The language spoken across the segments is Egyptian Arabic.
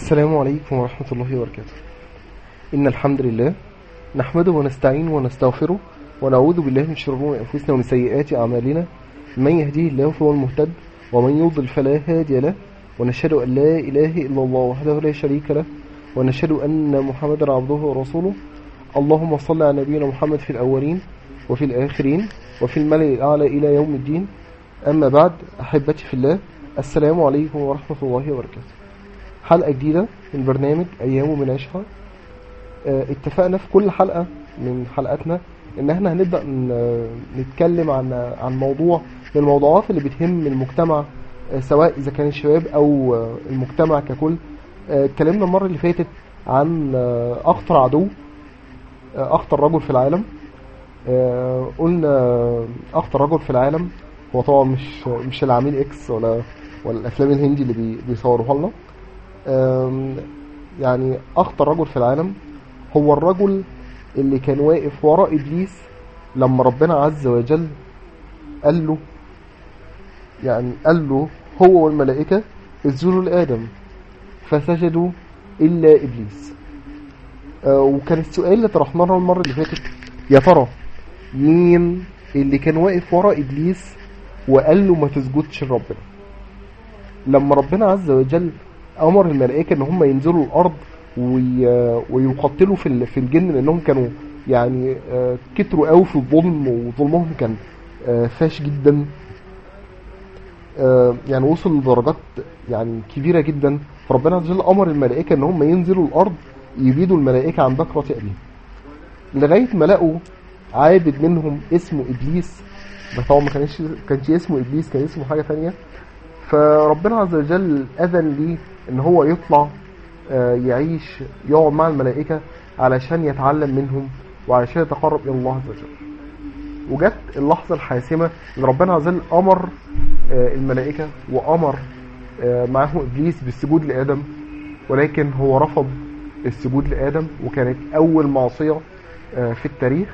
السلام عليكم ورحمة الله وبركاته إن الحمد لله نحمده ونستعينه ونستغفره ونعوذ بالله من شرور أنفسنا ومن سيئات أعمالنا من يهديه الله فهو المهتد ومن يضل فلا هادي له ونشهد أن لا إله إلا الله وحده لا شريك له ونشهد أن محمدا عبده ورسوله اللهم صل على نبينا محمد في الأولين وفي الآخرين وفي الملأ الأعلى إلى يوم الدين أما بعد أحبتي في الله السلام عليكم ورحمة الله وبركاته حلقة جديدة من برنامج أيام من عيشها آه، اتفقنا في كل حلقة من حلقاتنا إن احنا هنبدأ ن- نتكلم عن عن موضوع من الموضوعات اللي بتهم المجتمع آه، سواء إذا كان الشباب أو آه، المجتمع ككل آه، اتكلمنا المرة اللي فاتت عن آه، أخطر عدو آه، أخطر رجل في العالم آه، قلنا أخطر رجل في العالم هو طبعا مش مش العميل إكس ولا ولا الأفلام الهندي اللي بي- بيصوروها لنا آم، يعني أخطر رجل في العالم هو الرجل اللي كان واقف ورا إبليس لما ربنا عز وجل قال له يعني قال له هو والملائكة اسجدوا لآدم فسجدوا إلا إبليس آه، وكان السؤال اللي طرحناه له المرة اللي فاتت يا ترى مين اللي كان واقف ورا إبليس وقال له ما تسجدش لربنا لما ربنا عز وجل امر الملائكه ان هم ينزلوا الارض وي- ويقتلوا في ال- في الجن لانهم كانوا يعني آه، كتروا قوي في الظلم وظلمهم كان آه، فاش جدا آه، يعني وصل لدرجات يعني كبيره جدا فربنا عز وجل امر الملائكه ان هم ينزلوا الارض يبيدوا الملائكه عن بكره ابيهم لغايه ما لقوا عابد منهم اسمه ابليس ده طبعا ما كانش كانش اسمه ابليس كان اسمه حاجه ثانيه فربنا عز وجل أذن ليه إن هو يطلع آه، يعيش يقعد مع الملائكة علشان يتعلم منهم وعلشان يتقرب إلى الله عز وجل وجت اللحظة الحاسمة إن ربنا عز وجل أمر آه، الملائكة وأمر آه، معهم إبليس بالسجود لآدم ولكن هو رفض السجود لآدم وكانت أول معصية آه، في التاريخ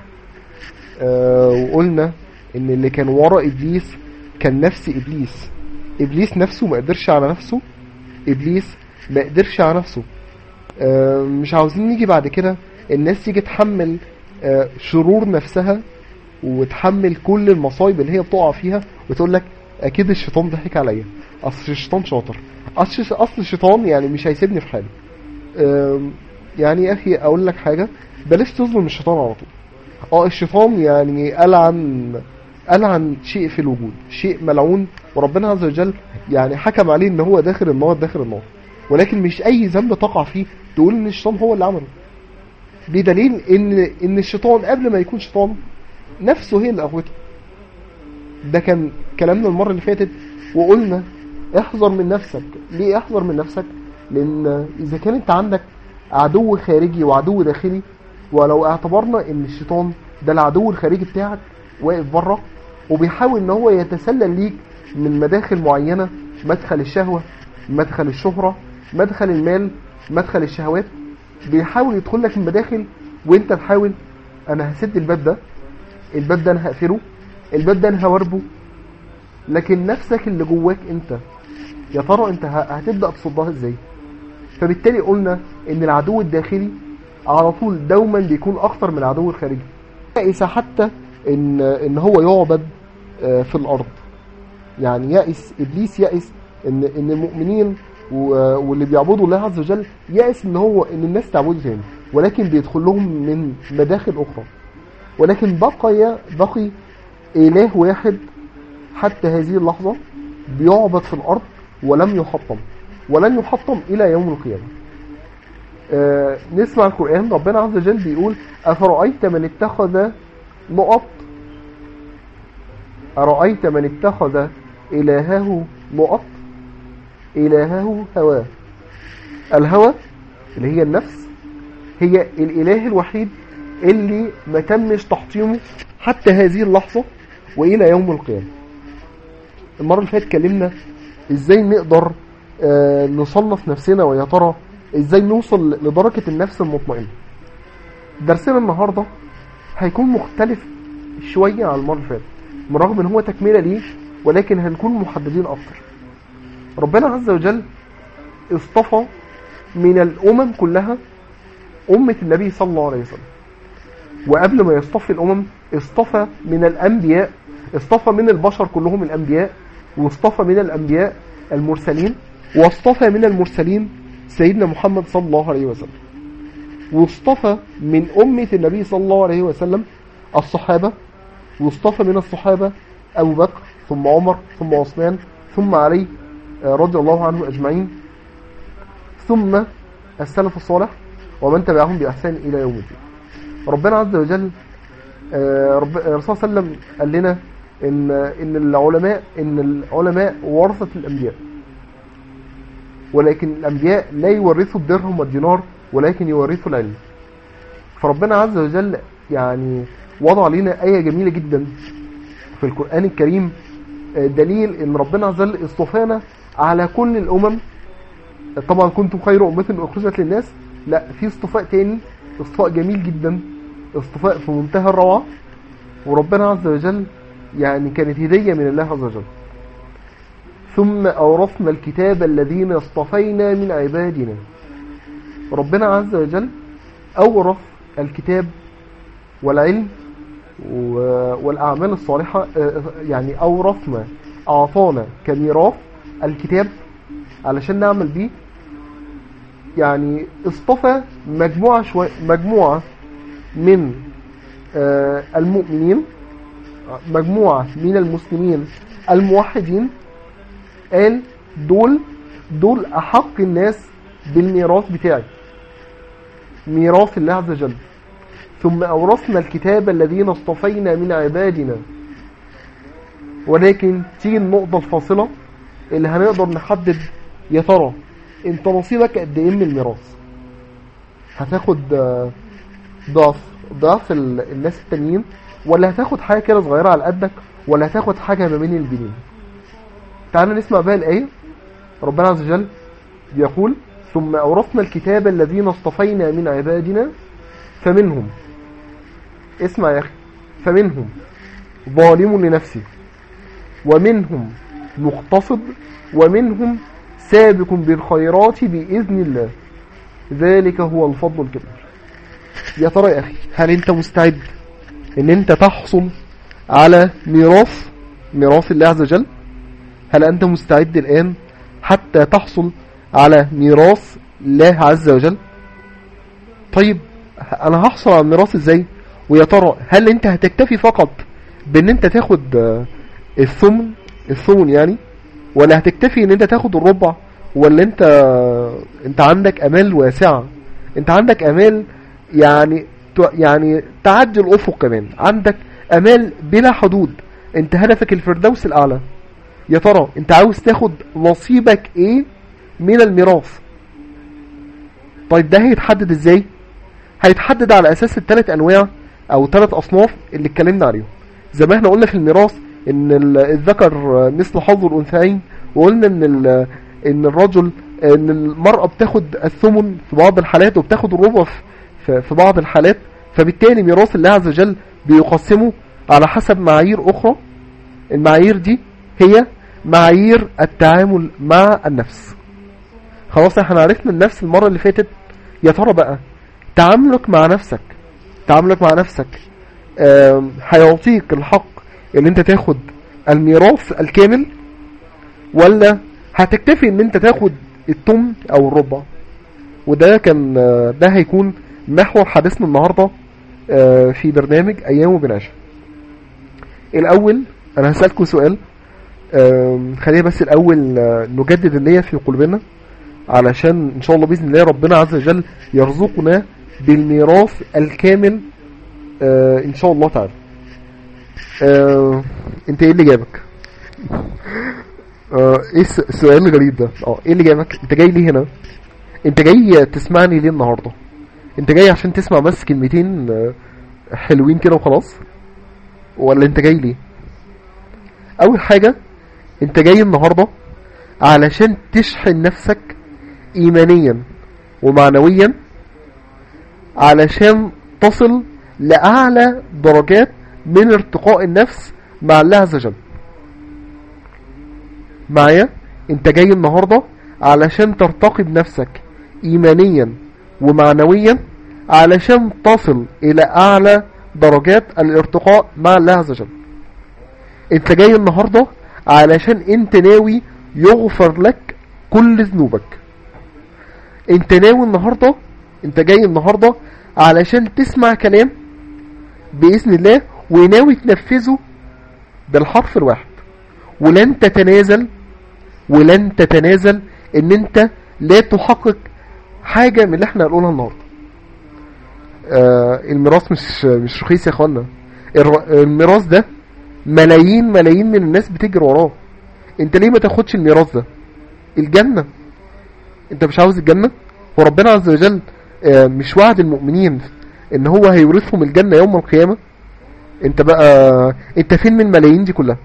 آه، وقلنا إن اللي كان ورا إبليس كان نفس إبليس ابليس نفسه ما قدرش على نفسه ابليس ما قدرش على نفسه آه، مش عاوزين نيجي بعد كده الناس تيجي تحمل آه، شرور نفسها وتحمل كل المصايب اللي هي بتقع فيها وتقول لك اكيد الشيطان ضحك عليا اصل الشيطان شاطر اصل اصل الشيطان يعني مش هيسيبني في حالي آم، يعني يا اخي اقول لك حاجه بلاش تظلم الشيطان على طول اه الشيطان يعني ألعن ألعن شيء في الوجود شيء ملعون وربنا عز وجل يعني حكم عليه ان هو داخل النار داخل النار ولكن مش اي ذنب تقع فيه تقول ان الشيطان هو اللي عمله بدليل ان ان الشيطان قبل ما يكون شيطان نفسه هي اللي اغوته ده كان كلامنا المره اللي فاتت وقلنا احذر من نفسك ليه احذر من نفسك لان اذا كان انت عندك عدو خارجي وعدو داخلي ولو اعتبرنا ان الشيطان ده العدو الخارجي بتاعك واقف بره وبيحاول ان هو يتسلل ليك من مداخل معينه مدخل الشهوه مدخل الشهره مدخل المال مدخل الشهوات بيحاول يدخل لك من مداخل وانت تحاول انا هسد الباب ده الباب ده انا هقفله الباب ده انا هوربه لكن نفسك اللي جواك انت يا ترى انت ه- هتبدا تصدها ازاي فبالتالي قلنا ان العدو الداخلي على طول دوما بيكون اخطر من العدو الخارجي يئس حتى ان ان هو يعبد آه، في الارض يعني يئس ابليس يئس ان ان المؤمنين و- واللي بيعبدوا الله عز وجل يئس ان هو ان الناس تعبده تاني ولكن بيدخل لهم من مداخل اخرى ولكن بقي بقي اله واحد حتى هذه اللحظه بيعبد في الارض ولم يحطم ولن يحطم الى يوم القيامه آه، نسمع القرآن ربنا عز وجل بيقول أفرأيت من اتخذ نقط أرأيت من اتخذ إلهه نقط إلهه هواه الهوى اللي هي النفس هي الإله الوحيد اللي ما تمش تحطيمه حتى هذه اللحظة وإلى يوم القيامة المرة اللي فاتت اتكلمنا ازاي نقدر آه، نصنف نفسنا ويا ترى ازاي نوصل لدرجة النفس المطمئنة درسنا النهاردة هيكون مختلف شوية عن المرة اللي فاتت برغم ان هو تكملة ليه ولكن هنكون محددين اكتر ربنا عز وجل اصطفى من الأمم كلها أمة النبي صلى الله عليه وسلم وقبل ما يصطفي الأمم اصطفى من الأنبياء اصطفى من البشر كلهم الأنبياء واصطفى من الأنبياء المرسلين واصطفى من المرسلين سيدنا محمد صلى الله عليه وسلم واصطفى من أمة النبي صلى الله عليه وسلم الصحابة واصطفى من الصحابة أبو بكر ثم عمر ثم عثمان ثم علي آه، رضي الله عنه أجمعين ثم السلف الصالح ومن تبعهم بإحسان إلى يوم الدين ربنا عز وجل آه، رب الرسول صلى الله عليه وسلم قال لنا إن إن العلماء إن العلماء ورثة الأنبياء ولكن الأنبياء لا يورثوا الدرهم والدينار ولكن يورثوا العلم فربنا عز وجل يعني وضع لنا آية جميلة جدا في القرآن الكريم آه، دليل ان ربنا عز وجل اصطفانا على كل الامم طبعا كنتم خير امه اخرجت للناس لا في اصطفاء تاني اصطفاء جميل جدا اصطفاء في منتهى الروعه وربنا عز وجل يعني كانت هديه من الله عز وجل ثم اورثنا الكتاب الذين اصطفينا من عبادنا ربنا عز وجل اورث الكتاب والعلم و- والأعمال الصالحة آه، يعني أورثنا أعطانا كميراث الكتاب علشان نعمل بيه يعني اصطفى مجموعة شوي مجموعة من آه، المؤمنين مجموعة من المسلمين الموحدين قال دول دول أحق الناس بالميراث بتاعي ميراث الله عز وجل ثم أورثنا الكتاب الذين اصطفينا من عبادنا ولكن تيجي النقطة الفاصلة اللي هنقدر نحدد يا ترى انت نصيبك قد ايه من الميراث هتاخد آه، ضعف ضعف ال- الناس التانيين ولا هتاخد حاجة كده صغيرة على قدك ولا هتاخد حاجة ما بين البنين تعالوا نسمع بقى الآية ربنا عز وجل يقول ثم أورثنا الكتاب الذين اصطفينا من عبادنا فمنهم اسمع يا أخي فمنهم ظالم لنفسه ومنهم مقتصد ومنهم سابق بالخيرات بإذن الله ذلك هو الفضل الكبير يا ترى يا أخي هل أنت مستعد أن أنت تحصل على ميراث ميراث الله عز وجل هل أنت مستعد الآن حتى تحصل على ميراث الله عز وجل طيب انا هحصل على الميراث ازاي ويا ترى هل انت هتكتفي فقط بان انت تاخد آه، الثمن الثمن يعني ولا هتكتفي ان انت تاخد الربع ولا انت انت عندك امال واسعة انت عندك امال يعني ت- يعني تعدي الافق كمان عندك امال بلا حدود انت هدفك الفردوس الاعلى يا ترى انت عاوز تاخد نصيبك ايه من الميراث طيب ده هيتحدد ازاي هيتحدد على اساس الثلاث انواع او ثلاث اصناف اللي اتكلمنا عليهم زي ما احنا قلنا في الميراث ان ال- الذكر مثل حظ الانثيين وقلنا ان ال- ان الرجل ان المرأة بتاخد الثمن في بعض الحالات وبتاخد الربع في- في في بعض الحالات فبالتالي ميراث الله عز وجل بيقسمه على حسب معايير اخرى المعايير دي هي معايير التعامل مع النفس خلاص احنا عرفنا النفس المرة اللي فاتت يا ترى بقى تعاملك مع نفسك تعاملك مع نفسك آم، هيعطيك الحق ان انت تاخد الميراث الكامل ولا هتكتفي ان انت تاخد التم او الربع وده كان آه، ده هيكون محور حديثنا النهارده آه، في برنامج ايام وبنعشة الاول انا هسألكم سؤال آم، خلينا بس الاول آه، نجدد النية في قلوبنا علشان ان شاء الله باذن الله ربنا عز وجل يرزقنا بالميراث الكامل آه ان شاء الله تعالى آه انت ايه اللي جابك آه ايه الس- السؤال الغريب ده اه ايه اللي جابك انت جاي ليه هنا انت جاي تسمعني ليه النهارده انت جاي عشان تسمع بس كلمتين آه، حلوين كده وخلاص ولا انت جاي ليه اول حاجة انت جاي النهاردة علشان تشحن نفسك ايمانيا ومعنويا علشان تصل لأعلى درجات من ارتقاء النفس مع الله عز وجل معايا انت جاي النهاردة علشان ترتقي بنفسك ايمانيا ومعنويا علشان تصل الى اعلى درجات الارتقاء مع الله عز وجل انت جاي النهاردة علشان انت ناوي يغفر لك كل ذنوبك انت ناوي النهاردة انت جاي النهاردة علشان تسمع كلام بإذن الله وناوي تنفذه بالحرف الواحد ولن تتنازل ولن تتنازل ان انت لا تحقق حاجة من اللي احنا هنقولها النهاردة آه الميراث مش مش رخيص يا اخوانا الر- الميراث ده ملايين ملايين من الناس بتجري وراه انت ليه ما تاخدش الميراث ده الجنة انت مش عاوز الجنة وربنا عز وجل آه، مش وعد المؤمنين ان هو هيورثهم الجنة يوم القيامة انت بقى انت فين من الملايين دي كلها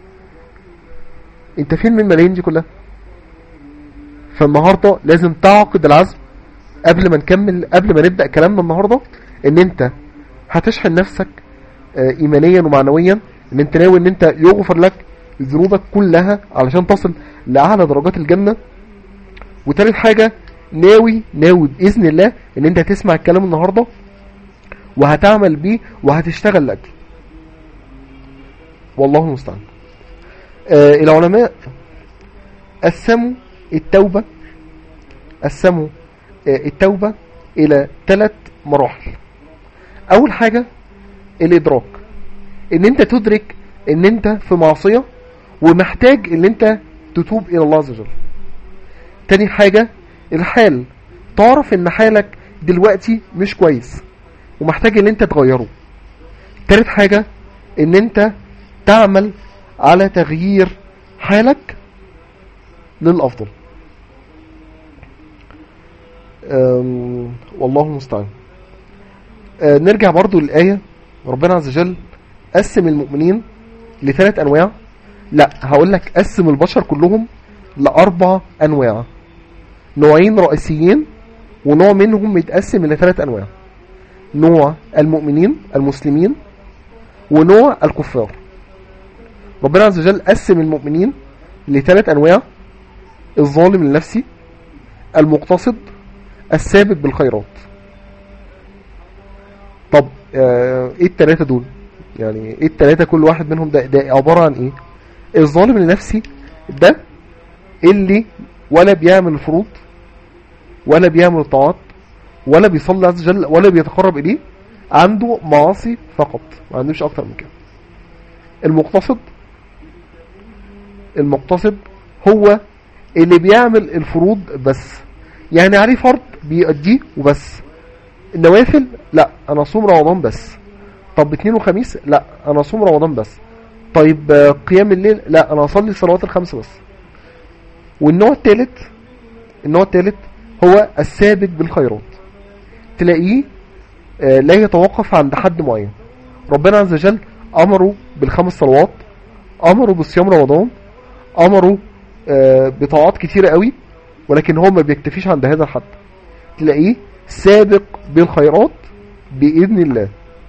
انت فين من الملايين دي كلها فالنهاردة لازم تعقد العزم قبل ما نكمل قبل ما نبدأ كلامنا النهاردة ان انت هتشحن نفسك آه، ايمانيا ومعنويا ان انت ناوي ان انت يغفر لك ذنوبك كلها علشان تصل لاعلى درجات الجنة وتالت حاجة ناوي ناوي بإذن الله ان انت هتسمع الكلام النهاردة وهتعمل بيه وهتشتغل لأجله والله المستعان آه العلماء قسموا التوبة قسموا آه التوبة إلى ثلاث مراحل أول حاجة الإدراك إن أنت تدرك إن أنت في معصية ومحتاج إن أنت تتوب إلى الله عز وجل تاني حاجة الحال تعرف إن حالك دلوقتي مش كويس ومحتاج إن أنت تغيره تالت حاجة إن أنت تعمل على تغيير حالك للأفضل أم، والله المستعان أه، نرجع برضو للآية ربنا عز وجل قسم المؤمنين لثلاث أنواع لا هقول لك قسم البشر كلهم لأربع أنواع نوعين رئيسيين ونوع منهم متقسم إلى ثلاث أنواع نوع المؤمنين المسلمين ونوع الكفار ربنا عز وجل قسم المؤمنين لثلاث أنواع الظالم لنفسه المقتصد السابق بالخيرات طب آه ايه التلاتة دول يعني ايه التلاتة كل واحد منهم ده, ده عبارة عن ايه الظالم لنفسي ده اللي ولا بيعمل الفروض ولا بيعمل الطاعات ولا بيصلي عز وجل ولا بيتقرب اليه عنده معاصي فقط ما عندوش اكتر من كده المقتصد المقتصد هو اللي بيعمل الفروض بس يعني عليه فرض بيأديه وبس النوافل لا انا اصوم رمضان بس طب اثنين وخميس لا انا اصوم رمضان بس طيب آه، قيام الليل لا انا اصلي الصلوات الخمس بس والنوع الثالث النوع الثالث هو السابق بالخيرات تلاقيه آه، لا يتوقف عند حد معين ربنا عز وجل امره بالخمس صلوات امره بصيام رمضان امره آه، بطاعات كتيرة قوي ولكن هو ما بيكتفيش عند هذا الحد تلاقيه سابق بالخيرات بإذن الله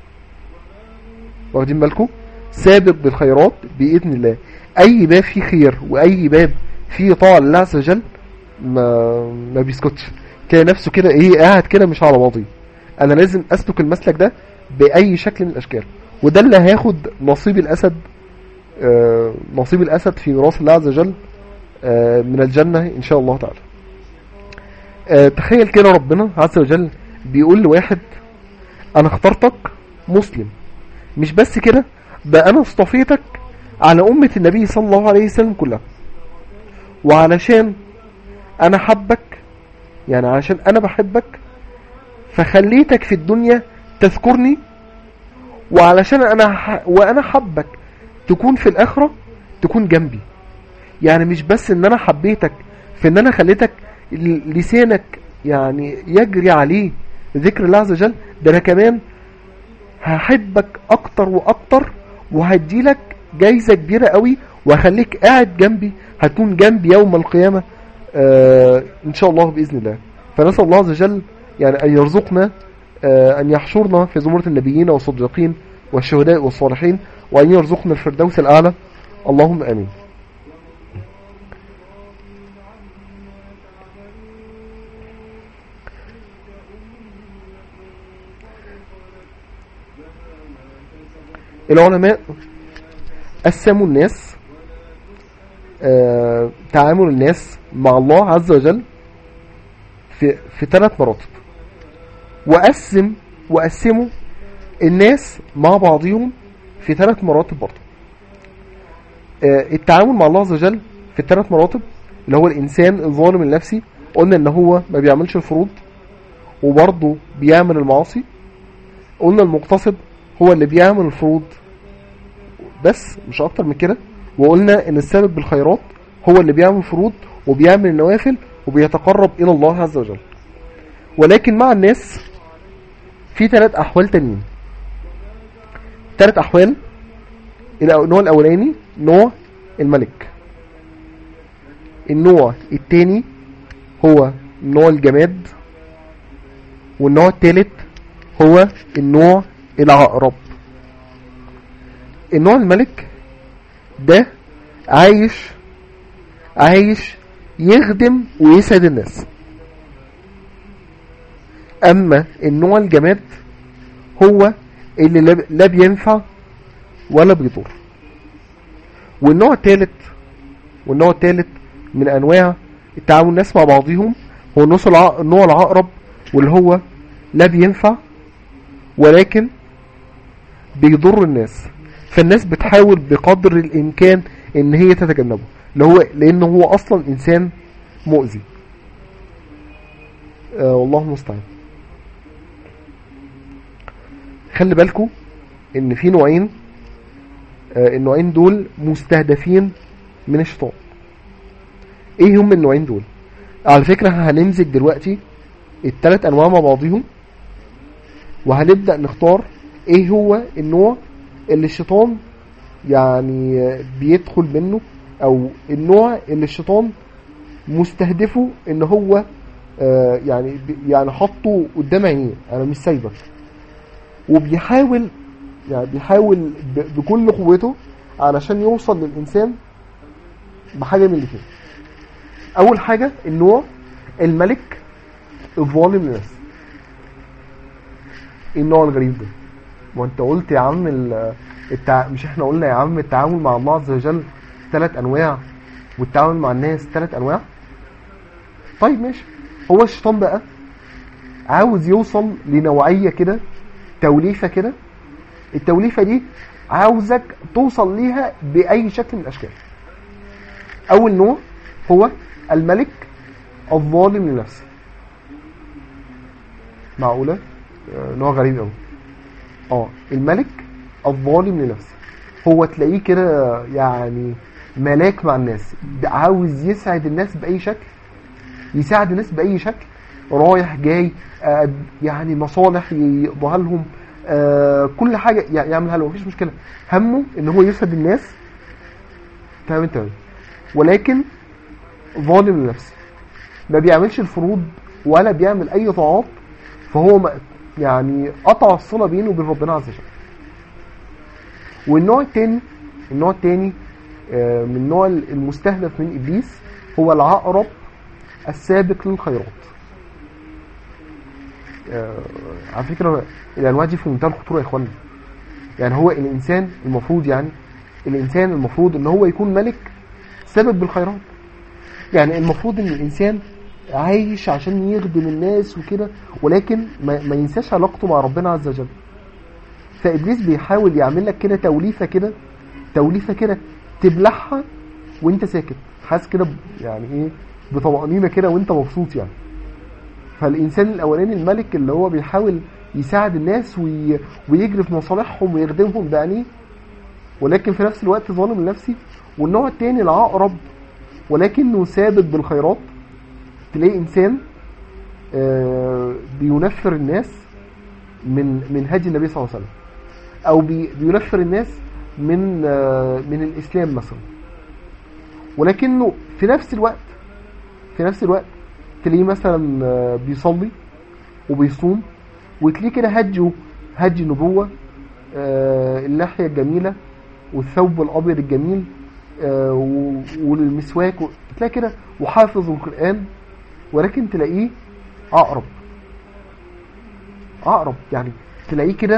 واخدين بالكم سابق بالخيرات بإذن الله أي باب فيه خير وأي باب فيه طاعة لله عز وجل ما ما بيسكتش تلاقي نفسه كده ايه قاعد كده مش على ماضي انا لازم اسلك المسلك ده باي شكل من الاشكال وده اللي هياخد نصيب الاسد آه، نصيب الاسد في ميراث الله عز وجل آه، من الجنة ان شاء الله تعالى آه، تخيل كده ربنا عز وجل بيقول لواحد انا اخترتك مسلم مش بس كده ده انا اصطفيتك على امة النبي صلى الله عليه وسلم كلها وعلشان انا حبك يعني علشان انا بحبك فخليتك في الدنيا تذكرني وعلشان انا ح... وانا حبك تكون في الاخرة تكون جنبي يعني مش بس ان انا حبيتك في ان انا خليتك ل- لسانك يعني يجري عليه ذكر الله عز وجل ده انا كمان هحبك اكتر واكتر وهديلك جايزة كبيرة قوي وهخليك قاعد جنبي هتكون جنبي يوم القيامة آه ان شاء الله باذن الله فنسال الله عز وجل يعني ان يرزقنا آه ان يحشرنا في زمرة النبيين والصديقين والشهداء والصالحين وان يرزقنا الفردوس الاعلى اللهم امين العلماء قسموا الناس آه تعامل الناس مع الله عز وجل في في ثلاث مراتب وقسم وقسموا الناس مع بعضهم في ثلاث مراتب برضه آه التعامل مع الله عز وجل في الثلاث مراتب اللي هو الانسان الظالم النفسي قلنا ان هو ما بيعملش الفروض وبرضه بيعمل المعاصي قلنا المقتصد هو اللي بيعمل الفروض بس مش اكتر من كده وقلنا ان السبب بالخيرات هو اللي بيعمل فروض وبيعمل النوافل وبيتقرب الى الله عز وجل ولكن مع الناس في ثلاث احوال تانيين ثلاث احوال النوع الاولاني نوع الملك النوع الثاني هو نوع الجماد والنوع الثالث هو النوع العقرب النوع الملك ده عايش عايش يخدم ويسعد الناس اما النوع الجماد هو اللي لا بينفع ولا بيضر والنوع الثالث والنوع الثالث من انواع التعاون الناس مع بعضهم هو النوع العقرب واللي هو لا بينفع ولكن بيضر الناس فالناس بتحاول بقدر الامكان ان هي تتجنبه اللي هو لانه هو اصلا انسان مؤذي آه والله المستعان خلي بالكم ان في نوعين آه النوعين دول مستهدفين من الشيطان ايه هم النوعين دول على فكرة هنمزج دلوقتي التلات انواع مع بعضهم وهنبدأ نختار ايه هو النوع اللي الشيطان يعني بيدخل منه او النوع اللي الشيطان مستهدفه ان هو آه يعني يعني حطه قدام عينيه انا مش سايبك وبيحاول يعني بيحاول بكل قوته علشان يوصل للانسان بحاجه من الاثنين اول حاجه النوع الملك الظالم لنفسه ايه النوع الغريب ده ما انت قلت يا عم التع... مش احنا قلنا يا عم التعامل مع الله عز وجل ثلاث انواع والتعامل مع الناس ثلاث انواع طيب ماشي هو الشيطان بقى عاوز يوصل لنوعية كده توليفة كده التوليفة دي عاوزك توصل ليها بأي شكل من الأشكال أول نوع هو الملك الظالم لنفسه معقولة نوع غريب قوي اه الملك الظالم لنفسه هو تلاقيه كده يعني ملاك مع الناس عاوز يسعد الناس بأي شكل يساعد الناس بأي شكل رايح جاي آه يعني مصالح يقضيها لهم آه كل حاجة يعملها لهم مفيش مشكلة همه ان هو يسعد الناس تمام تمام ولكن ظالم لنفسه ما بيعملش الفروض ولا بيعمل اي طاعات فهو يعني قطع الصلة بينه وبين ربنا عز وجل والنوع الثاني النوع الثاني من النوع المستهدف من ابليس هو العقرب السابق للخيرات على فكرة الانواع دي في منتهى الخطورة يا اخوانا يعني هو الانسان المفروض يعني الانسان المفروض ان هو يكون ملك سبب بالخيرات يعني المفروض ان الانسان عايش عشان يخدم الناس وكده ولكن ما, ما ينساش علاقته مع ربنا عز وجل فابليس بيحاول يعمل لك كده توليفه كده توليفه كده تبلعها وانت ساكت حاسس كده يعني ايه بطمأنينه كده وانت مبسوط يعني فالانسان الاولاني الملك اللي هو بيحاول يساعد الناس وي... ويجري في مصالحهم ويخدمهم بعينيه ولكن في نفس الوقت ظالم لنفسي والنوع الثاني العقرب ولكنه ثابت بالخيرات تلاقي انسان آه بينفر الناس من من هدي النبي صلى الله عليه وسلم او بي بينفر الناس من آه من الاسلام مثلا ولكنه في نفس الوقت في نفس الوقت تلاقيه مثلا آه بيصلي وبيصوم وتلاقيه كده هديه هدي نبوه اللحيه الجميله والثوب الابيض الجميل والمسواك تلاقي كده وحافظ القران ولكن تلاقيه عقرب عقرب يعني تلاقيه كده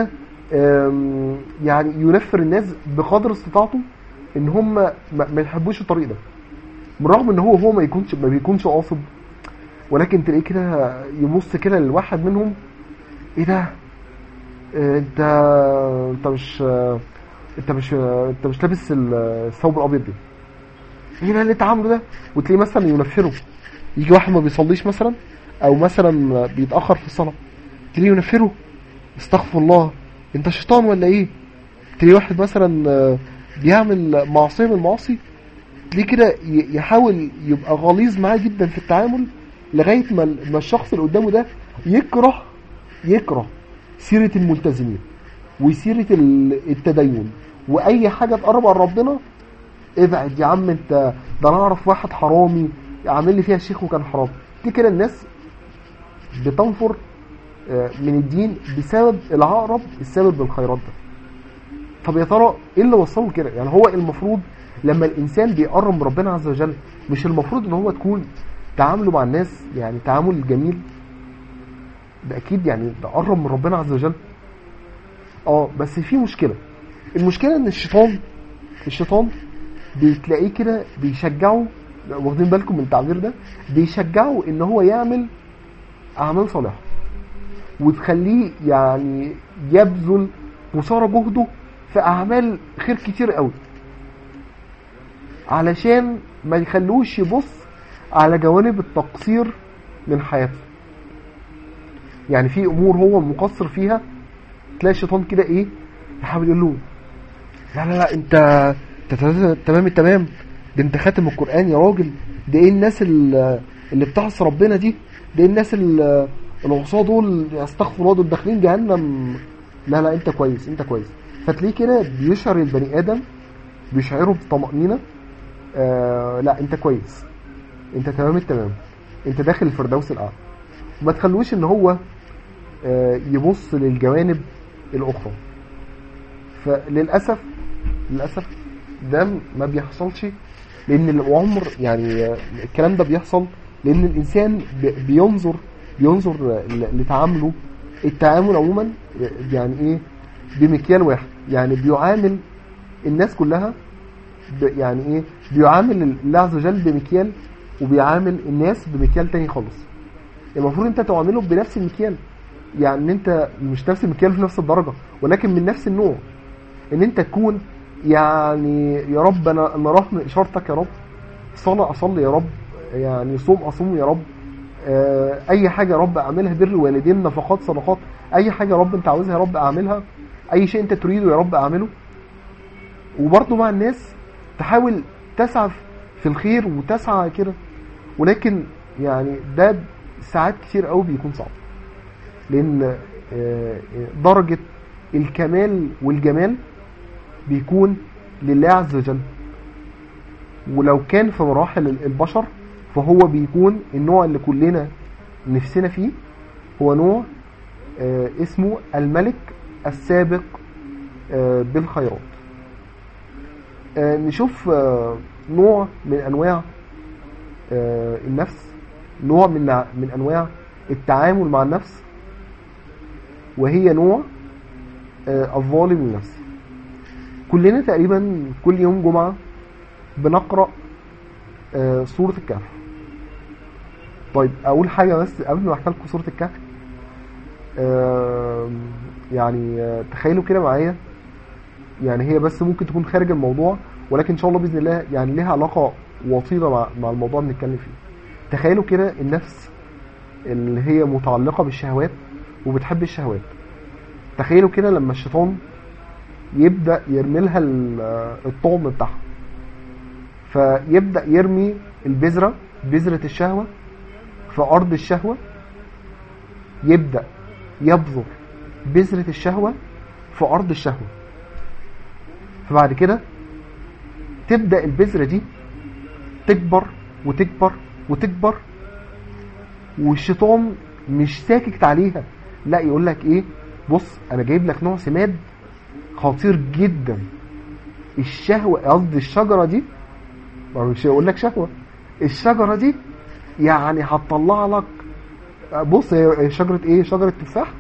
آم، يعني ينفر الناس بقدر استطاعته ان هم ما ما يحبوش الطريق ده بالرغم ان هو هو ما يكونش ما بيكونش قاصد ولكن تلاقيه كده يبص كده لواحد منهم ايه ده آه، انت انت مش آه، انت مش آه، انت مش لابس ال- الثوب الابيض ده ايه ده اللي انت عامله ده وتلاقيه مثلا ينفره يجي واحد ما بيصليش مثلا او مثلا بيتاخر في الصلاه تلاقيه ينفره استغفر الله انت شيطان ولا ايه تلاقيه واحد مثلا آه، بيعمل معصيه من المعاصي تلاقيه كده ي- يحاول يبقى غليظ معاه جدا في التعامل لغايه ما ال- ما الشخص اللي قدامه ده يكره يكره سيره الملتزمين وسيره ال- التدين واي حاجه تقرب عن ربنا ابعد يا عم انت ده انا اعرف واحد حرامي عامل لي فيها شيخ وكان حرام دي كده الناس بتنفر آه، من الدين بسبب العقرب السبب بالخيرات ده طب يا ترى ايه اللي وصله كده يعني هو المفروض لما الانسان بيقرب من ربنا عز وجل مش المفروض ان هو تكون تعامله مع الناس يعني تعامل جميل ده اكيد يعني ده قرب من ربنا عز وجل اه بس في مشكله المشكله ان الشيطان الشيطان بتلاقيه كده بيشجعه واخدين بالكم من التعبير ده بيشجعه ان هو يعمل اعمال صالحه وتخليه يعني يبذل قصارى جهده في اعمال خير كتير قوي علشان ما يخلوش يبص على جوانب التقصير من حياته يعني في امور هو مقصر فيها تلاقي الشيطان كده ايه يحاول يقول له لا لا لا انت انت تمام التمام ده انت خاتم القران يا راجل ده ايه الناس اللي اللي بتعصي ربنا دي ده ايه الناس اللي العصاه دول استغفر الله دول داخلين جهنم لا لا انت كويس انت كويس فتلاقيه كده بيشعر البني ادم بيشعره بطمأنينة آه لا انت كويس انت تمام التمام انت داخل الفردوس الاعلى وما تخلوش ان هو آه يبص للجوانب الاخرى فللاسف للاسف ده ما بيحصلش لان العمر يعني آه، الكلام ده بيحصل لان الانسان بي- بينظر بينظر آه، ل- لتعامله التعامل عموما يعني ايه بمكيال واحد يعني بيعامل الناس كلها ب- يعني ايه بيعامل الله عز وجل بمكيال وبيعامل الناس بمكيال تاني خالص المفروض انت تعامله بنفس المكيال يعني ان انت مش نفس المكيال في نفس الدرجه ولكن من نفس النوع ان انت تكون يعني يا رب انا انا رهن اشارتك يا رب صلاه اصلي يا رب يعني صوم اصوم يا رب آه، اي حاجه يا رب اعملها بر والدين نفقات صدقات اي حاجه يا رب انت عاوزها يا رب اعملها اي شيء انت تريده يا رب اعمله وبرضه مع الناس تحاول تسعى في الخير وتسعى كده ولكن يعني ده ساعات كتير قوي بيكون صعب لان آه، درجة الكمال والجمال بيكون لله عز وجل ولو كان في مراحل البشر فهو بيكون النوع اللي كلنا نفسنا فيه هو نوع آه، اسمه الملك السابق آه، بالخيرات آه، نشوف آه، نوع من انواع آه، النفس نوع من من انواع التعامل مع النفس وهي نوع آه، الظالم للنفس كلنا تقريبا كل يوم جمعة بنقرأ آه، سورة الكهف طيب اقول حاجة بس قبل ما احكي لكم سورة الكهف آه، يعني آه، تخيلوا كده معايا يعني هي بس ممكن تكون خارج الموضوع ولكن ان شاء الله باذن الله يعني ليها علاقه وطيده مع مع الموضوع اللي بنتكلم فيه تخيلوا كده النفس اللي هي متعلقه بالشهوات وبتحب الشهوات تخيلوا كده لما الشيطان يبدا يرمي لها ال- الطعم بتاعها فيبدا يرمي البذره بذره الشهوه في ارض الشهوه يبدا يبذر بذره الشهوه في ارض الشهوه فبعد كده تبدا البذره دي تكبر وتكبر وتكبر والشيطان مش ساكت عليها لا يقول لك ايه بص انا جايب لك نوع سماد خطير جدا الشهوه قصدي الشجره دي ما هو مش هيقول لك شهوه الشجره دي يعني هتطلع لك بص هي شجره ايه شجره تفاح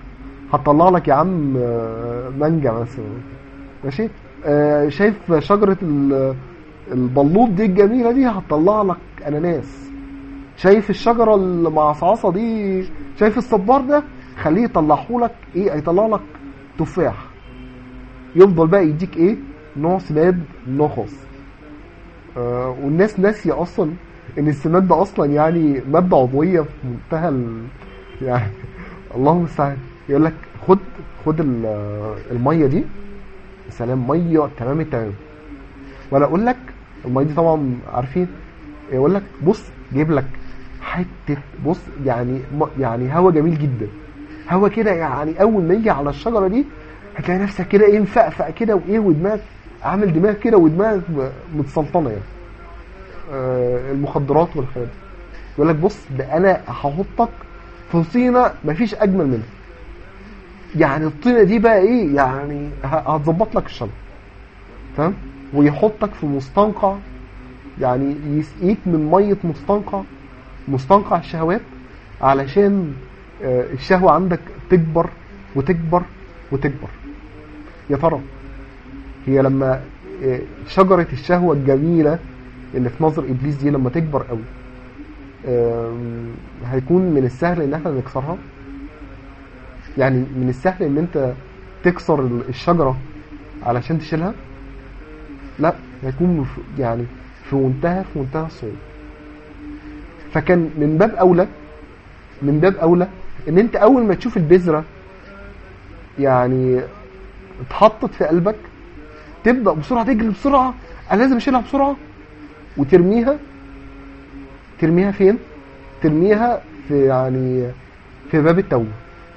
هتطلع لك يا عم آه، مانجا مثلا ماشي آه، شايف شجرة ال- البلوط دي الجميلة دي هتطلع لك اناناس شايف الشجرة المعصعصة دي شايف الصبار ده خليه يطلعهولك ايه هيطلع لك تفاح يفضل بقى يديك ايه نوع سماد نوع خاص آه والناس ناسية اصلا ان السماد ده اصلا يعني مادة عضوية في منتهى ال... يعني الله المستعان يقول لك خد خد ال- المية دي سلام مية تمام التمام ولا اقول لك المية دي طبعا عارفين يقول لك بص جايب لك حتة بص يعني م- يعني هوا جميل جدا هوا كده يعني اول ما يجي على الشجرة دي هتلاقي نفسك كده ايه مفقفق كده وايه ودماغك عامل دماغ كده ودماغك م- متسلطنة يعني آه، المخدرات والحاجات دي يقول لك بص ده انا هحطك في طينه مفيش اجمل منها يعني الطينه دي بقى ايه يعني ه- هتظبط لك الشجر تمام ويحطك في مستنقع يعني يسقيك من ميه مستنقع مستنقع الشهوات علشان آه، الشهوه عندك تكبر وتكبر وتكبر يا ترى هي لما آه، شجره الشهوه الجميله اللي في نظر ابليس دي لما تكبر قوي آم، هيكون من السهل ان احنا نكسرها يعني من السهل ان انت تكسر ال- الشجره علشان تشيلها لا هيكون في- يعني في منتهى في منتهى الصعوبه فكان من باب اولى من باب اولى ان انت اول ما تشوف البذره يعني اتحطت في قلبك تبدا بسرعه تجري بسرعه انا لازم اشيلها بسرعه وترميها ترميها فين؟ ترميها في يعني في باب التوبة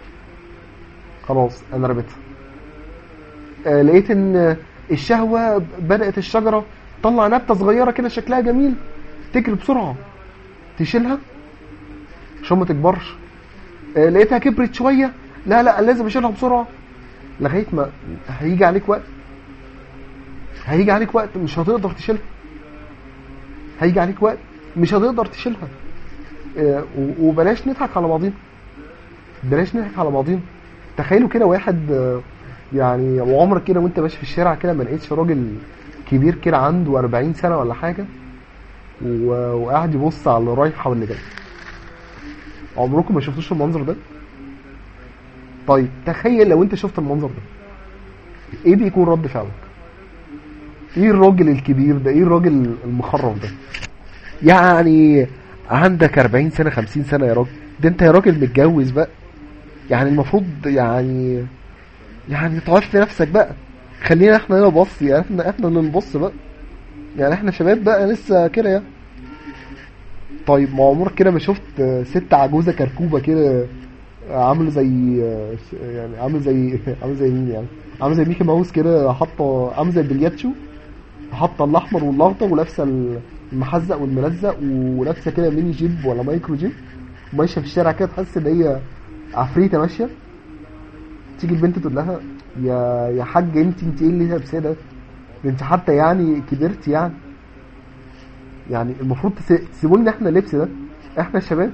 خلاص انا رميتها آه لقيت ان الشهوة بدأت الشجرة تطلع نبتة صغيرة كده شكلها جميل تجري بسرعة تشيلها عشان ما تكبرش آه لقيتها كبرت شوية لا لا لازم اشيلها بسرعة لغاية ما هيجي عليك وقت هيجي عليك وقت مش هتقدر تشيلها هيجي عليك وقت مش هتقدر تشيلها آه، و- وبلاش نضحك على بعضينا بلاش نضحك على بعضينا تخيلوا كده واحد آه، يعني وعمرك كده وانت ماشي في الشارع كده ما لقيتش راجل كبير كده عنده 40 سنه ولا حاجه و- وقاعد يبص على اللي رايحه واللي جاي عمركم ما شفتوش المنظر ده طيب تخيل لو انت شفت المنظر ده ايه بيكون رد فعلك ايه الراجل الكبير ده ايه الراجل المخرف ده يعني عندك 40 سنة 50 سنة يا راجل ده انت يا راجل متجوز بقى يعني المفروض يعني يعني تعرف نفسك بقى خلينا احنا هنا بص يعني احنا احنا اللي نبص بقى يعني احنا شباب بقى لسه كده يعني طيب ما عمرك كده ما شفت ست عجوزة كركوبة كده عامل زي يعني عامل زي عامل زي مين يعني عامل زي ميكي ماوس كده حاطه عامل زي البلياتشو حاطه الاحمر والاخضر ولابسه المحزق والملزق ولابسه كده ميني جيب ولا مايكرو جيب ماشيه في الشارع كده تحس ان هي عفريته ماشيه تيجي البنت تقول لها يا يا حاج انت انت ايه اللي لابساه ده؟ ده انت حتى يعني كبرت يعني يعني المفروض تس- تسيبوا لنا احنا اللبس ده احنا الشباب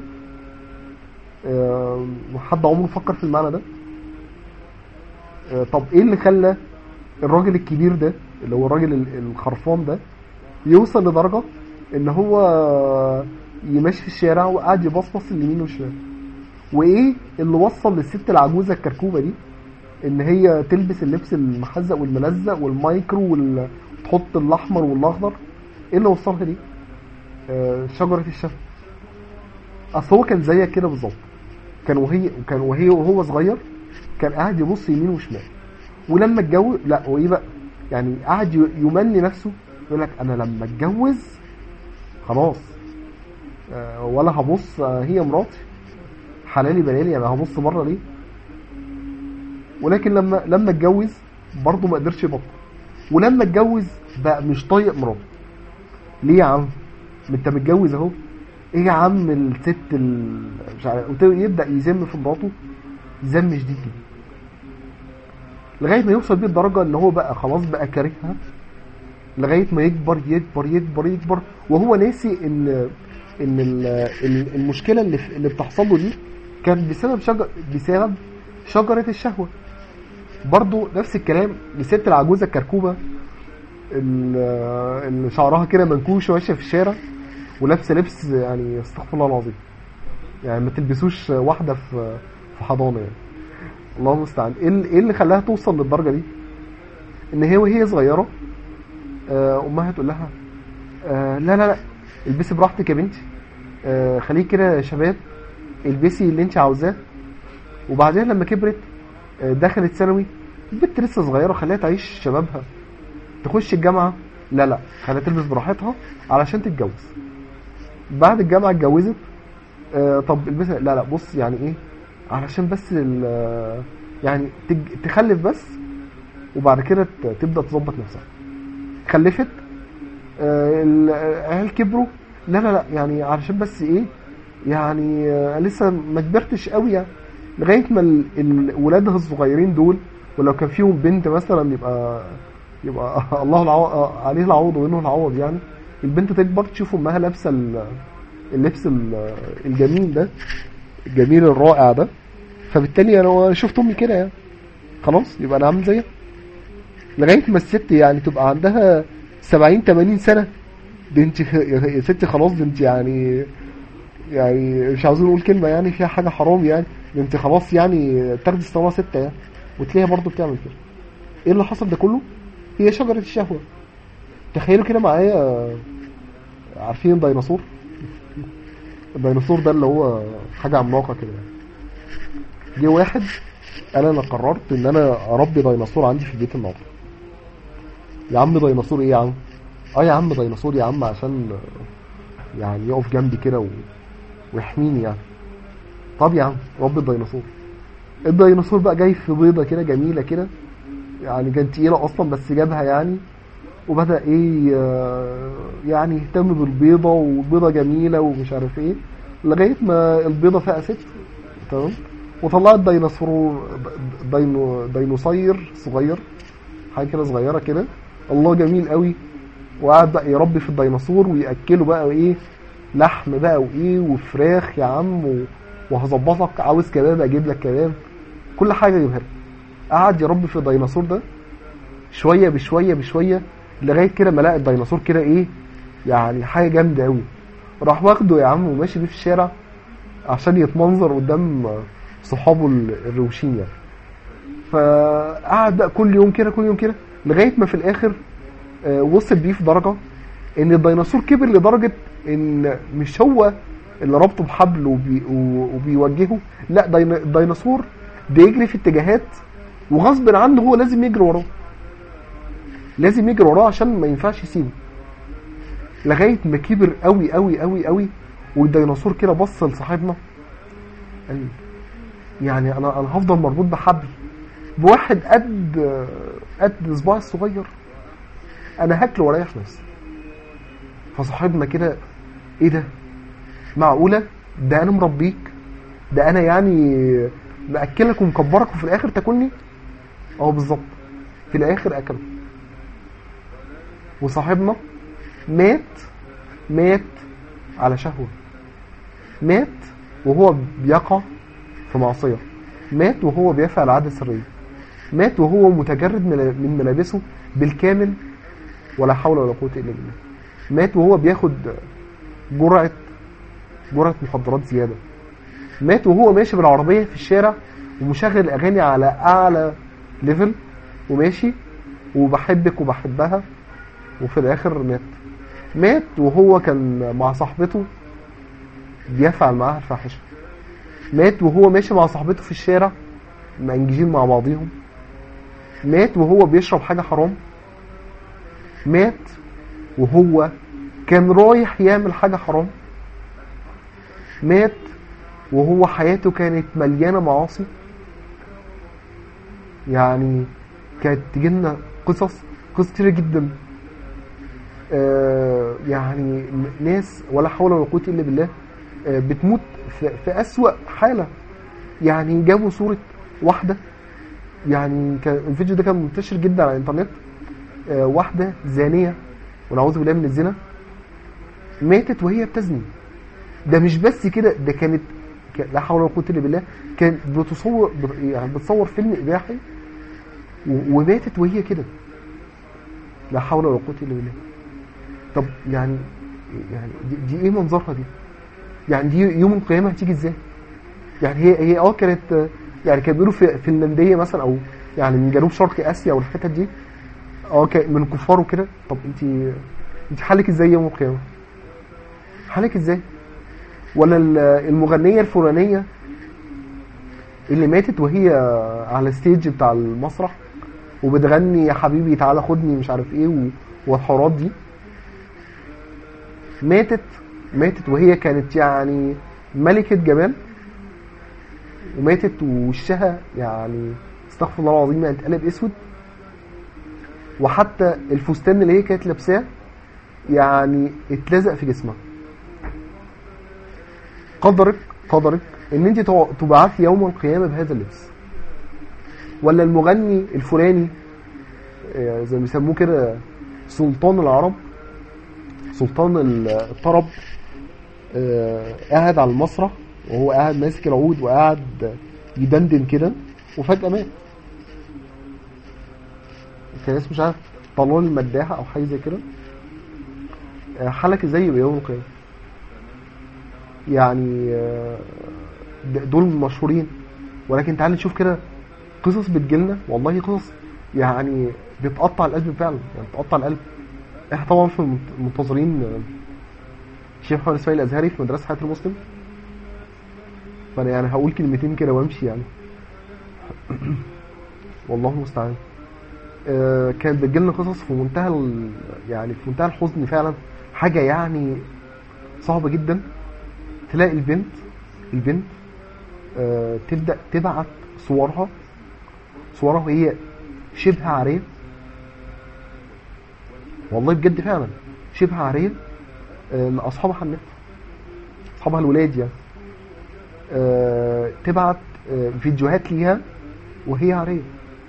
آه، حد عمره فكر في المعنى ده آه، طب ايه اللي خلى الراجل الكبير ده اللي هو الراجل ال- الخرفان ده يوصل لدرجة ان هو يمشي في الشارع وقاعد يبصبص اليمين والشمال وايه اللي وصل للست العجوزة الكركوبة دي ان هي تلبس اللبس المحزق والملزق والمايكرو وال- وتحط الاحمر والاخضر ايه اللي وصلها دي آه، شجرة الشفا اصل هو كان زيك كده بالظبط كان وهي كان وهي وهو صغير كان قاعد يبص يمين وشمال ولما اتجوز لا هو ايه بقى يعني قاعد ي- يمني نفسه يقول لك انا لما اتجوز خلاص آه، ولا هبص آه، هي مراتي حلالي بلالي يعني هبص بره ليه ولكن لما لما اتجوز برضه ما قدرش يبطل ولما اتجوز بقى مش طايق مراته ليه يا عم ما انت متجوز اهو ايه يا عم الست ال... مش عارف وت- يبدا يذم في مراته ذم شديد جدا لغايه ما يوصل بيه الدرجه ان هو بقى خلاص بقى كارهها لغايه ما يكبر يكبر يكبر يكبر وهو ناسي ان ان ال- ال- المشكله اللي في- اللي بتحصل له دي كانت بسبب شجر بسبب شجرة الشهوة برضو نفس الكلام لست العجوزة الكركوبة ال- اللي شعرها كده منكوش وماشية في الشارع ولابسة لبس يعني استغفر الله العظيم يعني ما تلبسوش واحدة في في حضانة يعني الله المستعان ايه اللي- إيه اللي خلاها توصل للدرجة دي ان هي وهي صغيرة آه، امها تقول لها آه، لا لا لا البسي براحتك يا بنتي آه، خليك كده يا شباب البسي اللي انت عاوزاه وبعدين لما كبرت آه، دخلت ثانوي البنت لسه صغيره خليها تعيش شبابها تخش الجامعه لا لا خليها تلبس براحتها علشان تتجوز بعد الجامعه اتجوزت آه، طب البسها لا لا بص يعني ايه علشان بس ال- يعني تج- تخلف بس وبعد كده ت- تبدا تظبط نفسها خلفت آه، العيال كبروا لا لا لا يعني علشان بس ايه يعني آه، لسه ما كبرتش قوي يعني لغايه ما ال- ال- ولادها الصغيرين دول ولو كان فيهم بنت مثلا يبقى يبقى الله العو... عليه العوض ومنه العوض يعني البنت تكبر تشوف امها لابسه ال- اللبس ال- الجميل ده الجميل الرائع ده فبالتالي انا شفت امي كده يعني خلاص يبقى انا عامل زيها لغايه ما الست يعني تبقى عندها 70 80 سنه دي انت يا ستي خلاص دي انت يعني يعني مش عاوزين نقول كلمه يعني فيها حاجه حرام يعني دي انت خلاص يعني تاخدي الصلاه سته يعني وتلاقيها برضه بتعمل كده ايه اللي حصل ده كله هي شجره الشهوه تخيلوا كده معايا عارفين الديناصور الديناصور ده اللي هو حاجه عملاقه كده يعني جه واحد قال انا قررت ان انا اربي ديناصور عندي في البيت النهارده يا عم ديناصور ايه يا عم اه يا عم ديناصور يا عم عشان يعني يقف جنبي كده و... ويحميني يعني طب يا عم رب الديناصور الديناصور بقى جاي في بيضه كده جميله كده يعني كانت تقيله اصلا بس جابها يعني وبدا ايه آه، يعني يهتم بالبيضه والبيضه جميله ومش عارف ايه لغايه ما البيضه فقست تمام وطلعت ديناصور دينو دينوصير صغير حاجه كده صغيره كده الله جميل قوي وقعد بقى يربي في الديناصور وياكله بقى ايه لحم بقى وايه وفراخ يا عم و... وهظبطك عاوز كباب اجيب لك كباب كل حاجه اجيبها لك قعد يربي في الديناصور ده شويه بشويه بشويه لغايه كده ما لقى الديناصور كده ايه يعني حاجه جامده قوي راح واخده يا عم وماشي بيه في الشارع عشان يتمنظر قدام صحابه ال- الروشين يعني فقعد بقى كل يوم كده كل يوم كده لغايه ما في الاخر آه، وصل بيه في درجه ان الديناصور كبر لدرجه ان مش هو اللي ربطه بحبل وبي و- وبيوجهه لا دين- الديناصور بيجري في اتجاهات وغصب عنه هو لازم يجري وراه لازم يجري وراه عشان ما ينفعش يسيبه لغايه ما كبر قوي قوي قوي قوي والديناصور كده بص لصاحبنا قال يعني انا انا هفضل مربوط بحبل بواحد قد قد صباعي الصغير انا هاكله واريح نفسي فصاحبنا كده ايه ده معقوله ده انا مربيك ده انا يعني مأكلك ومكبرك وفي الاخر تاكلني اه بالظبط في الاخر اكله وصاحبنا مات مات على شهوه مات وهو بيقع في معصيه مات وهو بيفعل عاده سريه مات وهو متجرد من من ملابسه بالكامل ولا حول ولا قوه الا بالله مات وهو بياخد جرعه جرعه مخدرات زياده مات وهو ماشي بالعربيه في الشارع ومشغل اغاني على اعلى ليفل وماشي وبحبك وبحبها وفي الاخر مات مات وهو كان مع صاحبته بيفعل معاها الفاحشه مات وهو ماشي مع صاحبته في الشارع منجزين مع بعضيهم مات وهو بيشرب حاجه حرام مات وهو كان رايح يعمل حاجه حرام مات وهو حياته كانت مليانه معاصي يعني كانت تجيلنا قصص قصص كتيره جدا آه يعني ناس ولا حول ولا قوه الا بالله آه بتموت في, في اسوأ حاله يعني جابوا صوره واحده يعني كان الفيديو ده كان منتشر جدا على الانترنت آه واحده زانيه ونعوذ بالله من الزنا ماتت وهي بتزني ده مش بس كده ده كانت ك- لا حول ولا قوه الا بالله كانت بتصور بت- يعني بتصور فيلم اباحي و- وماتت وهي كده لا حول ولا قوه الا بالله طب يعني يعني دي, دي ايه منظرها دي يعني دي يوم القيامه هتيجي ازاي يعني هي هي اه كانت آه، يعني كانوا بيقولوا في فنلنديه مثلا او يعني من جنوب شرق اسيا والحتت دي اه ك- من كفار وكده طب انت انت حالك ازاي يوم القيامه حالك ازاي ولا ال- المغنيه الفلانيه اللي ماتت وهي على الستيج بتاع المسرح وبتغني يا حبيبي تعالى خدني مش عارف ايه و- والحوارات دي ماتت ماتت وهي كانت يعني ملكة جمال وماتت ووشها يعني استغفر الله العظيم يعني اتقلب اسود وحتى الفستان اللي هي كانت لابساه يعني اتلزق في جسمها قدرك قدرك ان انت تع- تبعثي يوم القيامه بهذا اللبس ولا المغني الفلاني آه، زي ما بيسموه كده سلطان العرب سلطان ال- الطرب آه، قاعد على المسرح وهو قاعد ماسك العود وقاعد يدندن كده وفجأة مات كان اسمه مش عارف طلال المداحة أو حاجة زي كده آه، حالك ازاي يبقى يوم القيامة يعني آه، د- دول مشهورين ولكن تعال نشوف كده قصص بتجيلنا والله قصص يعني بتقطع القلب فعلا يعني بتقطع القلب احنا طبعا في المنت- منتظرين آه، الشيخ محمد اسماعيل الازهري في مدرسه حياه المسلم فانا يعني هقول كلمتين كده وامشي يعني والله المستعان آه، كانت بتجيلنا قصص في منتهى ال- يعني في منتهى الحزن فعلا حاجه يعني صعبه جدا تلاقي البنت البنت آه، تبدا تبعت صورها صورها وهي شبه عاريه والله بجد فعلا شبه عاريه آه، لاصحابها على النت اصحابها الولاد يعني آه، تبعت آه، فيديوهات ليها وهي عاريه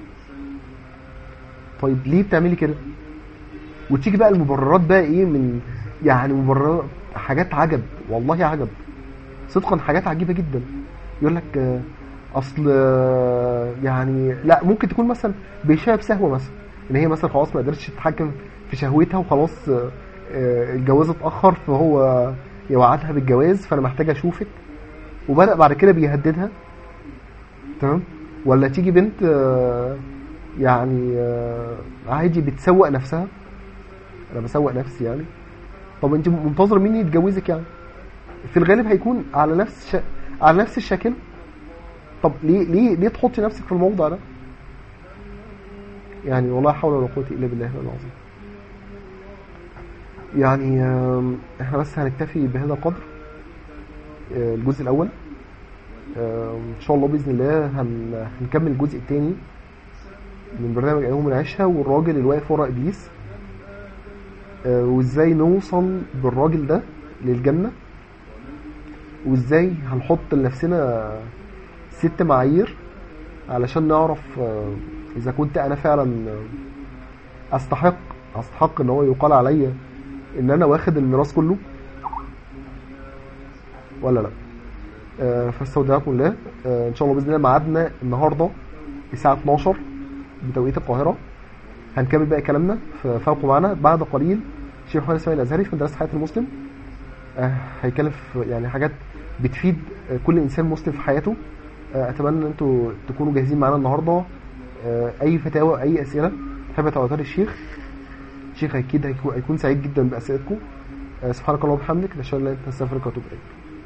طيب ليه بتعملي كده وتيجي بقى المبررات بقى ايه من يعني مبررات حاجات عجب والله عجب صدقا حاجات عجيبه جدا يقول لك آه، اصل آه، يعني لا ممكن تكون مثلا بيشاها بسهوه مثلا ان هي مثلا خلاص ما قدرتش تتحكم في شهوتها وخلاص آه، آه، الجواز اتاخر فهو يوعدها بالجواز فانا محتاج اشوفك وبدا بعد كده بيهددها تمام ولا تيجي بنت آه، يعني آه، عادي بتسوق نفسها انا بسوق نفسي يعني طب انت منتظر مني يتجوزك يعني في الغالب هيكون على نفس ش... على نفس الشكل طب ليه ليه ليه تحطي نفسك في الموضع ده يعني والله حول ولا قوه الا بالله العلي العظيم يعني آم، احنا بس هنكتفي بهذا القدر آه، الجزء الاول آم، ان شاء الله باذن الله هن... هنكمل الجزء الثاني من برنامج ايام العشاء والراجل اللي واقف ورا ابليس آه، وازاي نوصل بالراجل ده للجنه وازاي هنحط لنفسنا ست معايير علشان نعرف آه، اذا كنت انا فعلا آه، استحق استحق ان هو يقال عليا ان انا واخد الميراث كله ولا لا آه، فاستودعكم الله آه، ان شاء الله باذن الله ميعادنا النهارده الساعه 12 بتوقيت القاهره هنكمل بقى كلامنا فابقوا معانا بعد قليل الشيخ محمد اسماعيل الازهري في مدرسه حياه المسلم آه، هيتكلم في يعني حاجات بتفيد آه، كل انسان مسلم في حياته آه، اتمنى ان انتوا تكونوا جاهزين معانا النهارده آه، اي فتاوى اي اسئله تحب تعرضها للشيخ الشيخ اكيد هيكون هيكون سعيد جدا باسئلتكم آه، سبحانك اللهم وبحمدك نشهد ان لا اله الا انت نستغفرك ونتوب اليك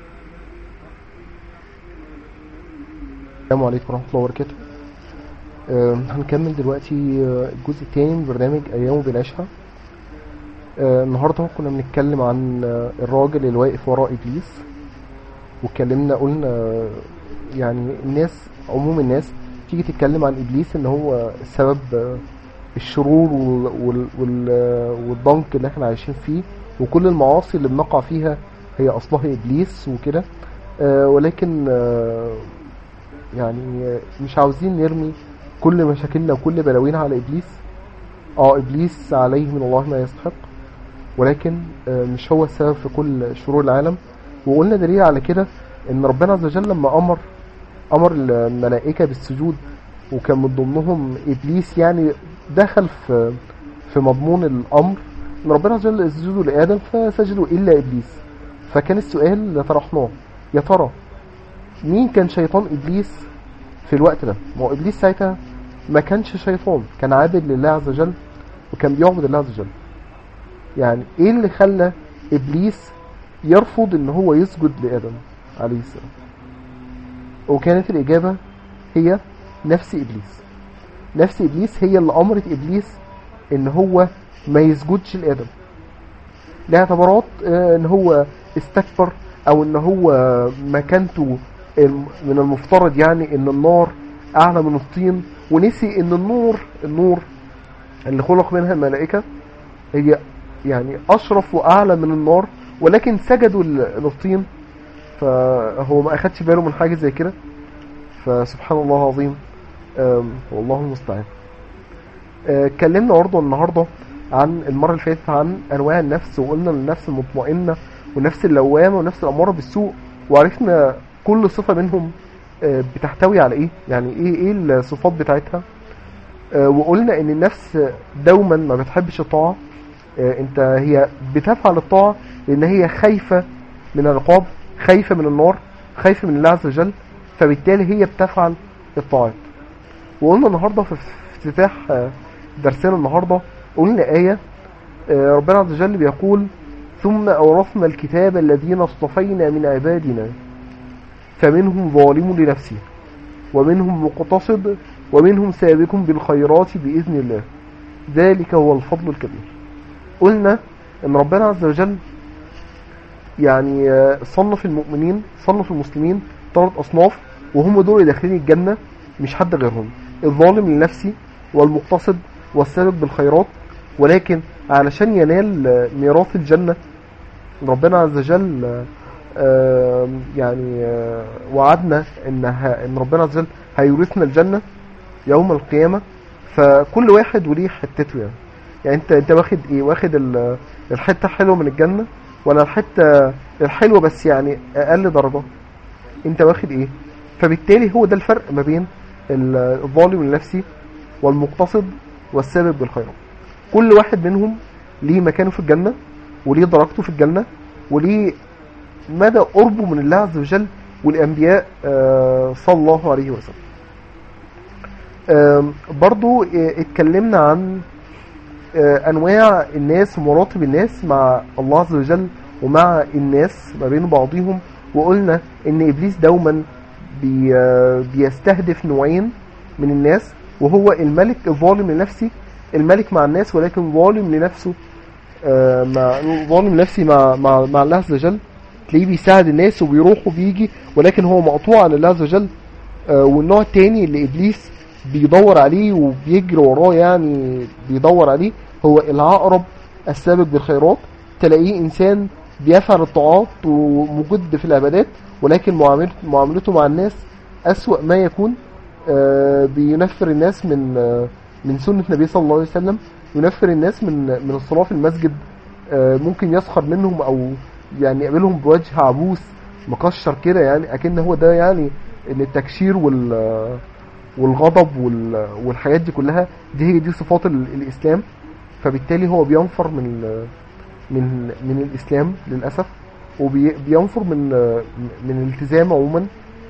السلام عليكم ورحمه الله وبركاته آه، هنكمل دلوقتي آه، الجزء الثاني من برنامج ايام بالعشاء آه، النهارده كنا بنتكلم عن آه، الراجل اللي واقف وراء ابليس واتكلمنا قلنا آه، يعني الناس عموم الناس تيجي تتكلم عن ابليس ان هو سبب آه، الشرور وال- وال- وال- آه، والضنك اللي احنا عايشين فيه وكل المعاصي اللي بنقع فيها هي اصلها ابليس وكده آه، ولكن آه، يعني آه، مش عاوزين نرمي كل مشاكلنا وكل بلاوينا على ابليس اه ابليس عليه من الله ما يستحق ولكن آه، مش هو السبب في كل شرور العالم وقلنا دليل على كده ان ربنا عز وجل لما امر امر الملائكه بالسجود وكان من ضمنهم ابليس يعني دخل في في مضمون الامر ان ربنا عز وجل اسجدوا لادم فسجدوا الا ابليس فكان السؤال اللي طرحناه يا ترى مين كان شيطان ابليس في الوقت ده ما هو ابليس ساعتها ما كانش شيطان كان عابد لله عز وجل وكان بيعبد الله عز وجل يعني ايه اللي خلى ابليس يرفض ان هو يسجد لادم عليه السلام وكانت الاجابه هي نفس ابليس نفس ابليس هي اللي امرت ابليس ان هو ما يسجدش لادم لاعتبارات آه، ان هو استكبر او ان هو مكانته الم- من المفترض يعني ان النار اعلى من الطين ونسي ان النور النور اللي خلق منها الملائكه هي يعني اشرف واعلى من النار ولكن سجدوا لل- للطين فهو ما اخدش باله من حاجه زي كده فسبحان الله العظيم آم، والله المستعان آه، اتكلمنا برضه النهارده عن المره اللي فاتت عن انواع النفس وقلنا النفس المطمئنه والنفس اللوامه والنفس الاماره بالسوء وعرفنا كل صفه منهم آه، بتحتوي على ايه يعني ايه ايه الصفات بتاعتها آه، وقلنا ان النفس دوما ما بتحبش الطاعه آه، انت هي بتفعل الطاعه لان هي خايفه من العقاب خايفه من النار خايفه من الله عز وجل فبالتالي هي بتفعل الطاعات وقلنا النهارده في افتتاح آه، درسنا النهارده قلنا آية آه، ربنا عز وجل بيقول ثم أورثنا الكتاب الذين اصطفينا من عبادنا فمنهم ظالم لنفسه ومنهم مقتصد ومنهم سابق بالخيرات بإذن الله ذلك هو الفضل الكبير قلنا ان ربنا عز وجل يعني آه، صنف المؤمنين صنف المسلمين ثلاث اصناف وهم دول اللي داخلين الجنه مش حد غيرهم الظالم لنفسه والمقتصد والسابق بالخيرات ولكن علشان ينال آه، ميراث الجنه ربنا عز وجل آه، آه، يعني آه، وعدنا ان ه- ان ربنا عز وجل هيورثنا الجنه يوم القيامه فكل واحد وليه حتته يعني يعني انت انت واخد ايه واخد ال- الحته حلوه من الجنه ولا الحته الحلوه بس يعني اقل درجه انت واخد ايه فبالتالي هو ده الفرق ما بين ال- الظالم النفسي والمقتصد والسابق بالخيرات كل واحد منهم ليه مكانه في الجنه وليه درجته في الجنه وليه مدى قربه من الله عز وجل والانبياء آه، صلى الله عليه وسلم آم، برضو آه، اتكلمنا عن آه، انواع الناس ومراتب الناس مع الله عز وجل ومع الناس ما بين بعضهم وقلنا ان ابليس دوما بي آه، بيستهدف نوعين من الناس وهو الملك الظالم لنفسه الملك مع الناس ولكن ظالم لنفسه آه، مع ظالم لنفسه مع مع مع الله عز وجل تلاقيه بيساعد الناس وبيروح وبيجي ولكن هو مقطوع عن الله عز وجل آه، والنوع التاني اللي ابليس بيدور عليه وبيجري وراه يعني بيدور عليه هو العقرب السابق بالخيرات تلاقيه انسان بيفعل الطاعات ومجد في العبادات ولكن معاملته معاملته مع الناس أسوأ ما يكون آه، بينفر الناس من آه، من سنة النبي صلى الله عليه وسلم ينفر الناس من من الصلاة في المسجد آه، ممكن يسخر منهم او يعني يقابلهم بوجه عبوس مكشر كده يعني اكن هو ده يعني ان التكشير وال والغضب وال- والحاجات دي كلها دي هي دي صفات ال- الاسلام فبالتالي هو بينفر من ال- من من الاسلام للاسف وبينفر من من الالتزام عموما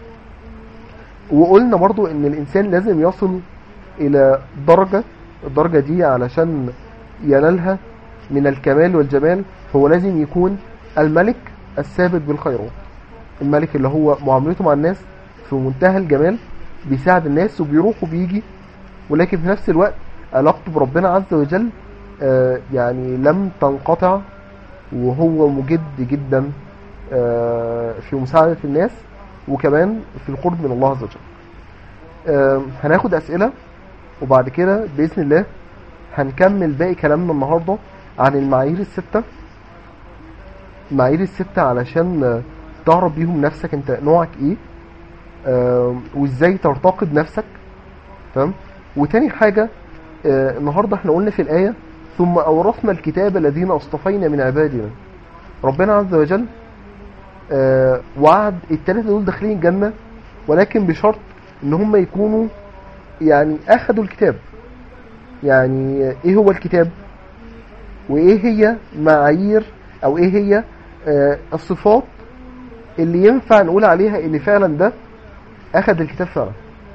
وقلنا برضو ان الانسان لازم يصل الى درجة الدرجة دي علشان ينالها من الكمال والجمال هو لازم يكون الملك السابق بالخيرات الملك اللي هو معاملته مع الناس في منتهى الجمال بيساعد الناس وبيروح وبيجي ولكن في نفس الوقت علاقته بربنا عز وجل آه، يعني لم تنقطع وهو مجد جدا آه، في مساعدة الناس وكمان في القرب من الله عز وجل آه، هناخد أسئلة وبعد كده بإذن الله هنكمل باقي كلامنا النهاردة عن المعايير الستة المعايير الستة علشان آه، تعرف بيهم نفسك انت نوعك ايه آه، وازاي ترتقي بنفسك تمام وتاني حاجة آه، النهاردة احنا قلنا في الآية ثم أورثنا الكتاب الذين اصطفينا من عبادنا ربنا عز وجل آه، وعد الثلاثه دول داخلين الجنه ولكن بشرط ان هم يكونوا يعني اخذوا الكتاب يعني ايه هو الكتاب وايه هي معايير او ايه هي آه، الصفات اللي ينفع نقول عليها ان فعلا ده اخذ الكتاب فعلا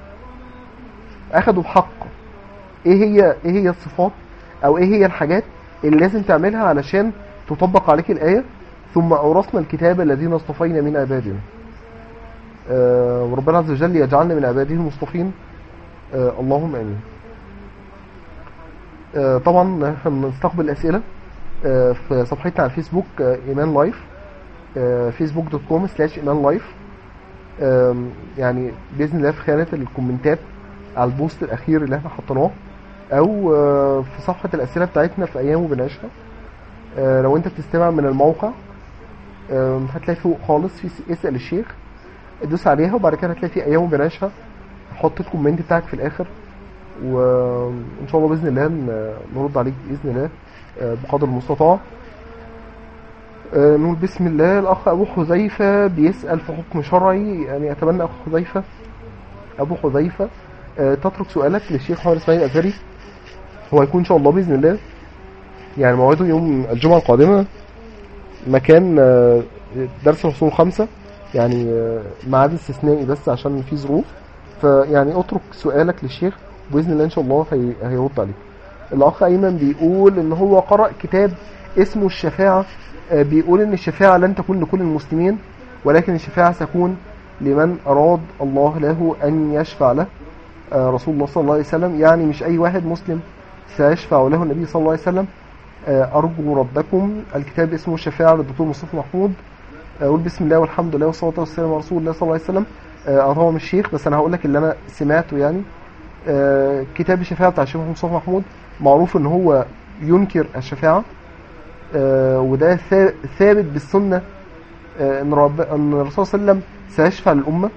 اخده بحق ايه هي ايه هي الصفات او ايه هي الحاجات اللي لازم تعملها علشان تطبق عليك الايه ثم اورثنا الكتاب الذين اصطفينا من عبادنا آه، وربنا عز وجل يجعلنا من عباده المصطفين آه، اللهم امين آه، طبعا هنستقبل اسئله آه، في صفحتنا على الفيسبوك آه، ايمان لايف فيسبوك دوت كوم سلاش ايمان لايف آم، يعني باذن الله في خانه الكومنتات على البوست الاخير اللي احنا حطيناه او آه، في صفحه الاسئله بتاعتنا في ايام وبنعيشها آه، لو انت بتستمع من الموقع آم، هتلاقي فوق خالص في س- اسال الشيخ ادوس عليها وبعد كده هتلاقي في ايام وبنعيشها حط الكومنت بتاعك في الاخر وان شاء الله باذن الله ن- نرد عليك باذن الله آه، بقدر المستطاع آه، نقول بسم الله الاخ ابو حذيفه بيسال في حكم شرعي يعني اتمنى اخو حذيفه ابو حذيفه آه، تترك سؤالك للشيخ محمد اسماعيل الازهري هو هيكون ان شاء الله باذن الله يعني موعده يوم الجمعه القادمه مكان آه، درس الفصول الخمسه يعني آه، ميعاد استثنائي بس عشان في ظروف فيعني اترك سؤالك للشيخ باذن الله ان شاء الله هي... هيرد عليك الاخ ايمن بيقول ان هو قرأ كتاب اسمه الشفاعة آه، بيقول ان الشفاعة لن تكون لكل المسلمين ولكن الشفاعة ستكون لمن اراد الله له ان يشفع له آه، رسول الله صلى الله عليه وسلم يعني مش اي واحد مسلم سيشفع له النبي صلى الله عليه وسلم آه، ارجو ردكم الكتاب اسمه الشفاعة للدكتور مصطفى محمود اقول بسم الله والحمد لله والصلاه والسلام على رسول الله صلى الله عليه وسلم آه، انا طبعا مش شيخ بس انا هقول لك اللي انا سمعته يعني آه، كتاب الشفاعه بتاع الشيخ مصطفى محمود معروف ان هو ينكر الشفاعه آه، وده ثا- ثابت بالسنه آه، ان رب ان الرسول صلى الله عليه وسلم سيشفع للامه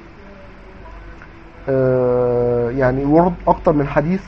آه، يعني ورد اكتر من حديث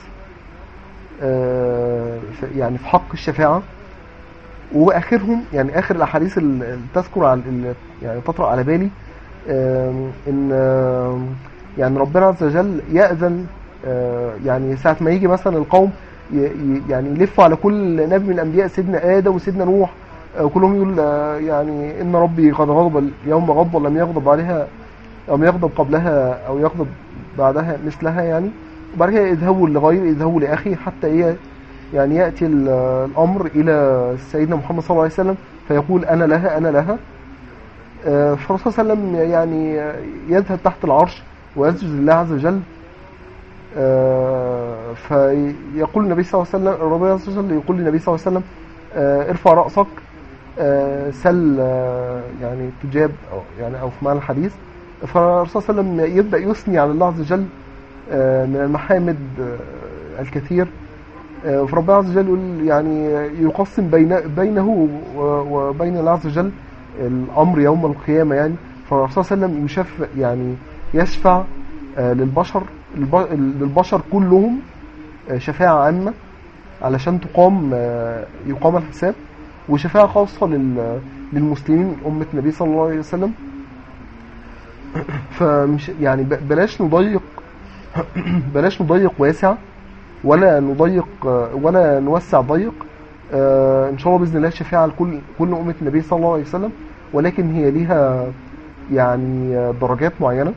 آه، في- يعني في حق الشفاعه واخرهم يعني اخر الاحاديث ال- اللي تذكر على ال- يعني تطرأ على بالي آم، ان آم، يعني ربنا عز وجل يأذن آه، يعني ساعة ما يجي مثلا القوم ي- ي- يعني يلفوا على كل نبي من الانبياء سيدنا ادم وسيدنا نوح آه، وكلهم يقول آه، يعني ان ربي قد غضب اليوم غضبا لم يغضب عليها لم يغضب قبلها او يغضب بعدها مثلها يعني وبعد كده يذهبوا لغير يذهبوا لاخي حتى ايه يعني ياتي ال- الامر الى سيدنا محمد صلى الله عليه وسلم فيقول انا لها انا لها آه، فالرسول صلى الله عليه وسلم يعني يذهب تحت العرش ويسجد لله عز وجل آه، فيقول النبي صلى الله عليه وسلم ربنا عز وجل يقول للنبي صلى الله عليه وسلم آه، ارفع رأسك آه، سل آه، يعني تجاب أو يعني أو في معنى الحديث فالرسول صلى الله عليه وسلم يبدأ يثني على الله عز وجل آه، من المحامد آه، الكثير آه، فربنا عز وجل يقول يعني يقسم بين بينه و- وبين الله عز وجل الامر يوم القيامه يعني فالرسول صلى الله عليه وسلم يشفع يعني يشفع آه، للبشر الب- للبشر كلهم آه، شفاعه عامه علشان تقام آه، يقام الحساب وشفاعه خاصه لل- للمسلمين امه النبي صلى الله عليه وسلم فمش يعني ب- بلاش نضيق بلاش نضيق واسع ولا نضيق ولا نوسع ضيق آه، ان شاء الله باذن الله الشفاعه لكل كل امه النبي صلى الله عليه وسلم ولكن هي ليها يعني آه، درجات معينه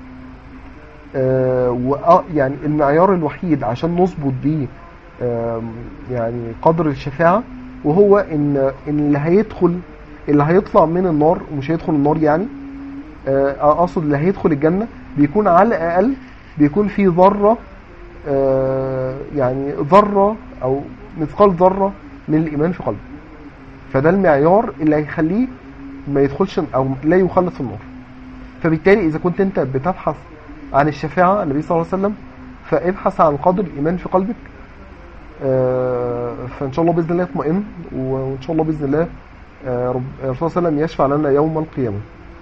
آه، وأ- يعني المعيار الوحيد عشان نظبط بيه آم، يعني قدر الشفاعه وهو ان ان اللي هيدخل اللي هيطلع من النار ومش هيدخل النار يعني آه، اقصد اللي هيدخل الجنه بيكون على الاقل بيكون في ذره آه، يعني ذره او مثقال ذره من الايمان في قلبه فده المعيار اللي هيخليه ما يدخلش او لا يخلد في النار فبالتالي اذا كنت انت بتبحث عن الشفاعه النبي صلى الله عليه وسلم فابحث عن قدر الايمان في قلبك آه، فان شاء الله باذن الله يطمئن وان شاء الله باذن الله آه، رب- الرسول صلى الله عليه وسلم يشفع لنا يوم القيامه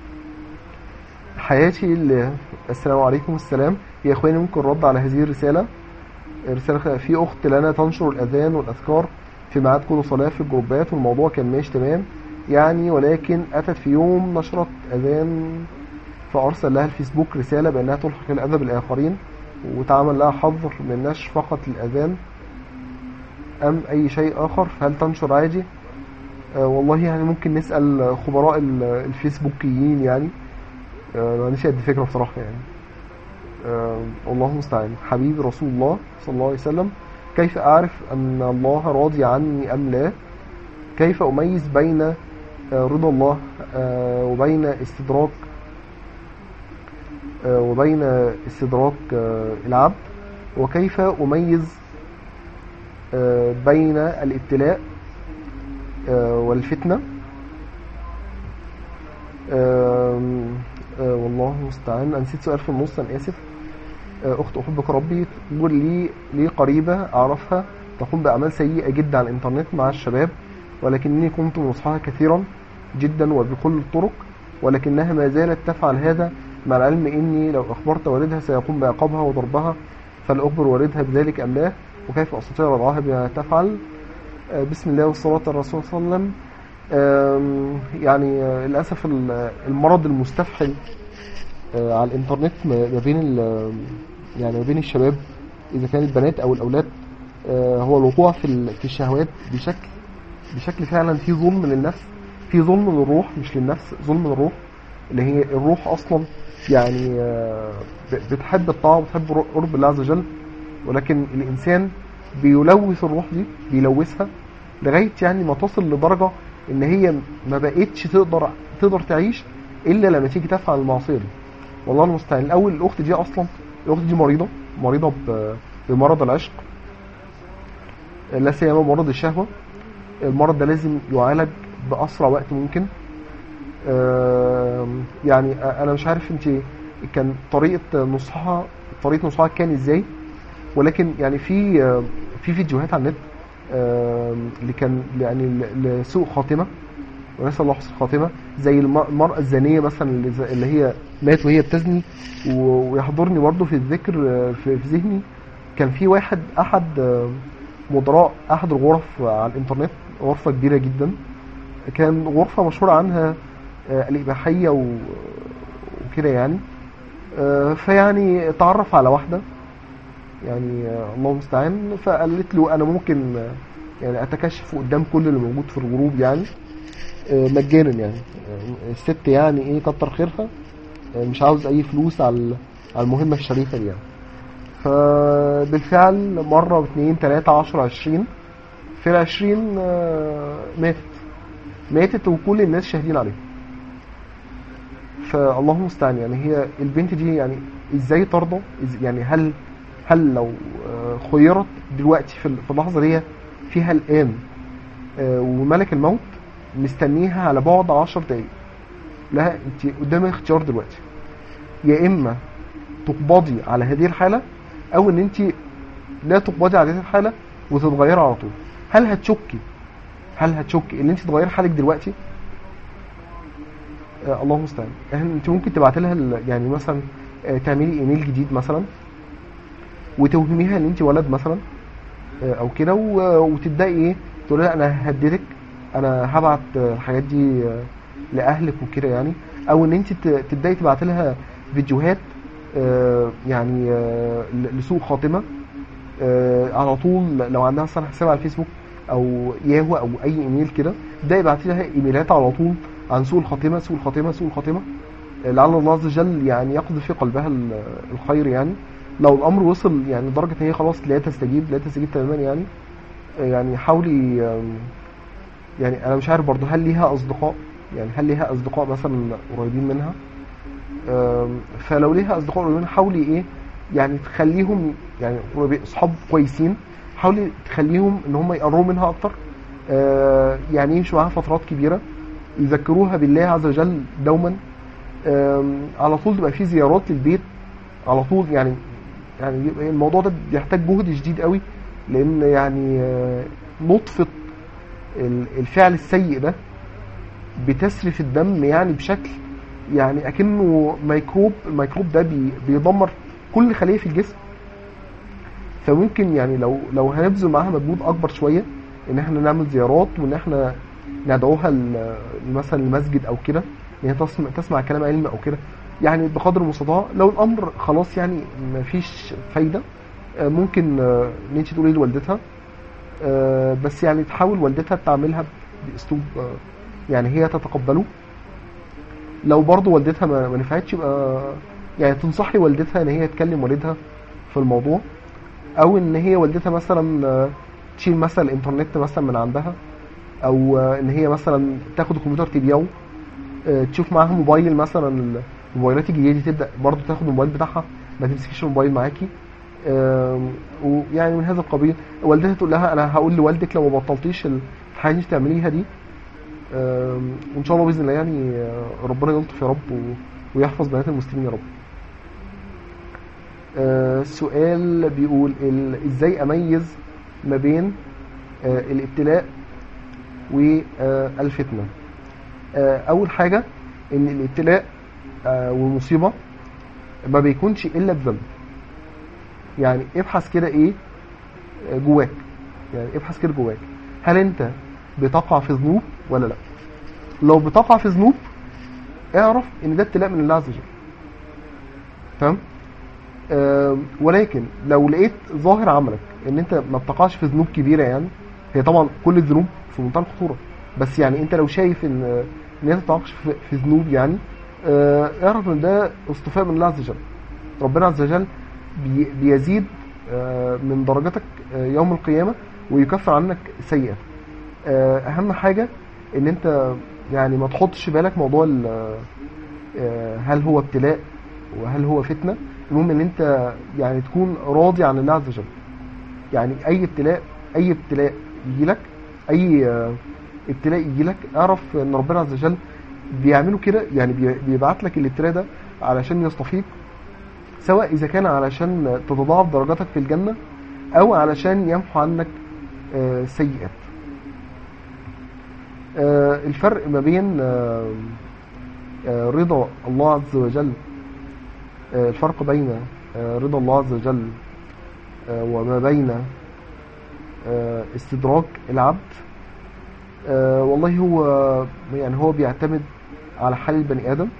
حياتي ال- السلام عليكم السلام يا اخواني ممكن رد على هذه الرساله رساله في اخت لنا تنشر الاذان والاذكار في ميعاد كل صلاه في الجروبات والموضوع كان ماشي تمام يعني ولكن أتت في يوم نشرت أذان فأرسل لها الفيسبوك رسالة بأنها تلحق الأذى بالآخرين وتعمل لها حظر من نشر فقط الأذان أم أي شيء آخر فهل تنشر عادي آه والله يعني ممكن نسأل خبراء ال- الفيسبوكيين يعني آه ما عنديش قد فكرة بصراحة يعني آه والله المستعان حبيب رسول الله صلى الله عليه وسلم كيف أعرف أن الله راضي عني أم لا كيف أميز بين آه، رضا الله آه، وبين استدراك آه، وبين استدراك آه، العبد وكيف أميز آه، بين الابتلاء آه، والفتنة آم، آه، والله المستعان أنا نسيت سؤال في النص أنا آسف آه، أخت أحبك ربي تقول لي لي قريبة أعرفها تقوم بأعمال سيئة جدا على الإنترنت مع الشباب ولكنني كنت نصحها كثيرا جدا وبكل الطرق ولكنها ما زالت تفعل هذا مع العلم إني لو أخبرت والدها سيقوم بعقابها وضربها فهل أخبر والدها بذلك أم لا وكيف أستطيع رضعها بما تفعل آه، بسم الله والصلاة على الرسول صلى الله عليه وسلم آم، يعني آه، للأسف ال- المرض المستفحل آه، على الإنترنت ما ما بين ال- يعني ما بين الشباب إذا كان البنات أو الأولاد آه، هو الوقوع في ال- في الشهوات بشكل بشكل فعلا في ظلم للنفس في ظلم للروح مش للنفس ظلم للروح اللي هي الروح اصلا يعني آه، ب- بتحب الطاعه وبتحب رو- قرب الله عز وجل ولكن الانسان بيلوث الروح دي بيلوثها لغايه يعني ما تصل لدرجه ان هي ما بقتش تقدر تقدر تعيش الا لما تيجي تفعل المعصيه دي والله المستعان الاول الاخت دي اصلا الاخت دي مريضه مريضه ب- بمرض العشق لا سيما مرض الشهوه المرض ده لازم يعالج باسرع وقت ممكن آم، يعني انا مش عارف انت كان طريقه نصحها طريقه نصحها كان ازاي ولكن يعني في آم، في فيديوهات على النت آم، اللي كان يعني ل- لسوء خاتمه ونسال الله حسن الخاتمه زي الم- المراه الزانيه مثلا اللي ز- اللي هي مات وهي بتزني و- ويحضرني برضه في الذكر آه، في في ذهني كان في واحد احد آم، مدراء احد الغرف على الانترنت غرفه كبيره جدا كان غرفه مشهور عنها آه، الاباحيه و- وكده يعني آه، فيعني تعرف على واحده يعني آه، الله المستعان فقالت له انا ممكن آه، يعني اتكشف قدام كل اللي موجود في الجروب يعني آه، مجانا يعني آه، الست يعني ايه كتر خيرها آه، مش عاوز اي فلوس على على المهمه الشريفه دي يعني فبالفعل مرة واثنين تلاتة عشرة عشرين في العشرين آه، ماتت ماتت وكل الناس شاهدين عليها فالله المستعان يعني هي البنت دي يعني ازاي ترضى إز- يعني هل هل لو آه، خيرت دلوقتي في ال- في اللحظة دي فيها الآن آه، وملك الموت مستنيها على بعد عشر دقايق لا انت قدامك اختيار دلوقتي يا اما تقبضي على هذه الحالة او ان انت لا تقبضي على هذه الحالة وتتغيري على طول هل هتشكي هل هتشكي ان انت تغيري حالك دلوقتي آه الله المستعان يعني انت ممكن تبعت لها ال- يعني مثلا آه تعملي ايميل جديد مثلا وتوهميها ان انت ولد مثلا آه او كده و- وتبداي ايه تقول لها انا ههددك انا هبعت آه، الحاجات دي آه، لاهلك وكده يعني او ان انت ت- تبداي تبعت لها فيديوهات آه، يعني آه، ل- لسوء خاتمه آه، على طول لو عندها مثلا حساب على الفيسبوك او ياهو او اي ايميل كده تبداي ابعتي لها ايميلات على طول عن سوء الخاتمه سوء الخاتمه سوء الخاتمه آه، لعل الله عز وجل يعني يقذف في قلبها ال- الخير يعني لو الامر وصل يعني لدرجه ان هي خلاص لا تستجيب لا تستجيب تماما يعني آه، يعني حاولي آم، يعني انا مش عارف برضه هل ليها اصدقاء يعني هل ليها اصدقاء مثلا قريبين منها آم، فلو ليها اصدقاء قريبين حاولي ايه يعني تخليهم يعني قريبين- اصحاب كويسين حاولي تخليهم ان هم يقربوا منها اكتر آه، يعني يمشوا معاها فترات كبيره يذكروها بالله عز وجل دوما آم، على طول تبقى في زيارات للبيت على طول يعني يعني يبقى الموضوع ده بيحتاج جهد شديد قوي لان يعني آه، نطفه ال- الفعل السيء ده بتسري في الدم يعني بشكل يعني اكنه ميكروب الميكروب ده بي بيدمر كل خليه في الجسم فممكن يعني لو لو هنبذل معاها مجهود اكبر شويه ان احنا نعمل زيارات وان احنا ندعوها ل- مثلا المسجد او كده ان هي تسمع تسمع كلام علم او كده يعني بقدر المستطاع لو الامر خلاص يعني مفيش فايده آه، ممكن آه، ان انت تقولي لوالدتها آه، بس يعني تحاول والدتها تعملها باسلوب آه، يعني هي تتقبله لو برضه والدتها ما ما نفعتش يبقى يعني تنصحي والدتها ان هي تكلم والدها في الموضوع او ان هي والدتها مثلا آه، تشيل مثلا الانترنت مثلا من عندها او آه، ان هي مثلا تاخد الكمبيوتر تبيعه آه، تشوف معاها موبايل مثلا الموبايلات الجديده دي تبدا برضه تاخد الموبايل بتاعها ما تمسكيش الموبايل معاكي آم، ويعني من هذا القبيل والدتها تقول لها انا هقول لوالدك لو ما بطلتيش الحاجه اللي انت بتعمليها دي آم، وان شاء الله باذن الله يعني آه، ربنا يلطف يا رب و- ويحفظ بنات المسلمين يا رب آه، السؤال بيقول ال- ازاي اميز ما بين آه، الابتلاء والفتنه آه، اول حاجه ان الابتلاء آه، والمصيبه ما بيكونش الا بذنب يعني ابحث كده ايه آه، جواك يعني ابحث كده جواك هل انت بتقع في ذنوب ولا لا لو بتقع في ذنوب اعرف ان ده ابتلاء من الله عز وجل تمام آم، ولكن لو لقيت ظاهر عملك ان انت ما بتقعش في ذنوب كبيره يعني هي طبعا كل الذنوب في منتهى الخطوره بس يعني انت لو شايف ان ان انت ما بتقعش في في ذنوب يعني آه، اعرف ان ده اصطفاء من الله عز وجل ربنا عز وجل بي- بيزيد آه، من درجاتك آه، يوم القيامه ويكفر عنك سيئات آه، اهم حاجه ان انت يعني ما تحطش في بالك موضوع ال- آه، هل هو ابتلاء وهل هو فتنه المهم ان انت يعني تكون راضي عن الله عز وجل يعني اي ابتلاء اي ابتلاء يجي لك اي آه، ابتلاء يجي لك اعرف ان ربنا عز وجل بيعملوا كده يعني بي- بيبعت لك الابتلاء ده علشان يصطفيك سواء اذا كان علشان تتضاعف درجاتك في الجنه او علشان يمحو عنك آه، سيئات آه، الفرق ما بين آه، آه، رضا الله عز وجل آه، الفرق بين آه، رضا الله عز وجل آه، وما بين آه، استدراك العبد آه، والله هو يعني هو بيعتمد على حال البني آدم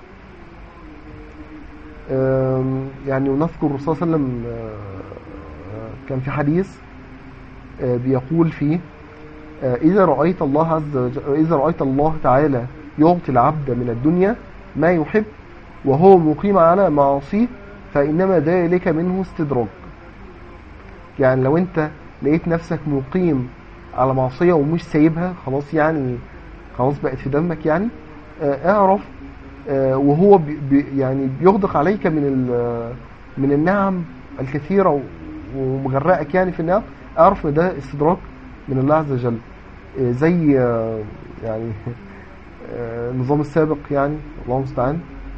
آم، يعني ونذكر الرسول صلى الله عليه وسلم آه، آه، كان في حديث آه، بيقول فيه آه، إذا رأيت الله عز وجل إذا رأيت الله تعالى يعطي العبد من الدنيا ما يحب وهو مقيم على معاصيه فإنما ذلك منه استدراج يعني لو أنت لقيت نفسك مقيم على معصية ومش سايبها خلاص يعني خلاص بقت في دمك يعني آه، اعرف آه، وهو بي بي- يعني بيغدق عليك من ال- من النعم الكثيرة و- ومغرقك يعني في النعم اعرف ان ده استدراك من الله عز وجل آه، زي آه، يعني آه، النظام السابق يعني الله المستعان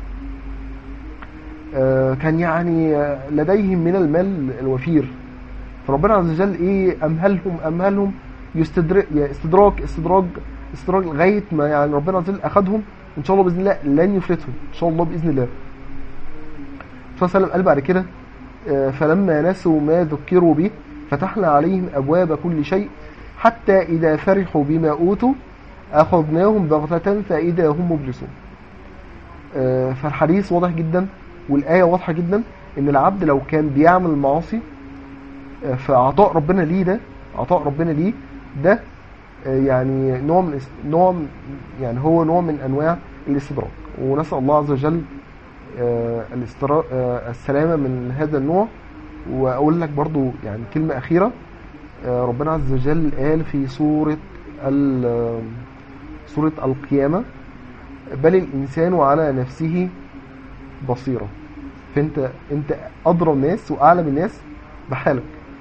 آه، كان يعني آه، لديهم من المال الوفير فربنا عز وجل ايه امهلهم امهلهم يستدرك استدراك استدراج استدراج لغايه ما يعني ربنا عز وجل اخذهم ان شاء الله باذن الله لن يفلتهم ان شاء الله باذن الله الرسول صلى الله عليه وسلم قال بعد كده آه، فلما نسوا ما ذكروا به فتحنا عليهم ابواب كل شيء حتى اذا فرحوا بما اوتوا اخذناهم بغته فاذا هم مبلسون آه، فالحديث واضح جدا والايه واضحه جدا ان العبد لو كان بيعمل المعاصي آه، فعطاء ربنا ليه ده عطاء ربنا ليه ده آه، يعني نوع من الاس- نوع من- يعني هو نوع من انواع الاستدراك ونسال الله عز وجل آه، الاسترا- آه، السلامه من هذا النوع واقول لك برضو يعني كلمه اخيره آه، ربنا عز وجل قال في سوره ال- آه، سوره القيامه بل الانسان على نفسه بصيره فانت انت ادرى الناس واعلم الناس بحالك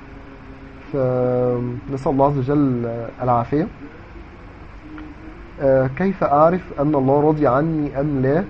فنسال الله عز وجل العافيه آه، كيف اعرف ان الله راضي عني ام لا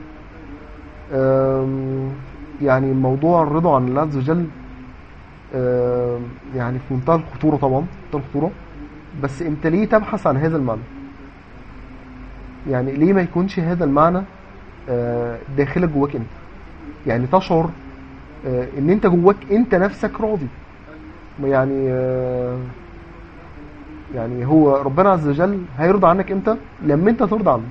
آم، يعني موضوع الرضا عن الله عز وجل آم، يعني في منتهى الخطوره طبعا منتهى الخطوره بس انت ليه تبحث عن هذا المعنى يعني ليه ما يكونش هذا المعنى آه، داخلك جواك انت يعني تشعر آه، ان انت جواك انت نفسك راضي يعني آه، يعني هو ربنا عز وجل هيرضى عنك امتى لما انت ترضى عنه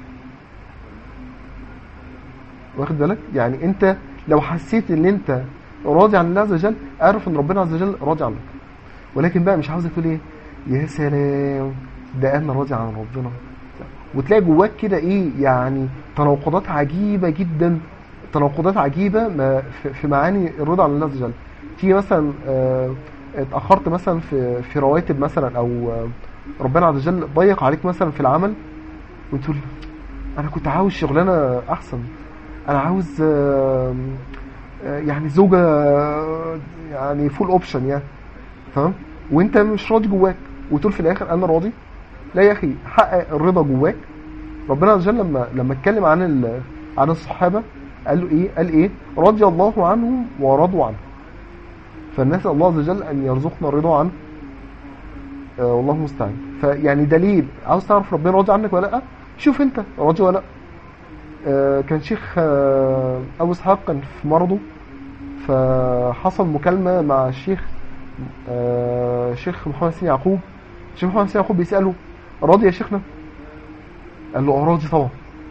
واخد بالك يعني انت لو حسيت ان انت راضي عن الله عز وجل اعرف ان ربنا عز وجل راضي عنك ولكن بقى مش عاوزك تقول ايه يا سلام ده انا راضي عن ربنا وتلاقي جواك كده ايه يعني تناقضات عجيبه جدا تناقضات عجيبه ما في في معاني الرضا عن الله عز وجل تيجي مثلا آه، اتاخرت مثلا في في رواتب مثلا او آه، ربنا عز وجل ضيق عليك مثلا في العمل وتقول انا كنت عاوز شغلانه احسن انا عاوز آه، آه، يعني زوجه آه، يعني فول اوبشن يعني فاهم وانت مش راضي جواك وتقول في الاخر انا راضي لا يا اخي حقق الرضا جواك ربنا عز وجل لما لما اتكلم عن ال- عن الصحابه قال له ايه قال ايه رضي الله عنهم ورضوا عنه فالناس الله عز وجل ان يرزقنا الرضا عنه آه والله المستعان فيعني دليل عاوز تعرف ربنا راضي عنك ولا لا شوف انت راضي ولا لا آه كان شيخ آه ابو اسحاق كان في مرضه فحصل مكالمه مع الشيخ آه شيخ محمد سين يعقوب الشيخ محمد سين يعقوب بيساله راضي يا شيخنا قال له اه راضي طبعا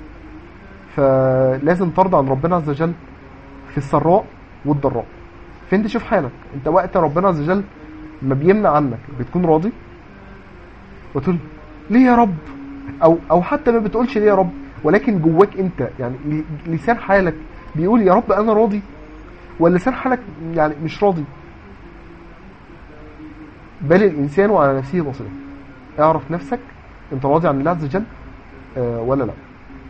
فلازم ترضى عن ربنا عز وجل في السراء والضراء فانت شوف حالك انت وقت ربنا عز وجل ما بيمنع عنك بتكون راضي وتقول ليه يا رب او او حتى ما بتقولش ليه يا رب ولكن جواك انت يعني ل- لسان حالك بيقول يا رب انا راضي ولا لسان حالك يعني مش راضي بل الانسان على نفسه بصير اعرف نفسك انت راضي عن الله عز وجل آه ولا لا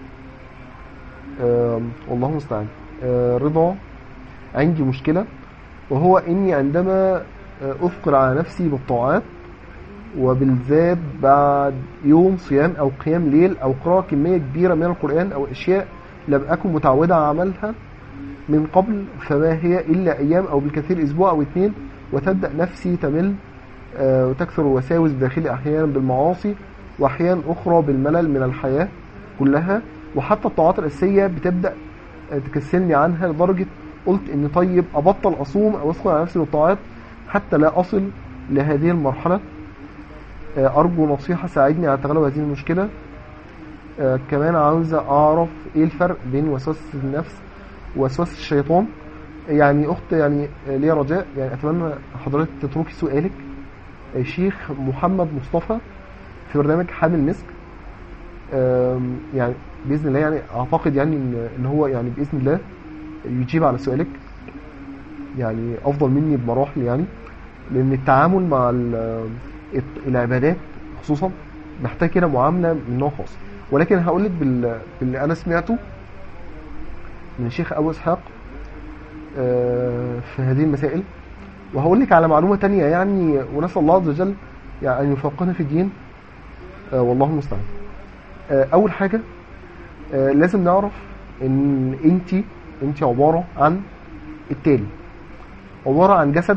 آه والله المستعان آه رضا عندي مشكلة وهو اني عندما آه اثقل على نفسي بالطاعات وبالذات بعد يوم صيام او قيام ليل او قراءة كمية كبيرة من القرآن او اشياء لم اكن متعودة على عملها من قبل فما هي الا ايام او بالكثير اسبوع او اتنين وتبدأ نفسي تمل آه، وتكثر الوساوس بداخلي احيانا بالمعاصي واحيانا اخرى بالملل من الحياة كلها وحتى الطاعات الاساسية بتبدأ آه، تكسلني عنها لدرجة قلت اني طيب ابطل اصوم او ادخل على نفسي بالطاعات حتى لا اصل لهذه المرحلة آه، ارجو نصيحة ساعدني على تغلب هذه المشكلة آه، كمان عاوز اعرف ايه الفرق بين وسوسة النفس ووسوسة الشيطان يعني اخت يعني آه، ليا رجاء يعني اتمنى حضرتك تتركي سؤالك آه، شيخ محمد مصطفى في برنامج حامل مسك آم، يعني باذن الله يعني اعتقد يعني ان ان هو يعني باذن الله يجيب على سؤالك يعني افضل مني بمراحل يعني لان التعامل مع ال- الت- العبادات خصوصا محتاج كده معامله من نوع خاص ولكن هقول لك بال... باللي انا سمعته من الشيخ ابو اسحاق آه، في هذه المسائل وهقول لك على معلومه تانية يعني ونسال الله عز وجل يعني ان يفقهنا في الدين آه، والله المستعان آه، اول حاجه آه، لازم نعرف ان انت انت عباره عن التالي عباره عن جسد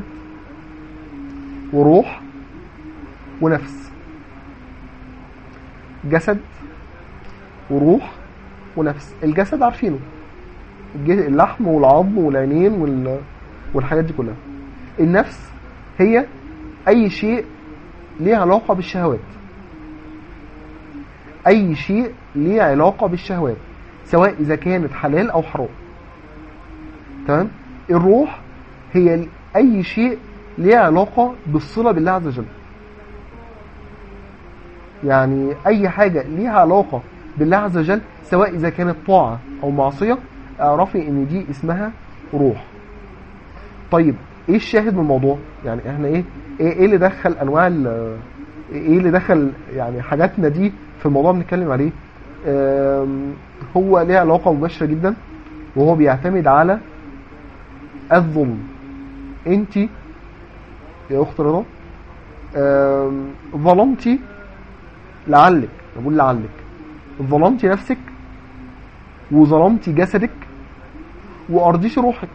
وروح ونفس جسد وروح ونفس الجسد عارفينه الج- اللحم والعظم والعينين وال... والحاجات دي كلها النفس هي اي شيء ليه علاقه بالشهوات اي شيء ليه علاقه بالشهوات سواء اذا كانت حلال او حرام تمام الروح هي ال- اي شيء ليه علاقه بالصله بالله عز وجل يعني اي حاجه ليها علاقه بالله عز وجل سواء اذا كانت طاعه او معصيه اعرفي ان دي اسمها روح طيب ايه الشاهد من الموضوع يعني احنا ايه ايه, إيه اللي دخل انواع ال- ايه اللي دخل يعني حاجاتنا دي في الموضوع اللي بنتكلم عليه آم، هو ليه علاقه مباشره جدا وهو بيعتمد على الظلم انت يا اخت رضا آم، ظلمتي لعلك بقول لعلك ظلمتي نفسك وظلمتي جسدك وارضيش روحك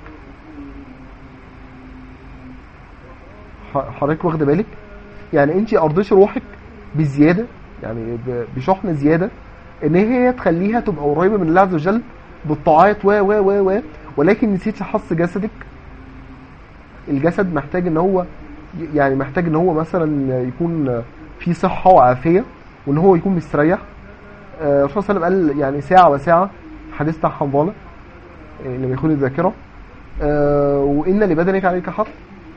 ح- حضرتك واخده بالك يعني انت ارضيش روحك بزياده يعني ب- بشحنه زياده ان هي تخليها تبقى قريبه من الله عز وجل بالطاعات و و و و ولكن نسيتي حظ جسدك الجسد محتاج ان هو يعني محتاج ان هو مثلا يكون في صحه وعافيه وان هو يكون مستريح آه، الرسول صلى الله عليه وسلم قال يعني ساعه وساعه حديث بتاع حنظله آه، لما يكون الذاكره آه، وان لبدنك عليك حق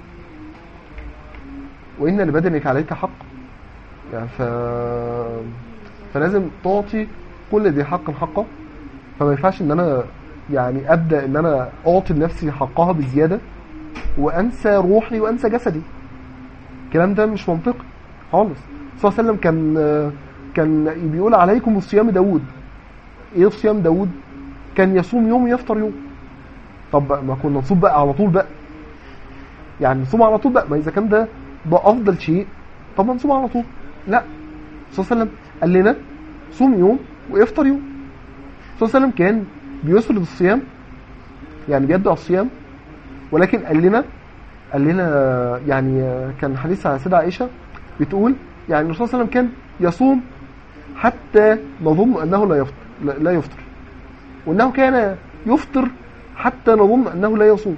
وان لبدنك عليك حق يعني ف فلازم تعطي كل ذي حق حقه فما ينفعش ان انا يعني ابدا ان انا اعطي لنفسي حقها بزياده وانسى روحي وانسى جسدي الكلام ده مش منطقي خالص صلى الله عليه وسلم كان كان بيقول عليكم الصيام داود ايه صيام داود كان يصوم يوم ويفطر يوم طب بقى ما كنا نصوم بقى على طول بقى يعني نصوم على طول بقى ما اذا كان ده ده افضل شيء طب ما نصوم على طول لا صلى الله عليه وسلم قال لنا صوم يوم وافطر يوم صلى الله عليه وسلم كان بيسرد الصيام يعني بيبدا الصيام ولكن قال لنا قال لنا يعني كان حديث على سيدة عائشة بتقول يعني الرسول صلى الله عليه وسلم كان يصوم حتى نظن انه لا يفطر لا لا يفطر وانه كان يفطر حتى نظن انه لا يصوم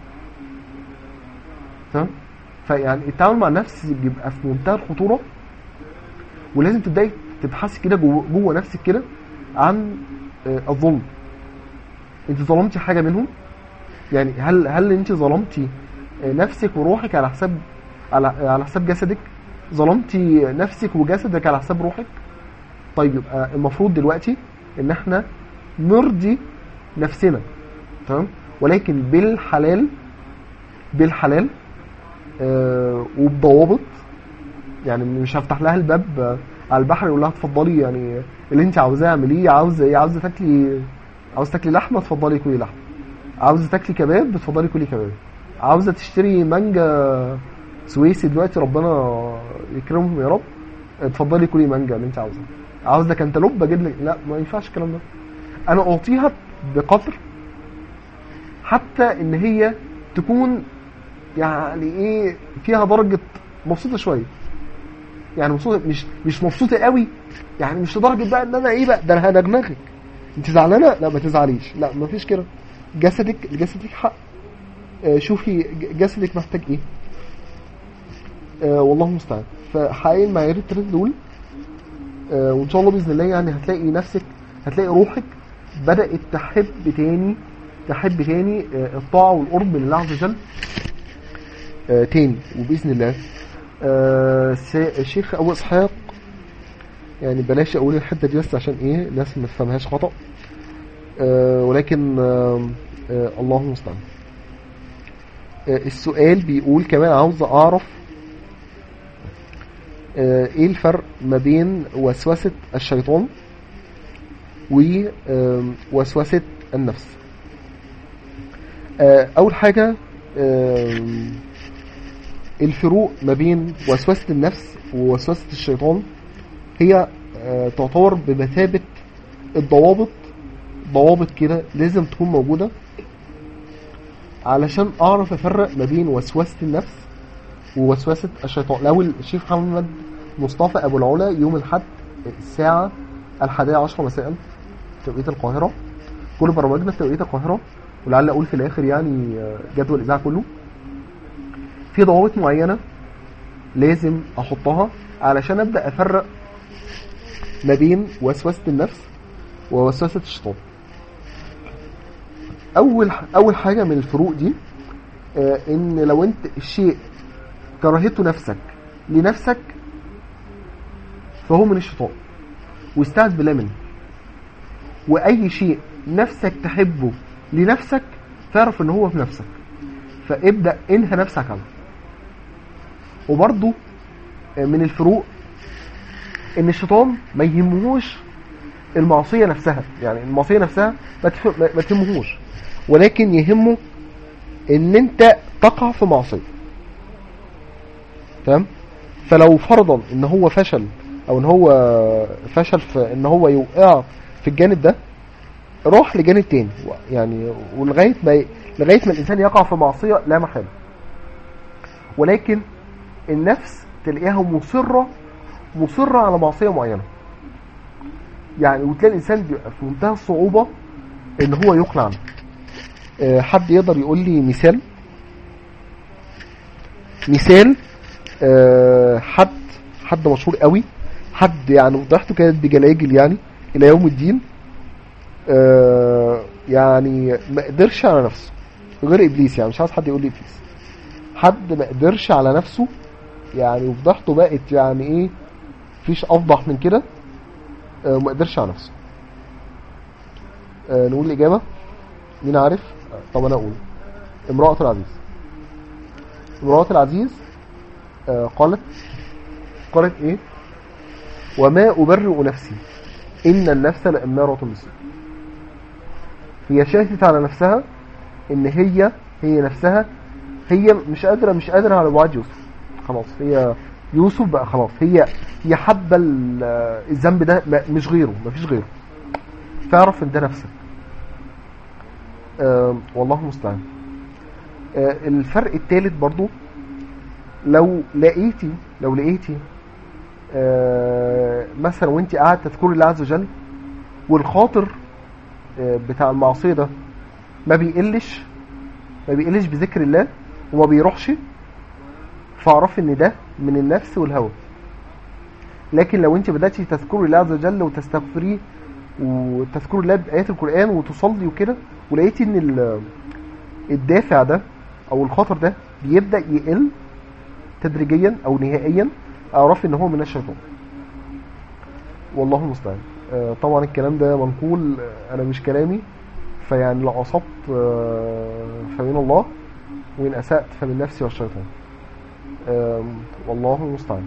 تمام فيعني التعامل مع النفس بيبقى في منتهى الخطوره ولازم تبداي تبحثي كده جوه جوه نفسك كده عن آه، الظلم انت ظلمتي حاجه منهم يعني هل هل انت ظلمتي آه، نفسك وروحك على حساب على على حساب جسدك ظلمتي نفسك وجسدك على حساب روحك طيب يبقى المفروض دلوقتي ان احنا نرضي نفسنا تمام ولكن بالحلال بالحلال آه وبضوابط يعني مش هفتح لها الباب آه، على البحر يقول لها اتفضلي يعني اللي انت عاوزاه اعمليه عاوزه ايه عاوزه تاكلي عاوزه تاكلي لحمه اتفضلي كلي لحمه عاوزه تاكلي كباب اتفضلي كلي كباب عاوزه تشتري مانجا سويسي دلوقتي ربنا يكرمهم يا رب اتفضلي كلي مانجا اللي انت عاوزاه عاوزه كانتالوب اجيب لك لا ما ينفعش الكلام ده انا اعطيها بقدر حتى ان هي تكون يعني ايه فيها درجه مبسوطه شويه يعني مبسوطه مش مش مبسوطه قوي يعني مش لدرجه بقى ان انا ايه بقى ده انا هنغنغك انت زعلانه لا ما تزعليش لا ما فيش كده جسدك لجسدك حق آه، شوفي ج- جسدك محتاج ايه آه والله المستعان فحقيقي المعايير الثلاثه دول آه وان شاء الله باذن الله يعني هتلاقي نفسك هتلاقي روحك بدات تحب تاني تحب تاني آه الطاعه والقرب من الله عز وجل آه تاني وباذن الله آه س- الشيخ ابو اسحاق يعني بلاش اقول الحته دي بس عشان ايه الناس ما تفهمهاش خطا آه ولكن آه آه الله المستعان آه السؤال بيقول كمان عاوز اعرف آه ايه الفرق ما بين وسوسه الشيطان ووسوسه النفس آه اول حاجه آم، الفروق ما بين وسوسه النفس ووسوسه الشيطان هي آه، تعتبر بمثابة الضوابط ضوابط كده لازم تكون موجودة علشان أعرف أفرق ما بين وسوسة النفس ووسوسة الشيطان لو الشيخ محمد مصطفى أبو العلا يوم الأحد الساعة الحادية عشرة مساء توقيت القاهرة كل برامجنا في توقيت القاهرة ولعل أقول في الآخر يعني آه، جدول الإذاعة كله في ضوابط معينة لازم أحطها علشان أبدأ أفرق ما بين وسوسة النفس ووسوسة الشيطان أول أول حاجة من الفروق دي آه، إن لو أنت الشيء كرهته نفسك لنفسك فهو من الشيطان واستعذ بالله منه وأي شيء نفسك تحبه لنفسك فاعرف إن هو في نفسك فابدأ انهى نفسك عنه وبرضو آه، من الفروق ان الشيطان ما يهمهوش المعصيه نفسها يعني المعصيه نفسها ما تف- ما- ما تهمهوش ولكن يهمه ان انت تقع في معصيه تمام فلو فرضا ان هو فشل او ان هو فشل في ان هو يوقع في الجانب ده راح لجانب تاني يعني ولغايه ما ي- لغايه ما الانسان يقع في معصيه لا محاله ولكن النفس تلاقيها مصره مصرة على معصية معينة يعني وتلاقي الإنسان بيبقى في منتهى الصعوبة إن هو يقلع عنه آه، حد يقدر يقول لي مثال مثال آه، حد حد مشهور قوي حد يعني فضحته كانت بجلاجل يعني الى يوم الدين آه يعني ما قدرش على نفسه غير ابليس يعني مش عايز حد يقول لي ابليس حد ما قدرش على نفسه يعني وفضحته بقت يعني ايه مفيش افضح من كده آه ما قدرش على نفسه آه نقول الاجابه مين عارف آه، طب انا اقول امراه العزيز امراه العزيز آه قالت قالت ايه وما ابرئ نفسي ان النفس لاماره بالسوء هي شاهدت على نفسها ان هي هي نفسها هي مش قادره مش قادره على بعد يوسف خلاص هي يوسف بقى خلاص هي هي حابه ال- الذنب ده ما- مش غيره مفيش غيره تعرف ان ده نفسك آه والله المستعان آه الفرق الثالث برضو لو لقيتي لو لقيتي آه مثلا وانت قاعد تذكري الله عز وجل والخاطر آه بتاع المعصيه ده ما بيقلش ما بيقلش بذكر الله وما بيروحش فاعرف ان ده من النفس والهوى لكن لو انت بداتي تذكري الله عز وجل وتستغفريه وتذكري الله بايات القران وتصلي وكده ولقيتي ان ال- الدافع ده او الخطر ده بيبدا يقل تدريجيا او نهائيا اعرف ان هو من الشيطان والله المستعان آه، طبعا الكلام ده منقول آه، انا مش كلامي فيعني لو اصبت آه، فمن الله وان اسات فمن نفسي والشيطان آم، والله المستعان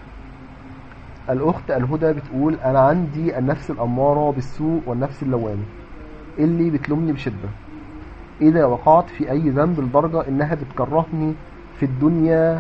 الاخت الهدى بتقول انا عندي النفس الاماره بالسوء والنفس اللوامه اللي بتلومني بشده اذا وقعت في اي ذنب لدرجه انها بتكرهني في الدنيا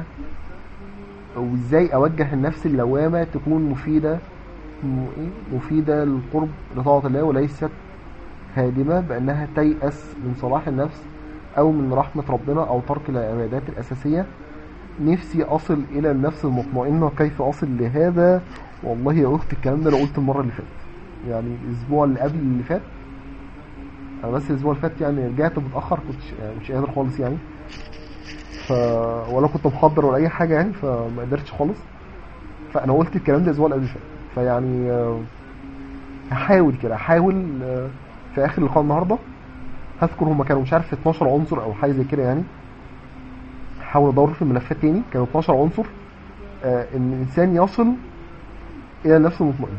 وازاي اوجه النفس اللوامه تكون مفيده م- إيه؟ مفيده للقرب لطاعه الله وليست هادمه بانها تيأس من صلاح النفس او من رحمه ربنا او ترك العبادات الاساسيه نفسي اصل الى النفس المطمئنه كيف اصل لهذا والله يا اخت الكلام ده انا قلت المره اللي فاتت يعني الاسبوع اللي قبل اللي فات انا بس الاسبوع اللي فات يعني رجعت متاخر كنت يعني مش قادر خالص يعني ف ولا كنت محضر ولا اي حاجه يعني فما قدرتش خالص فانا قلت الكلام ده الاسبوع اللي قبل اللي فات فيعني آه، هحاول كده هحاول آه، في اخر لقاء النهارده هذكر هما كانوا مش عارف 12 عنصر او حاجه زي كده يعني هحاول ادور في الملفات تاني كانوا 12 عنصر آه، ان الانسان يصل الى نفسه مطمئن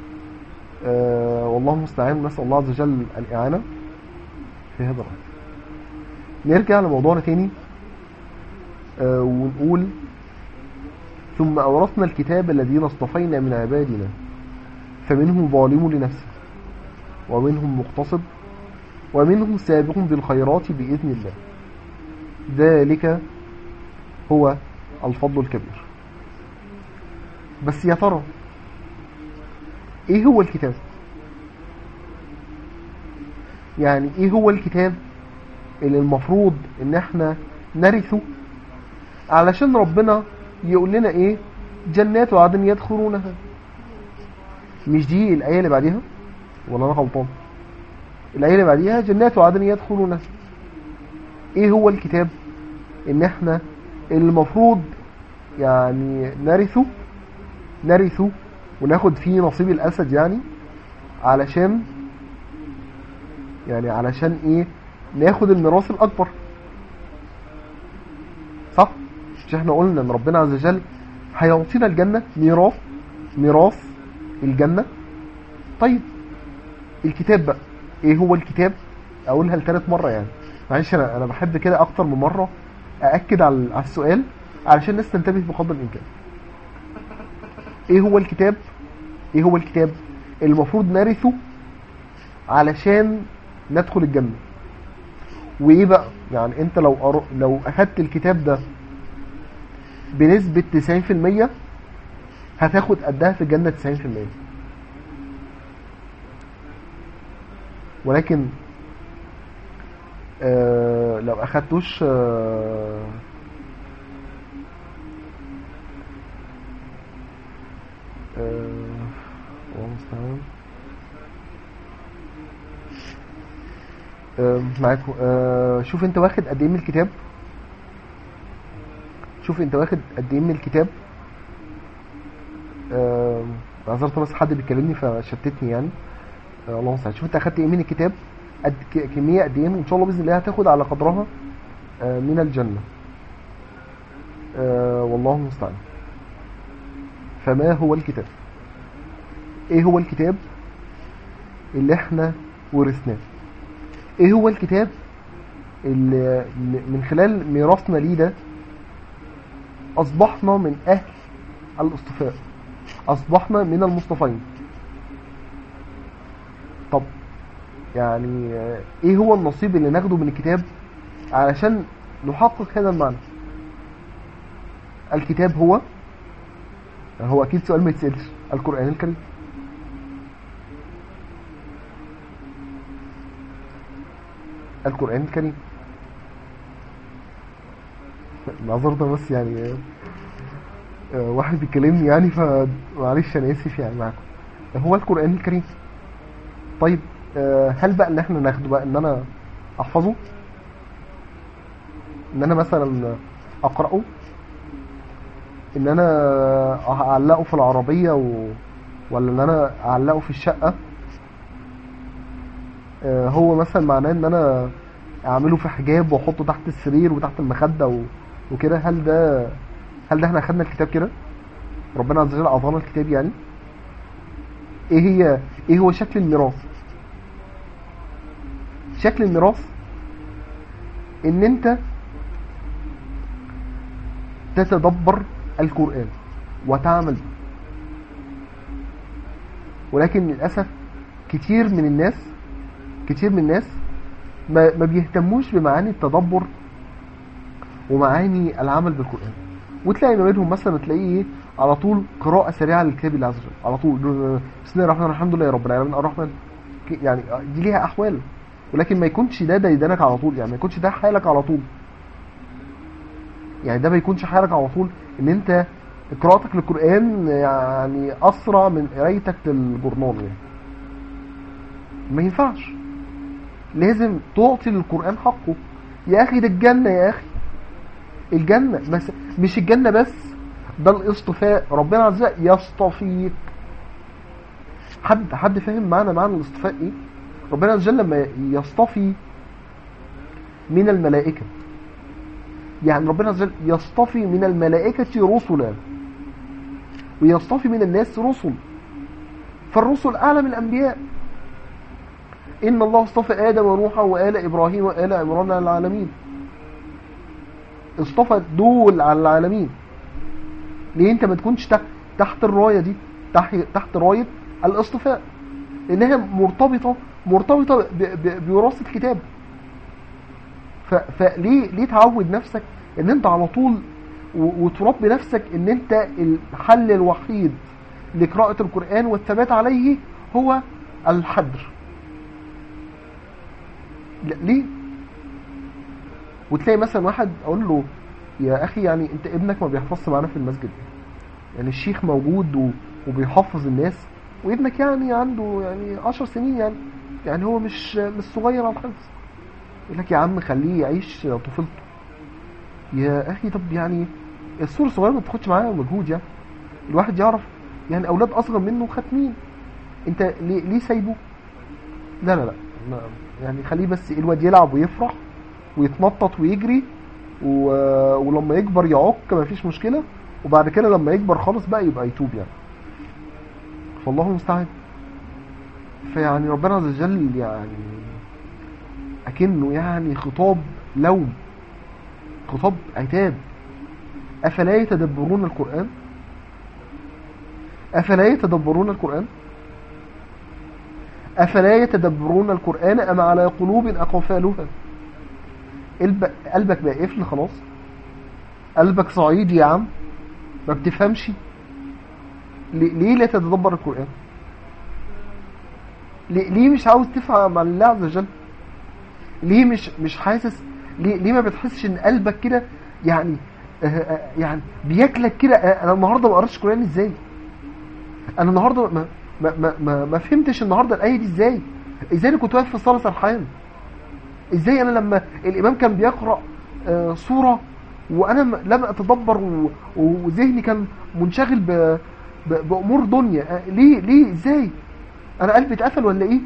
آه، والله المستعان نسال الله عز وجل الاعانه في هذا الامر نرجع لموضوعنا تاني آه، ونقول ثم أورثنا الكتاب الذين اصطفينا من عبادنا فمنهم ظالم لنفسه ومنهم مقتصد ومنهم سابق بالخيرات بإذن الله ذلك هو الفضل الكبير بس يا ترى ايه هو الكتاب يعني ايه هو الكتاب اللي المفروض ان احنا نرثه علشان ربنا يقول لنا ايه جنات عدن يدخلونها مش دي الآية اللي بعديها ولا انا غلطان الآية اللي بعديها جنات عدن يدخلونها ايه هو الكتاب ان احنا المفروض يعني نرثه نرثه وناخد فيه نصيب الاسد يعني علشان يعني علشان ايه ناخد الميراث الاكبر صح مش احنا قلنا ان ربنا عز وجل هيعطينا الجنة ميراث ميراث الجنة طيب الكتاب بقى ايه هو الكتاب اقولها لثالث مرة يعني معلش انا انا بحب كده اكتر من مرة ااكد على على السؤال علشان الناس تنتبه بقدر الامكان ايه هو الكتاب ايه هو الكتاب المفروض نرثه علشان ندخل الجنة وايه بقى يعني انت لو أر... لو اخدت الكتاب ده بنسبة 90% هتاخد قدها في الجنة 90% ولكن آه لو اخدتوش آه آه الله المستعان آه معاكم آه شوف انت واخد قد ايه من الكتاب شوف انت واخد قد ايه من الكتاب آه، عذرت بس حد بيكلمني فشتتني يعني آه، الله المستعان شوف انت اخدت ايه من الكتاب قد ك- كميه قد ايه وان شاء الله باذن الله هتاخد على قدرها آه، من الجنه آه، والله المستعان فما هو الكتاب ايه هو الكتاب اللي احنا ورثناه ايه هو الكتاب اللي اللي من خلال ميراثنا ليه ده اصبحنا من اهل الاصطفاء اصبحنا من المصطفين طب يعني آه، ايه هو النصيب اللي ناخده من الكتاب علشان نحقق هذا المعنى الكتاب هو هو اكيد سؤال ما يتسالش القران الكريم القران الكريم معذرة بس يعني آه، آه، واحد بيكلمني يعني فمعلش انا اسف يعني معاكم هو القران الكريم طيب آه، هل بقى ان احنا ناخده بقى ان انا احفظه ان انا مثلا اقراه ان انا اعلقه في العربيه و... ولا ان انا اعلقه في الشقه آه، هو مثلا معناه ان انا اعمله في حجاب واحطه تحت السرير وتحت المخده و... وكده هل ده هل ده احنا اخدنا الكتاب كده ربنا عز وجل اعطانا الكتاب يعني ايه هي ايه هو شكل الميراث شكل الميراث ان انت تتدبر القرآن وتعمل به ولكن للأسف كتير من الناس كتير من الناس ما, ما بيهتموش بمعاني التدبر ومعاني العمل بالقرآن وتلاقي ما بينهم مثلا تلاقيه ايه على طول قراءة سريعة للكتاب الله عز وجل على طول بسم الله الرحمن الرحيم الحمد لله رب العالمين الرحمن ك- يعني دي ليها أحوال ولكن ما يكونش ده ديدنك على طول يعني ما يكونش ده حالك على طول يعني ده ما يكونش حالك على طول ان انت قراءتك للقرآن يعني أسرع من قرايتك للجورنال يعني ما ينفعش لازم تعطي للقرآن حقه يا أخي ده الجنة يا أخي الجنة مس... مش الجنة بس ده الاصطفاء ربنا عز وجل يصطفيك حد حد فاهم معنى معنى الاصطفاء ايه ربنا عز وجل لما يصطفي من الملائكة يعني ربنا عز وجل يصطفي من الملائكة رسلا ويصطفي من الناس رسل فالرسل أعلى من الأنبياء إن الله اصطفى آدم ونوحا وآل إبراهيم وآل عمران على العالمين اصطفى دول على العالمين ليه انت ما تكونش تحت, تحت الراية دي تحت, تحت راية الاصطفاء لانها مرتبطة مرتبطة ب- ب- بوراثة الكتاب ف- فليه ليه تعود نفسك ان انت على طول و- وتربي نفسك ان انت الحل الوحيد لقراءة القرآن والثبات عليه هو الحدر لا ليه وتلاقي مثلا واحد اقول له يا اخي يعني انت ابنك ما بيحفظش معانا في المسجد يعني الشيخ موجود و- وبيحفظ الناس وابنك يعني عنده يعني 10 سنين يعني يعني هو مش مش صغير على الحفظ يقول لك يا عم خليه يعيش طفولته يا اخي طب يعني الصورة الصغيرة ما بتاخدش معاه مجهود يعني الواحد يعرف يعني اولاد اصغر منه ختمين انت ليه, ليه سايبه لا لا لا ما- يعني خليه بس الواد يلعب ويفرح ويتنطط ويجري و... ولما يكبر يعك مفيش مشكلة وبعد كده لما يكبر خالص بقى يبقى يتوب يعني فالله المستعان فيعني ربنا عز وجل يعني أكنه يعني خطاب لوم خطاب عتاب أفلا يتدبرون القرآن أفلا يتدبرون القرآن أفلا يتدبرون القرآن أم على قلوب أقفالها قلب- قلبك بقى قفل خلاص قلبك صعيدي يا عم ما بتفهمش ليه ليه لا تتدبر القرآن ليه, ليه مش عاوز تفهم عن الله عز وجل ليه مش مش حاسس ليه, ليه ما بتحسش ان قلبك كده يعني آه، آه، يعني بياكلك كده آه، انا النهارده ما قريتش قرآن ازاي انا النهارده ما ما ما, ما, ما فهمتش النهارده الايه دي ازاي ازاي انا كنت واقف في الصلاه سرحان ازاي انا لما الامام كان بيقرا آه، سوره وانا م- لم اتدبر و- وذهني كان منشغل ب ب- بامور دنيا آه، ليه ليه ازاي انا قلبي اتقفل ولا ايه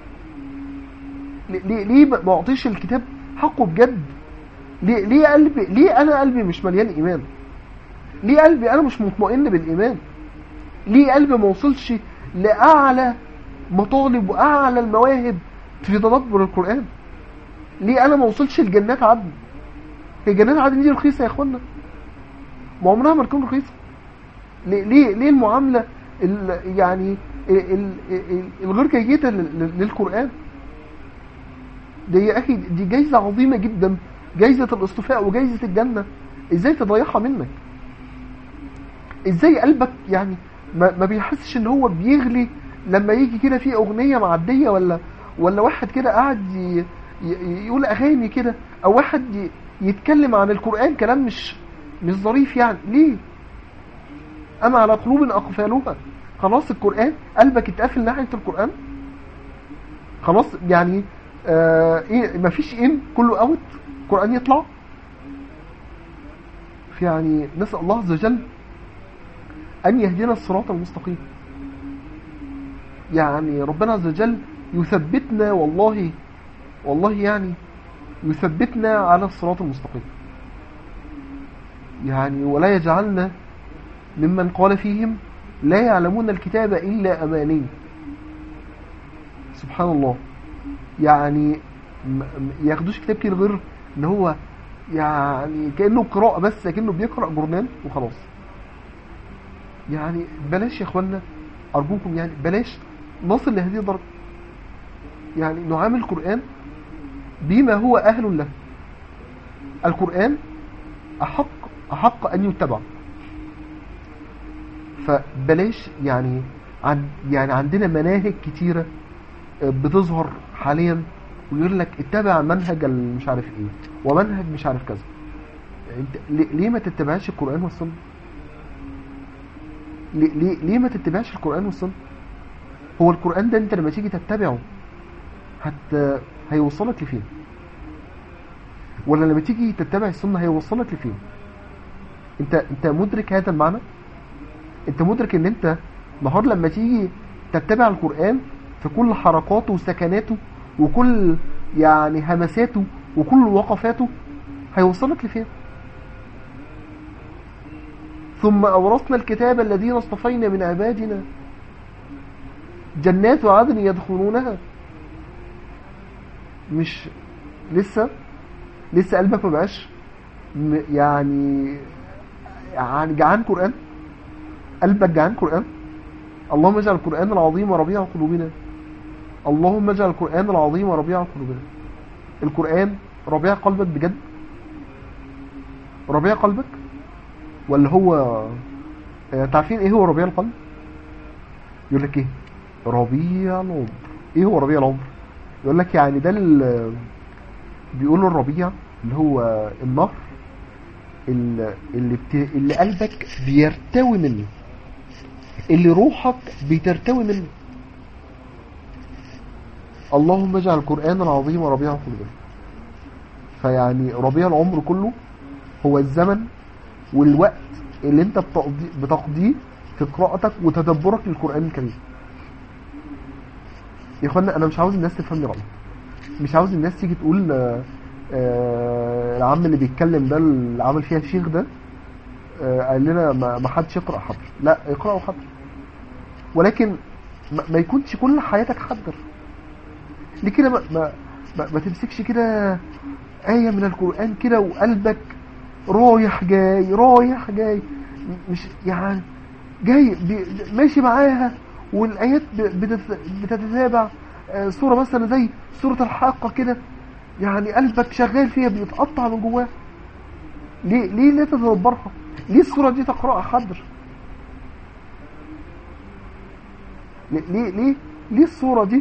ليه ليه, ليه ما اعطيش الكتاب حقه بجد ليه ليه قلبي ليه انا قلبي مش مليان ايمان ليه قلبي انا مش مطمئن بالايمان ليه قلبي ما وصلش لاعلى مطالب واعلى المواهب في تدبر القران ليه انا ما وصلش لجنات عدن هي جنات عدن دي رخيصه يا اخوانا ما عمرها ما تكون رخيصه ليه ليه ليه المعامله ال يعني ال- ال- ال- الغير جيده لل- لل- للقران دي يا اخي دي جايزه عظيمه جدا جايزه الاصطفاء وجايزه الجنه ازاي تضيعها منك ازاي قلبك يعني ما, ما بيحسش ان هو بيغلي لما يجي كده في اغنيه معديه ولا ولا واحد كده قاعد ي- ي- يقول اغاني كده او واحد ي- يتكلم عن القران كلام مش مش ظريف يعني ليه اما على قلوب اقفالها خلاص القران قلبك اتقفل ناحيه القران خلاص يعني آه ايه مفيش ان كله اوت القران يطلع يعني نسال الله عز وجل أن يهدينا الصراط المستقيم يعني ربنا عز وجل يثبتنا والله والله يعني يثبتنا على الصراط المستقيم يعني ولا يجعلنا ممن قال فيهم لا يعلمون الكتاب إلا أماني سبحان الله يعني م- م- ياخدوش كتاب كده غير ان هو يعني كأنه قراءة بس كأنه بيقرأ جورنال وخلاص يعني بلاش يا اخوانا ارجوكم يعني بلاش نصل لهذه الدرجه يعني نعامل القران بما هو اهل له القران احق احق ان يتبع فبلاش يعني عن يعني عندنا مناهج كتيره بتظهر حاليا ويقول لك اتبع منهج مش عارف ايه ومنهج مش عارف كذا انت ليه ليه ما تتبعش القران والسنه ليه, ليه, ليه ما تتبعش القرآن والسنة هو القرآن ده انت لما تيجي تتبعه هت هيوصلك لفين ولا لما تيجي تتبع السنة هيوصلك لفين انت انت مدرك هذا المعنى انت مدرك ان انت نهار لما تيجي تتبع القرآن في كل حركاته وسكناته وكل يعني همساته وكل وقفاته هيوصلك لفين ثم أورثنا الكتاب الذين اصطفينا من عبادنا جنات عدن يدخلونها مش لسه لسه قلبك ما بقاش م- يعني يعني جعان قرآن قلبك جعان قرآن اللهم اجعل القرآن العظيم ربيع قلوبنا اللهم اجعل القرآن العظيم ربيع قلوبنا القرآن ربيع قلبك بجد ربيع قلبك ولا هو آه، تعرفين ايه هو ربيع القلب يقول لك ايه ربيع العمر ايه هو ربيع العمر يقول لك يعني ده ال- بيقولوا الربيع اللي هو النهر ال- اللي بت... اللي قلبك بيرتوي منه اللي روحك بترتوي منه اللهم اجعل القرآن العظيم ربيع قلوبنا فيعني ربيع العمر كله هو الزمن والوقت اللي انت بتقضي بتقضيه في قراءتك وتدبرك للقرآن الكريم يا اخوانا انا مش عاوز الناس تفهمني غلط مش عاوز الناس تيجي تقول آه، آه، العم اللي بيتكلم ده اللي عمل فيها الشيخ ده آه، قال لنا ما ما حدش يقرأ حضر لا اقرأوا حضر ولكن ما ما يكونش كل حياتك حضر ليه كده ما, ما, ما, ما تمسكش كده آية من القرآن كده وقلبك رايح جاي رايح جاي م- مش يعني جاي بي ماشي معاها والآيات ب- بتت- بتتتابع آه، صورة مثلا زي سورة الحاقة كده يعني قلبك شغال فيها بيتقطع من جواه ليه ليه لا تتدبرها ليه السورة دي تقرأها حضر ليه ليه ليه, ليه السورة دي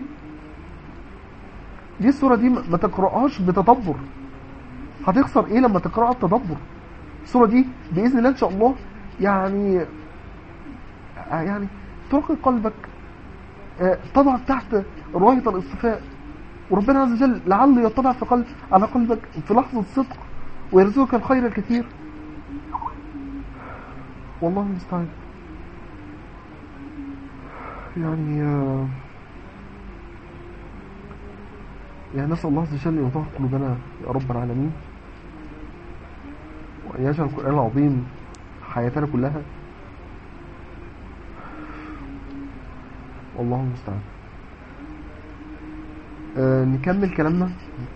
ليه السورة دي ما ما تقرأهاش بتدبر هتخسر ايه لما تقرأها بتدبر السورة دي بإذن الله إن شاء الله يعني آه يعني ترقي قلبك آه، تضع تحت راية الاصطفاء وربنا عز وجل لعله يطلع في قلب على قلبك في لحظة صدق ويرزقك الخير الكثير والله المستعان يعني آه، يعني نسأل الله عز وجل أن يطهر قلوبنا يا رب العالمين وأن يجعل القرآن العظيم حياتنا كلها والله المستعان آه نكمل كلامنا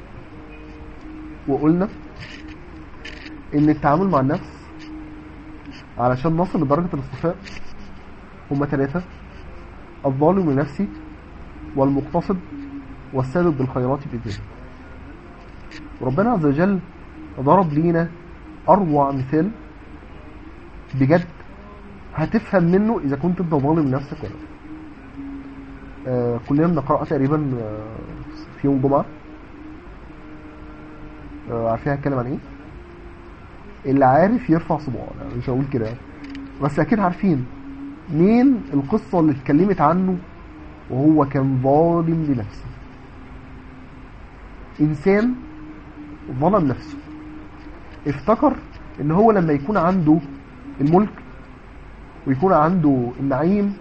وقلنا ان التعامل مع النفس علشان نصل لدرجة الاصطفاء هما ثلاثة الظالم لنفسي والمقتصد والسابق بالخيرات بإذنه ربنا عز وجل ضرب لينا أروع مثال بجد هتفهم منه إذا كنت أنت ظالم لنفسك ولا لا. آه كلنا بنقرأ تقريبا آه في يوم الجمعة آه عارفين هتكلم عن ايه؟ اللي عارف يرفع صباعه يعني مش هقول كده يعني. بس اكيد عارفين مين القصة اللي اتكلمت عنه وهو كان ظالم لنفسه انسان ظلم نفسه افتكر ان هو لما يكون عنده الملك ويكون عنده النعيم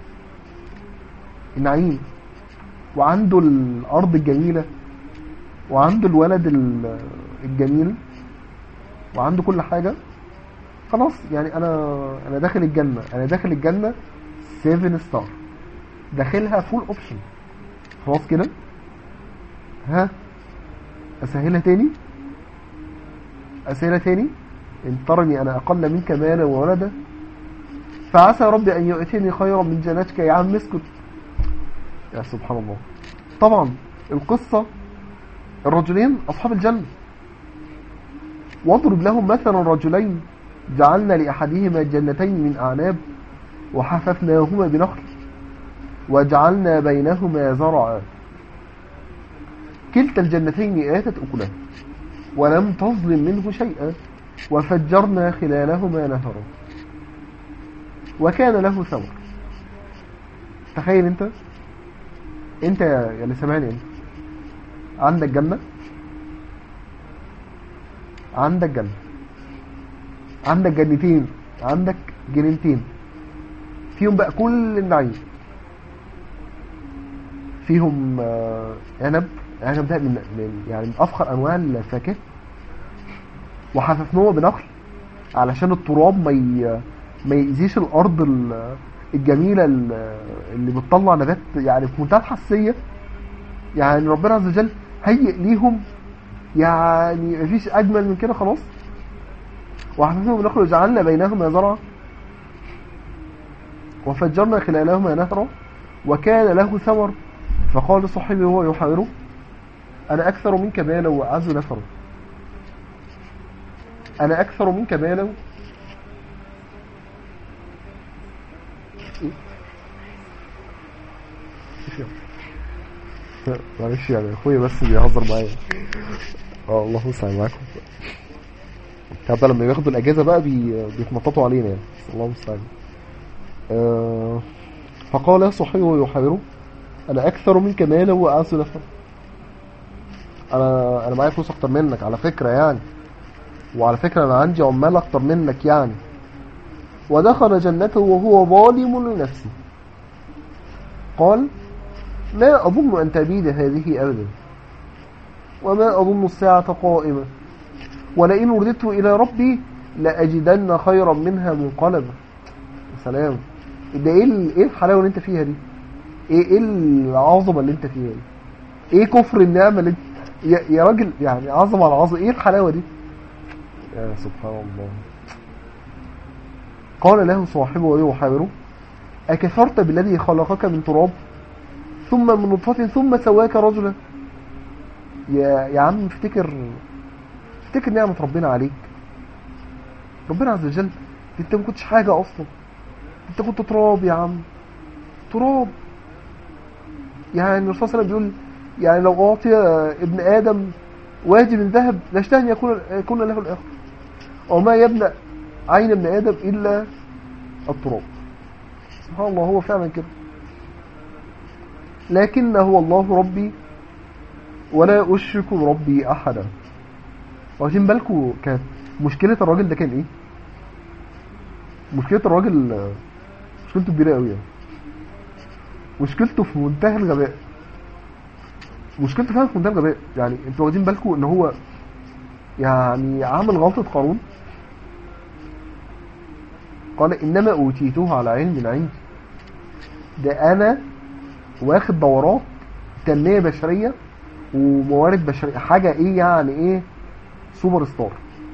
النعيم وعنده الارض الجميلة وعنده الولد ال- الجميل وعنده كل حاجة خلاص يعني انا انا داخل الجنة انا داخل الجنة 7 ستار داخلها فول اوبشن خلاص كده ها اسهلها تاني اسهلها تاني ان ترني انا اقل منك مالا وولدا فعسى ربي ان يؤتيني خيرا من جنتك يا عم اسكت يا سبحان الله طبعا القصة الرجلين اصحاب الجنة واضرب لهم مثلا رجلين جعلنا لأحدهما جنتين من أعناب وحففناهما بنخل وجعلنا بينهما زرعا كلتا الجنتين آتت أكلها ولم تظلم منه شيئا وفجرنا خلالهما نهرا وكان له ثمر تخيل انت انت يا يا اللي سامعني انت عندك جنة عندك جنة عندك جنتين عندك جنينتين فيهم بقى كل النعيم فيهم آه، عنب عنب ده من من- يعني من افخر انواع الفاكهه وحففناه بنخل علشان التراب ما ي- ما يأذيش الارض ال- الجميله ال- اللي بتطلع نبات يعني في منتهى الحساسيه يعني ربنا عز وجل هيئ ليهم يعني مفيش اجمل من كده خلاص وحففناه بنخل وجعلنا بينهما زرعا وفجرنا خلالهما نهرا وكان له ثمر فقال صاحبه وهو يحاوره أنا أكثر منك مالا وأعز نفرا أنا أكثر منك مالا إيه؟ إيش يعني؟ لا، معلش يعني أخويا بس بيهزر معايا اه الله المستعان معاكم حتى لما بياخدوا الأجازة بقى بي... بيتنططوا علينا يعني الله المستعان آه، فقال صاحبه يحاوره انا اكثر منك مالا واعز نفرا انا انا معايا فلوس اكتر منك على فكره يعني وعلى فكره انا عندي عمال اكتر منك يعني ودخل جنته وهو ظالم لنفسه قال لا اظن ان تبيد هذه ابدا وما اظن الساعه قائمه ولئن رددت الى ربي لاجدن خيرا منها منقلبا يا سلام ده ايه ال- ايه الحلاوه اللي انت فيها دي ايه ايه العظمه اللي انت فيها دي ايه كفر النعمه اللي انت يا, يا راجل يعني عظمه على عظمه ايه الحلاوه دي يا سبحان الله قال له صاحبه وهو يحاوره أكفرت بالذي خلقك من تراب ثم من نطفة ثم سواك رجلا يا يا عم افتكر افتكر نعمة ربنا عليك ربنا عز وجل انت ما كنتش حاجة اصلا انت كنت تراب يا عم تراب يعني الرسول صلى الله عليه وسلم بيقول يعني لو أعطي ابن آدم وادي من ذهب لاشتهى أن يكون يكون له الآخر وما يبنى عين ابن آدم إلا التراب سبحان الله هو فعلا كده لكن هو الله ربي ولا أشرك ربي أحدا واخدين بالكم كانت مشكلة الراجل ده كان إيه؟ مشكلة الراجل مشكلته كبيرة قوي يعني مشكلته في منتهى الغباء مشكلته فعلا في منتهى الغباء يعني انتوا واخدين بالكم ان هو يعني عامل غلطة قارون قال انما اوتيته على علم من عندي ده انا واخد دورات تنمية بشرية وموارد بشرية حاجة ايه يعني ايه سوبر ستار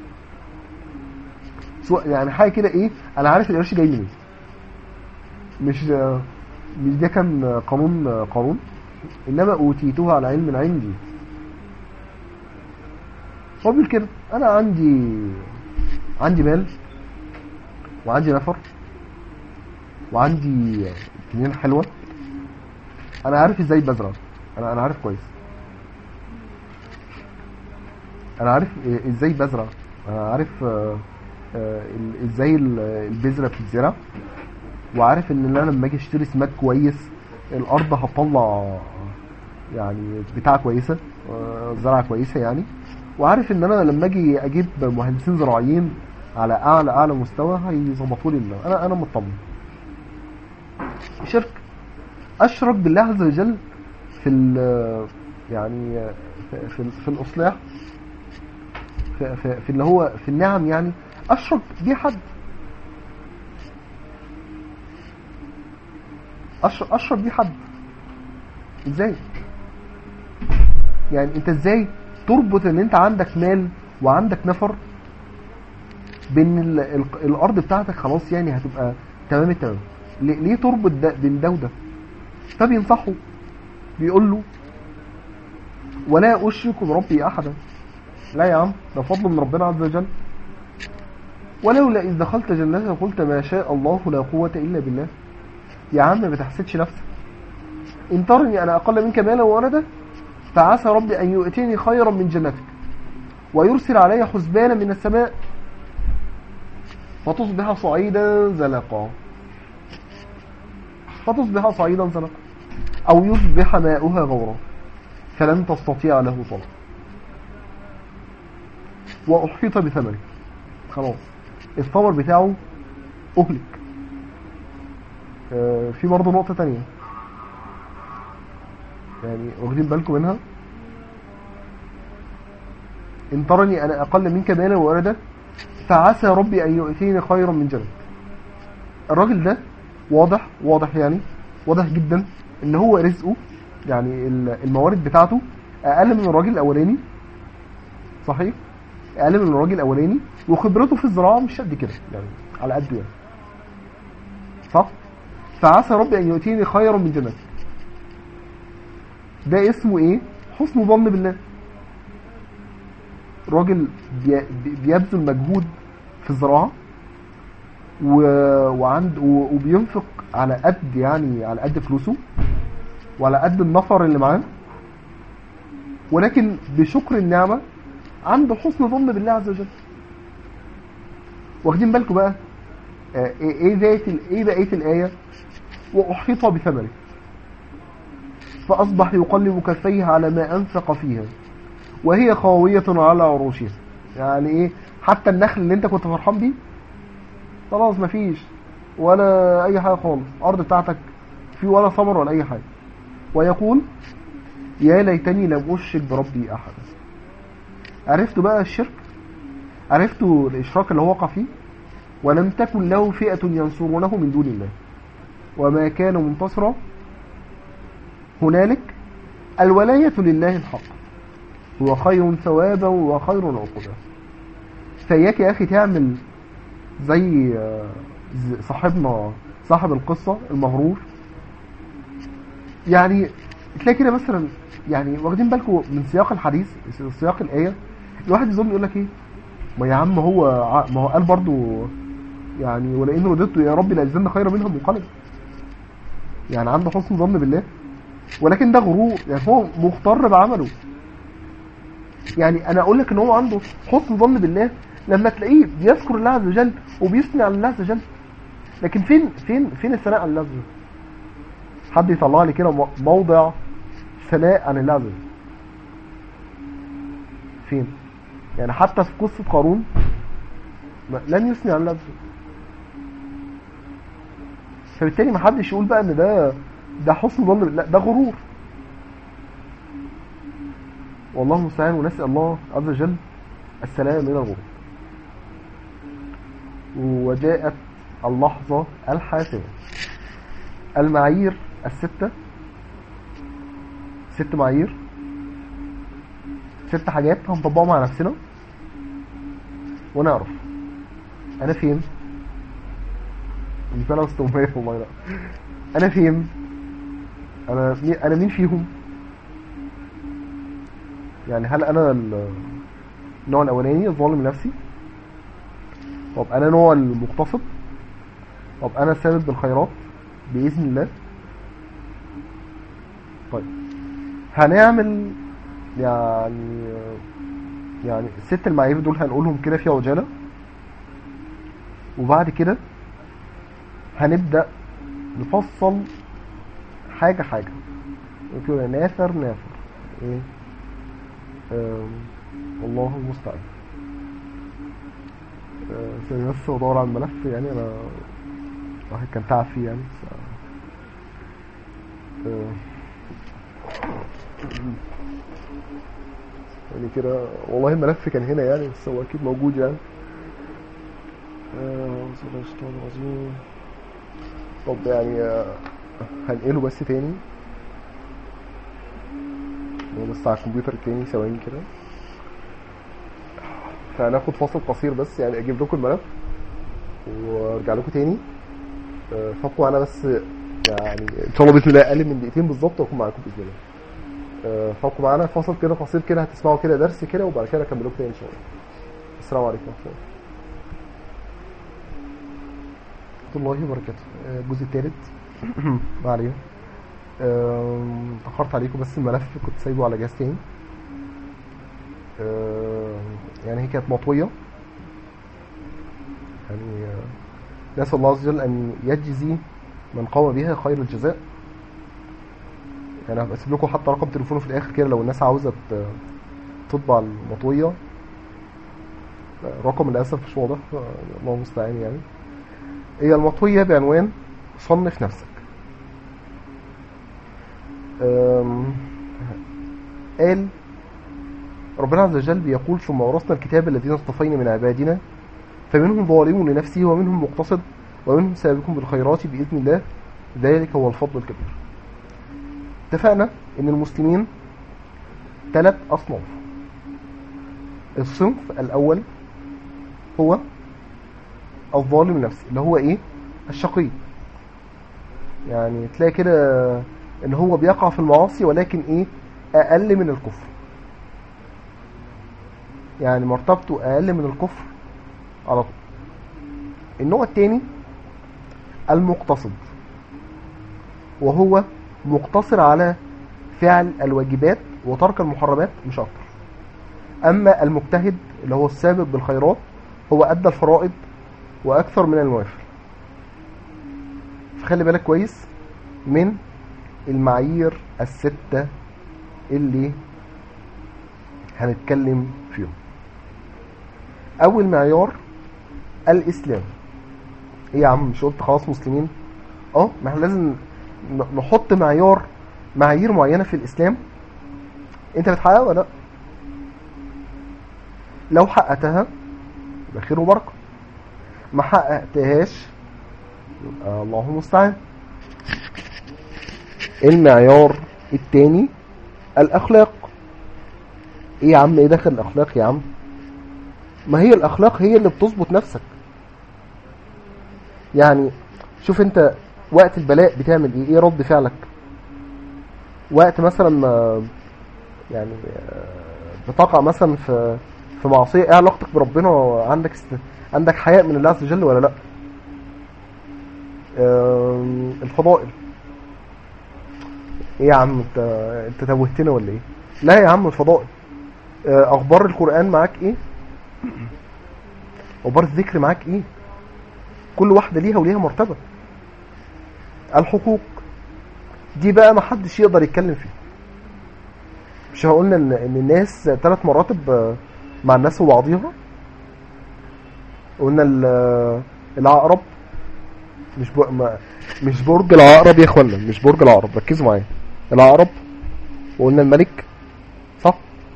سو- يعني حاجة كده ايه انا عارف القرش جاي منين مش مش ده كان قانون قارون انما اوتيته على علم عندي هو بيقول كده انا عندي عندي مال وعندي نفر وعندي جنين حلوه انا عارف ازاي بزرع انا انا عارف كويس انا عارف إيه- ازاي بزرع انا عارف آه، آه، ال- ازاي ال- البذره بتتزرع وعارف ان انا لما اجي اشتري سماد كويس الارض هتطلع يعني بتاعه كويسه آه، زرعه كويسه يعني وعارف ان انا لما اجي اجيب مهندسين زراعيين على اعلى اعلى مستوى هيظبطوا لي ال- انا انا مطمن شرك اشرك بالله عز وجل في ال يعني في في, في الاصلاح في, في, في اللي هو في النعم يعني اشرك بيه حد اشرك اشرك بيه حد ازاي يعني انت ازاي تربط ان انت عندك مال وعندك نفر بين ال ال الارض بتاعتك خلاص يعني هتبقى تمام التمام ليه, ليه تربط ده بين ده وده فبينصحه بيقول له ولا اشرك بربي احدا لا يا عم ده فضل من ربنا عز وجل ولولا اذ دخلت جنتك قلت ما شاء الله لا قوه الا بالله يا عم ما تحسدش نفسك ان ترني انا اقل منك مالا وولدا فعسى ربي ان يؤتيني خيرا من جنتك ويرسل علي حسبانا من السماء فتصبح صعيدا زلقا فتصبح صعيدا زلقا او يصبح ماؤها غورا فلن تستطيع له طلب واحيط بثمره خلاص الثمر بتاعه اهلك آه، في برضه نقطة تانية يعني واخدين بالكم منها ان ترني انا اقل منك مالا وولدا فعسى ربي ان يؤتيني خيرا من جنة الراجل ده واضح واضح يعني واضح جدا ان هو رزقه يعني ال- الموارد بتاعته اقل من الراجل الاولاني صحيح اقل من الراجل الاولاني وخبرته في الزراعه مش قد كده يعني على قده يعني صح فعسى ربي ان يؤتيني خيرا من جنتك ده اسمه ايه حسن ظن بالله راجل بي- بي- بيبذل مجهود في الزراعه و... وعند و... وبينفق على قد يعني على قد فلوسه وعلى قد النفر اللي معاه ولكن بشكر النعمه عنده حسن ظن بالله عز وجل واخدين بالكم بقى آه، ايه ايه ذات ال- ايه بقيه الايه واحيط بثمره فاصبح يقلب كفيه على ما انفق فيها وهي خاويه على عروشها يعني ايه حتى النخل اللي انت كنت فرحان بيه خلاص مفيش ولا اي حاجه خالص الارض بتاعتك في ولا ثمر ولا اي حاجه ويقول يا ليتني لم اشرك بربي احدا عرفتوا بقى الشرك عرفتوا الاشراك اللي هو وقع فيه ولم تكن له فئه ينصرونه من دون الله وما كان منتصرا هنالك الولاية لله الحق هو خير ثوابا وخير عقبا فإياك يا أخي تعمل زي آه، ز- صاحبنا صاحب القصة المغرور يعني تلاقي كده مثلا يعني واخدين بالكم من سياق الحديث سياق الآية الواحد يظن يقول لك ايه ما يا عم هو ع- ما هو قال برضو يعني ولئن رددت يا رب لأجزلن خيرا منها منقلب يعني عنده حسن ظن بالله ولكن ده غرور يعني هو مغتر بعمله يعني انا اقول لك ان هو عنده حسن ظن بالله لما تلاقيه بيذكر الله عز وجل وبيثني على الله عز وجل لكن فين فين فين الثناء على الله عز وجل حد يطلع لي كده مو- موضع ثناء عن الله عز وجل فين يعني حتى في قصة قارون ما- لن يثني على الله عز وجل فبالتالي ما حدش يقول بقى ان ده ده حسن ظن بالله ده غرور والله المستعان ونسأل الله عز وجل السلام من الغرور وجاءت اللحظة الحاسمة المعايير الستة ست معايير ست حاجات هنطبقهم على نفسنا ونعرف انا فين مش انا استومية والله لا انا فين انا مين انا مين فيهم يعني هل انا ال- النوع الاولاني الظالم نفسي طب انا نوع المقتصد طب انا سابق بالخيرات باذن الله طيب هنعمل يعني يعني الست المعايير دول هنقولهم كده في عجاله وبعد كده هنبدا نفصل حاجه حاجه كده نافر نافر ايه آم، الله المستعان آه، ثانية بس بدور على الملف يعني انا الواحد كان تعب فيه يعني بس آه، يعني كده والله الملف كان هنا يعني بس هو اكيد موجود يعني آه، بسم الله الشيطان الرجيم طب يعني آه، هنقله بس تاني هو بس على الكمبيوتر تاني ثواني كده فهناخد فاصل قصير بس يعني اجيب لكم الملف وارجع لكم تاني آه، فابقوا معانا بس يعني ان شاء الله باذن الله اقل من دقيقتين بالظبط واكون معاكم باذن الله آه، فابقوا معانا فاصل كده قصير كده هتسمعوا كده درس كده وبعد كده اكمل لكم تاني ان شاء الله السلام عليكم ورحمه الله ورحمه الله وبركاته آه، الجزء الثالث ما علينا آم، اتأخرت عليكم بس الملف كنت سايبه على جهاز تاني آم، يعني هي كانت مطوية يعني آه، نسأل الله عز وجل أن يجزي من قام بها خير الجزاء يعني هبقى اسيب لكم حتى رقم تليفونه في الآخر كده لو الناس عاوزة ت- تطبع المطوية آه، رقم للأسف مش واضح آه، الله المستعان يعني هي المطوية بعنوان صنف نفسك أم، قال ربنا عز وجل بيقول ثم ورثنا الكتاب الذين اصطفينا من عبادنا فمنهم ظالم لنفسه ومنهم مقتصد ومنهم سابق بالخيرات بإذن الله ذلك هو الفضل الكبير اتفقنا ان المسلمين ثلاث أصناف الصنف الأول هو الظالم نفسه اللي هو ايه الشقي يعني تلاقي كده ان هو بيقع في المعاصي ولكن ايه اقل من الكفر يعني مرتبته اقل من الكفر على طول النوع التاني المقتصد وهو مقتصر على فعل الواجبات وترك المحرمات مش اكتر اما المجتهد اللي هو السابق بالخيرات هو ادى الفرائض واكثر من النوافل فخلي بالك كويس من المعايير الستة اللي هنتكلم فيهم اول معيار الاسلام ايه يا عم مش قلت خلاص مسلمين اه ما احنا لازم ن- نحط معيار معايير معينة في الاسلام انت بتحققها ولا لا لو حققتها يبقى خير وبركه ما حققتهاش يبقى الله المستعان المعيار التاني الاخلاق ايه يا عم ايه دخل الاخلاق يا عم ما هي الاخلاق هي اللي بتظبط نفسك يعني شوف انت وقت البلاء بتعمل ايه ايه رد فعلك وقت مثلا ما يعني آه، بتقع مثلا في في معصيه ايه علاقتك بربنا عندك است... عندك حياء من الله عز وجل ولا لا آم، الفضائل ايه يا عم انت انت توهتنا ولا ايه لا يا عم الفضائل آه، اخبار القران معاك ايه اخبار الذكر معاك ايه كل واحده ليها وليها مرتبه الحقوق دي بقى ما حدش يقدر يتكلم فيها مش قلنا ان ان الناس ثلاث مراتب آه، مع الناس وبعضيها قلنا ال- العقرب مش ب... ما... مش برج العقرب يا اخوانا مش برج العقرب ركزوا معايا العقرب وقلنا الملك صح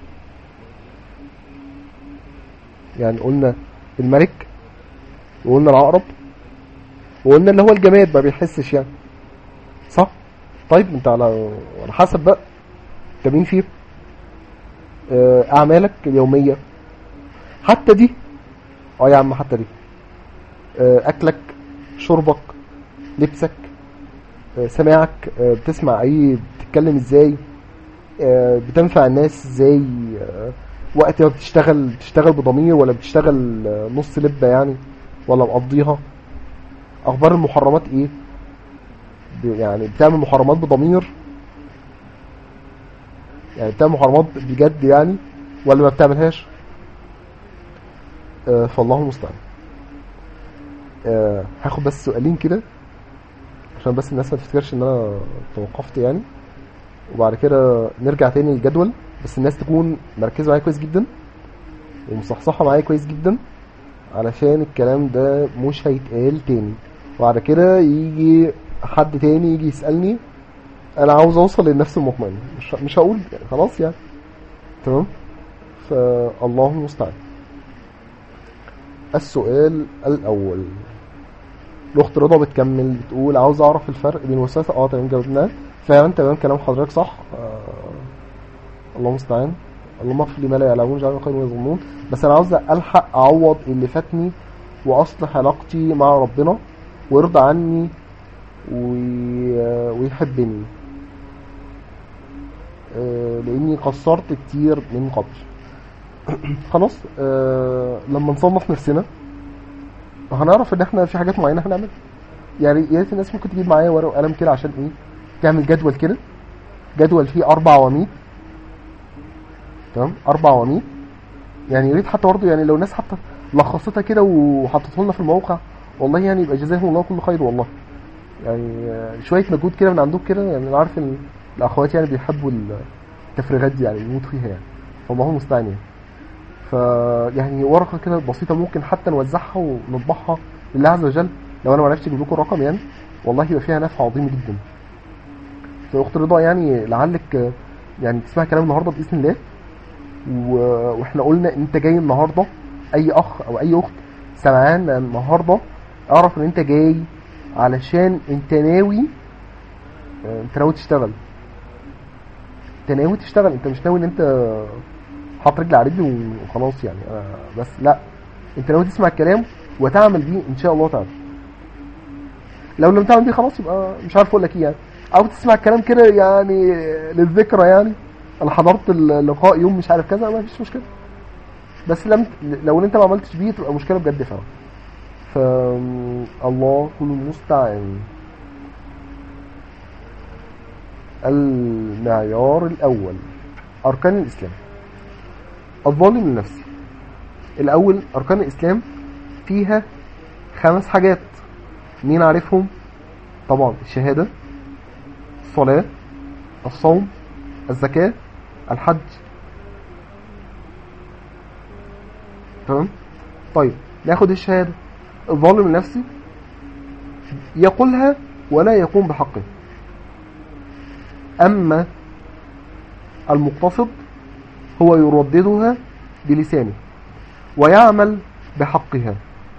يعني قلنا الملك وقلنا العقرب وقلنا اللي هو الجماد ما بيحسش يعني صح طيب انت على على حسب بقى انت مين فيه آه، اعمالك اليوميه حتى دي اه يا عم حتى دي آه، اكلك شربك لبسك آه، سماعك آه، بتسمع ايه بتتكلم ازاي آه، بتنفع الناس ازاي آه، وقت ما بتشتغل بتشتغل بضمير ولا بتشتغل آه، نص لبة يعني ولا مقضيها اخبار المحرمات ايه ب- يعني بتعمل محرمات بضمير يعني بتعمل محرمات بجد يعني ولا ما بتعملهاش آه، فالله المستعان آه، هاخد بس سؤالين كده عشان بس الناس ما تفتكرش ان انا توقفت يعني وبعد كده نرجع تاني للجدول بس الناس تكون مركزه معايا كويس جدا ومصحصحه معايا كويس جدا علشان الكلام ده مش هيتقال تاني وبعد كده يجي حد تاني يجي يسألني انا عاوز اوصل للنفس المطمئنة مش مش هقول يعني خلاص يعني تمام فالله المستعان السؤال الاول الاخت رضا بتكمل بتقول عاوز اعرف الفرق بين الوسوسه اه تمام جاوبناها فعلا تمام كلام حضرتك صح آه الله المستعان اللهم اغفر لي ما لا يعلمون جعلنا خير ما يظنون بس انا عاوز الحق اعوض اللي فاتني واصلح علاقتي مع ربنا ويرضى عني وي- ويحبني آه، لاني قصرت كتير من قبل خلاص آه لما نصنف نفسنا هنعرف ان احنا في حاجات معينه هنعملها يعني يا ريت الناس ممكن تجيب معايا ورقه وقلم كده عشان ايه تعمل جدول كده جدول فيه اربع عواميد تمام اربع عواميد يعني يا ريت حتى برضه يعني لو الناس حتى لخصتها كده وحطته لنا في الموقع والله يعني يبقى جزاهم الله كل خير والله يعني آه، شويه مجهود كده من عندهم كده يعني انا عارف ان الاخوات يعني بيحبوا التفريغات دي يعني بيموتوا فيها يعني فالله المستعان يعني ف يعني ورقه كده بسيطه ممكن حتى نوزعها ونطبعها لله عز وجل لو انا ما عرفتش اجيب لكم الرقم يعني والله يبقى فيها نفع عظيم جدا فاخت رضا يعني لعلك آه، يعني تسمع كلام النهارده باذن الله و... واحنا قلنا ان انت جاي النهارده اي اخ او اي اخت سمعان النهارده اعرف ان انت جاي علشان انت ناوي آه، انت ناوي تشتغل انت ناوي تشتغل انت مش ناوي ان انت حاطط رجل على رجل وخلاص يعني آه، بس لا انت ناوي تسمع الكلام وتعمل بيه ان شاء الله تعالى لو لم تعمل بيه خلاص يبقى مش عارف اقول لك ايه يعني او تسمع الكلام كده يعني للذكرى يعني انا حضرت اللقاء يوم مش عارف كذا ما فيش مشكله بس لم لو انت ما عملتش بيه تبقى مشكله بجد فعلا ف الله المستعان المعيار الاول اركان الاسلام الظالم النفسي الاول اركان الاسلام فيها خمس حاجات مين عارفهم طبعا الشهاده الصلاه الصوم الزكاه الحج تمام طيب ناخد الشهاده الظالم النفسي يقولها ولا يقوم بحقه اما المقتصد هو يرددها بلسانه ويعمل بحقها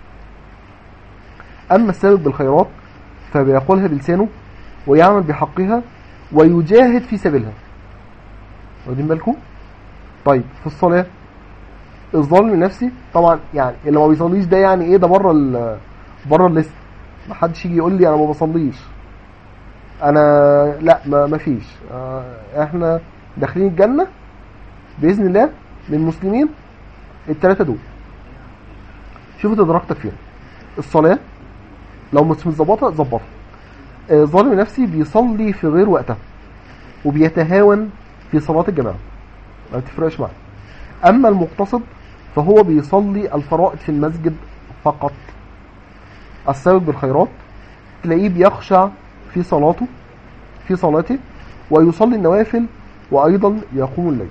أما السابق بالخيرات فبيقولها بلسانه ويعمل بحقها ويجاهد في سبيلها واخدين بالكم طيب في الصلاة الظالم النفسي طبعا يعني اللي ما بيصليش ده يعني ايه ده بره ال بره الليست ما حدش يجي يقول لي انا ما بصليش انا لا ما ما فيش آه، احنا داخلين الجنه باذن الله من المسلمين الثلاثه دول شوف انت درجتك فين الصلاه لو مش متظبطه ظبطها آه، ظالم نفسي بيصلي في غير وقتها وبيتهاون في صلاه الجماعه ما بتفرقش معاه اما المقتصد فهو بيصلي الفرائض في المسجد فقط السابق بالخيرات تلاقيه بيخشع في صلاته في صلاته ويصلي النوافل وايضا يقوم الليل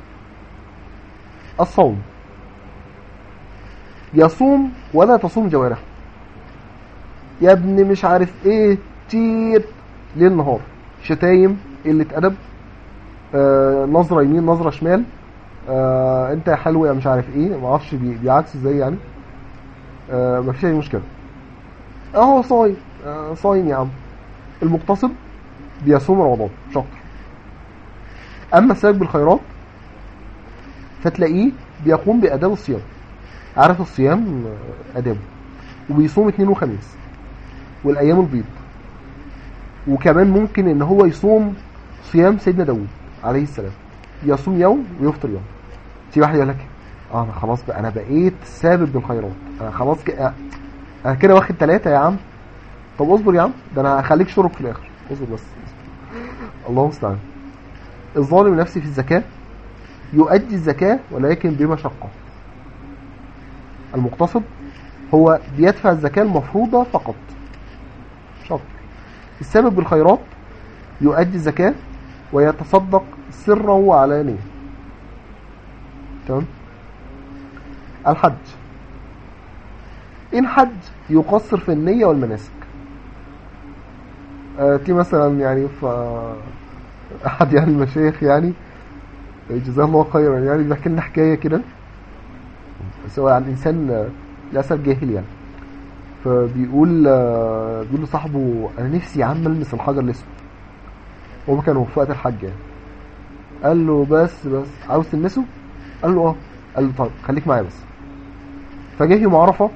الصوم يصوم ولا تصوم جوارحه يا ابني مش عارف ايه تيت ليل نهار شتايم قله ادب آه نظره يمين نظره شمال آه انت يا حلو يا مش عارف ايه ما اعرفش بي- بيعكس ازاي يعني آه مفيش اي مشكله اهو صايم آه صايم يا عم المقتصد بيصوم رمضان مش اكتر اما السابق بالخيرات فتلاقيه بيقوم باداب الصيام عارف الصيام آه، ادابه وبيصوم اثنين وخميس والايام البيض وكمان ممكن ان هو يصوم صيام سيدنا داوود عليه السلام يصوم يوم ويفطر يوم في واحد يقول لك اه انا خلاص بقى انا بقيت سابق بالخيرات انا خلاص كده انا كده واخد ثلاثة يا عم طب اصبر يا عم ده انا هخليك شرب في الاخر اصبر بس الله المستعان الظالم نفسي في الزكاة يؤدي الزكاة ولكن بمشقة المقتصد هو بيدفع الزكاة المفروضة فقط مش أكتر السبب بالخيرات يؤدي الزكاة ويتصدق سرا وعلانية تمام الحج إن حج يقصر في النية والمناسك آه في مثلا يعني ف أحد يعني المشايخ يعني جزاه الله خيرا يعني بيحكي لنا حكاية كده سواء عن إنسان آه، للأسف جاهل يعني فبيقول آه، بيقول لصاحبه أنا نفسي يا عم ألمس الحجر الأسود هما كانوا في وقت الحج يعني قال له بس بس عاوز تلمسه؟ قال له اه قال له طيب خليك معايا بس فجه يوم عرفه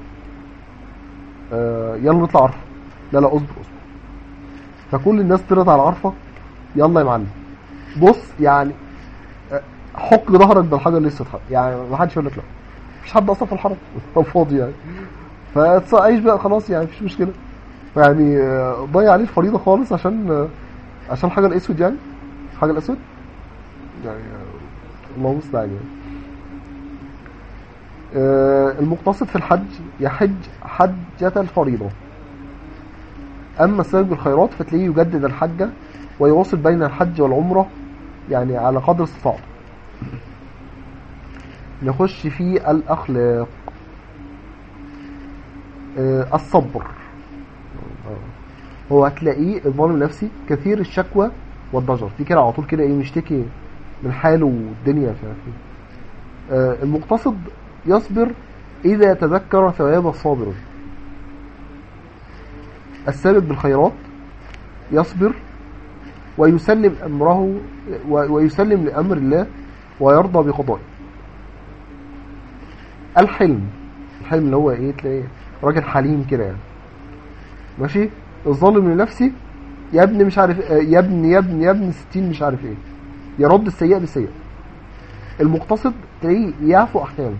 آه يلا نطلع عرفه لا لا اصبر اصبر فكل الناس طلعت على عرفه يلا يا معلم بص يعني آه، حك ظهرك بالحجر الاسود يعني ما حدش يقول لك لا مفيش حد اصلا في الحرم هو فاضي يعني فعيش بقى خلاص يعني مفيش مشكله يعني آه، ضيع عليه الفريضه خالص عشان آه، عشان الحجر الاسود يعني الحجر الاسود يعني آه، الله المستعان يعني آه، المقتصد في الحج يحج حجة الفريضة أما السابق بالخيرات فتلاقيه يجدد الحجة ويواصل بين الحج والعمرة يعني على قدر استطاعته نخش في الأخلاق آه، الصبر هو هتلاقيه الظالم النفسي كثير الشكوى والضجر في كده على طول كده ايه مشتكي من حاله والدنيا مش عارف ايه آه، المقتصد يصبر إذا تذكر ثواب الصابر السابق بالخيرات يصبر ويسلم أمره و- ويسلم لأمر الله ويرضى بقضائه الحلم الحلم اللي هو ايه تلاقيه راجل حليم كده يعني ماشي الظالم لنفسه يا ابني مش عارف آه، يا ابني يا ابني يا ابني ستين مش عارف ايه يرد السيئة بالسيئة المقتصد تلاقيه يعفو احيانا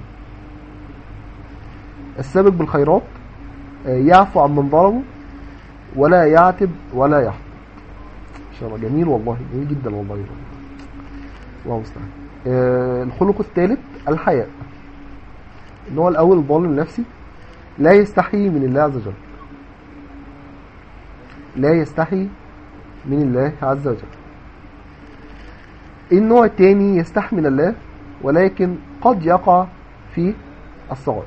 السابق بالخيرات آه، يعفو عن من ظلمه ولا يعتب ولا يحط ان شاء الله جميل والله جميل جدا والله الله المستعان آه، الخلق الثالث الحياء ان هو الاول الظالم النفسي لا يستحي من الله عز وجل لا يستحي من الله عز وجل النوع الثاني يستحي من الله ولكن قد يقع في الصغائر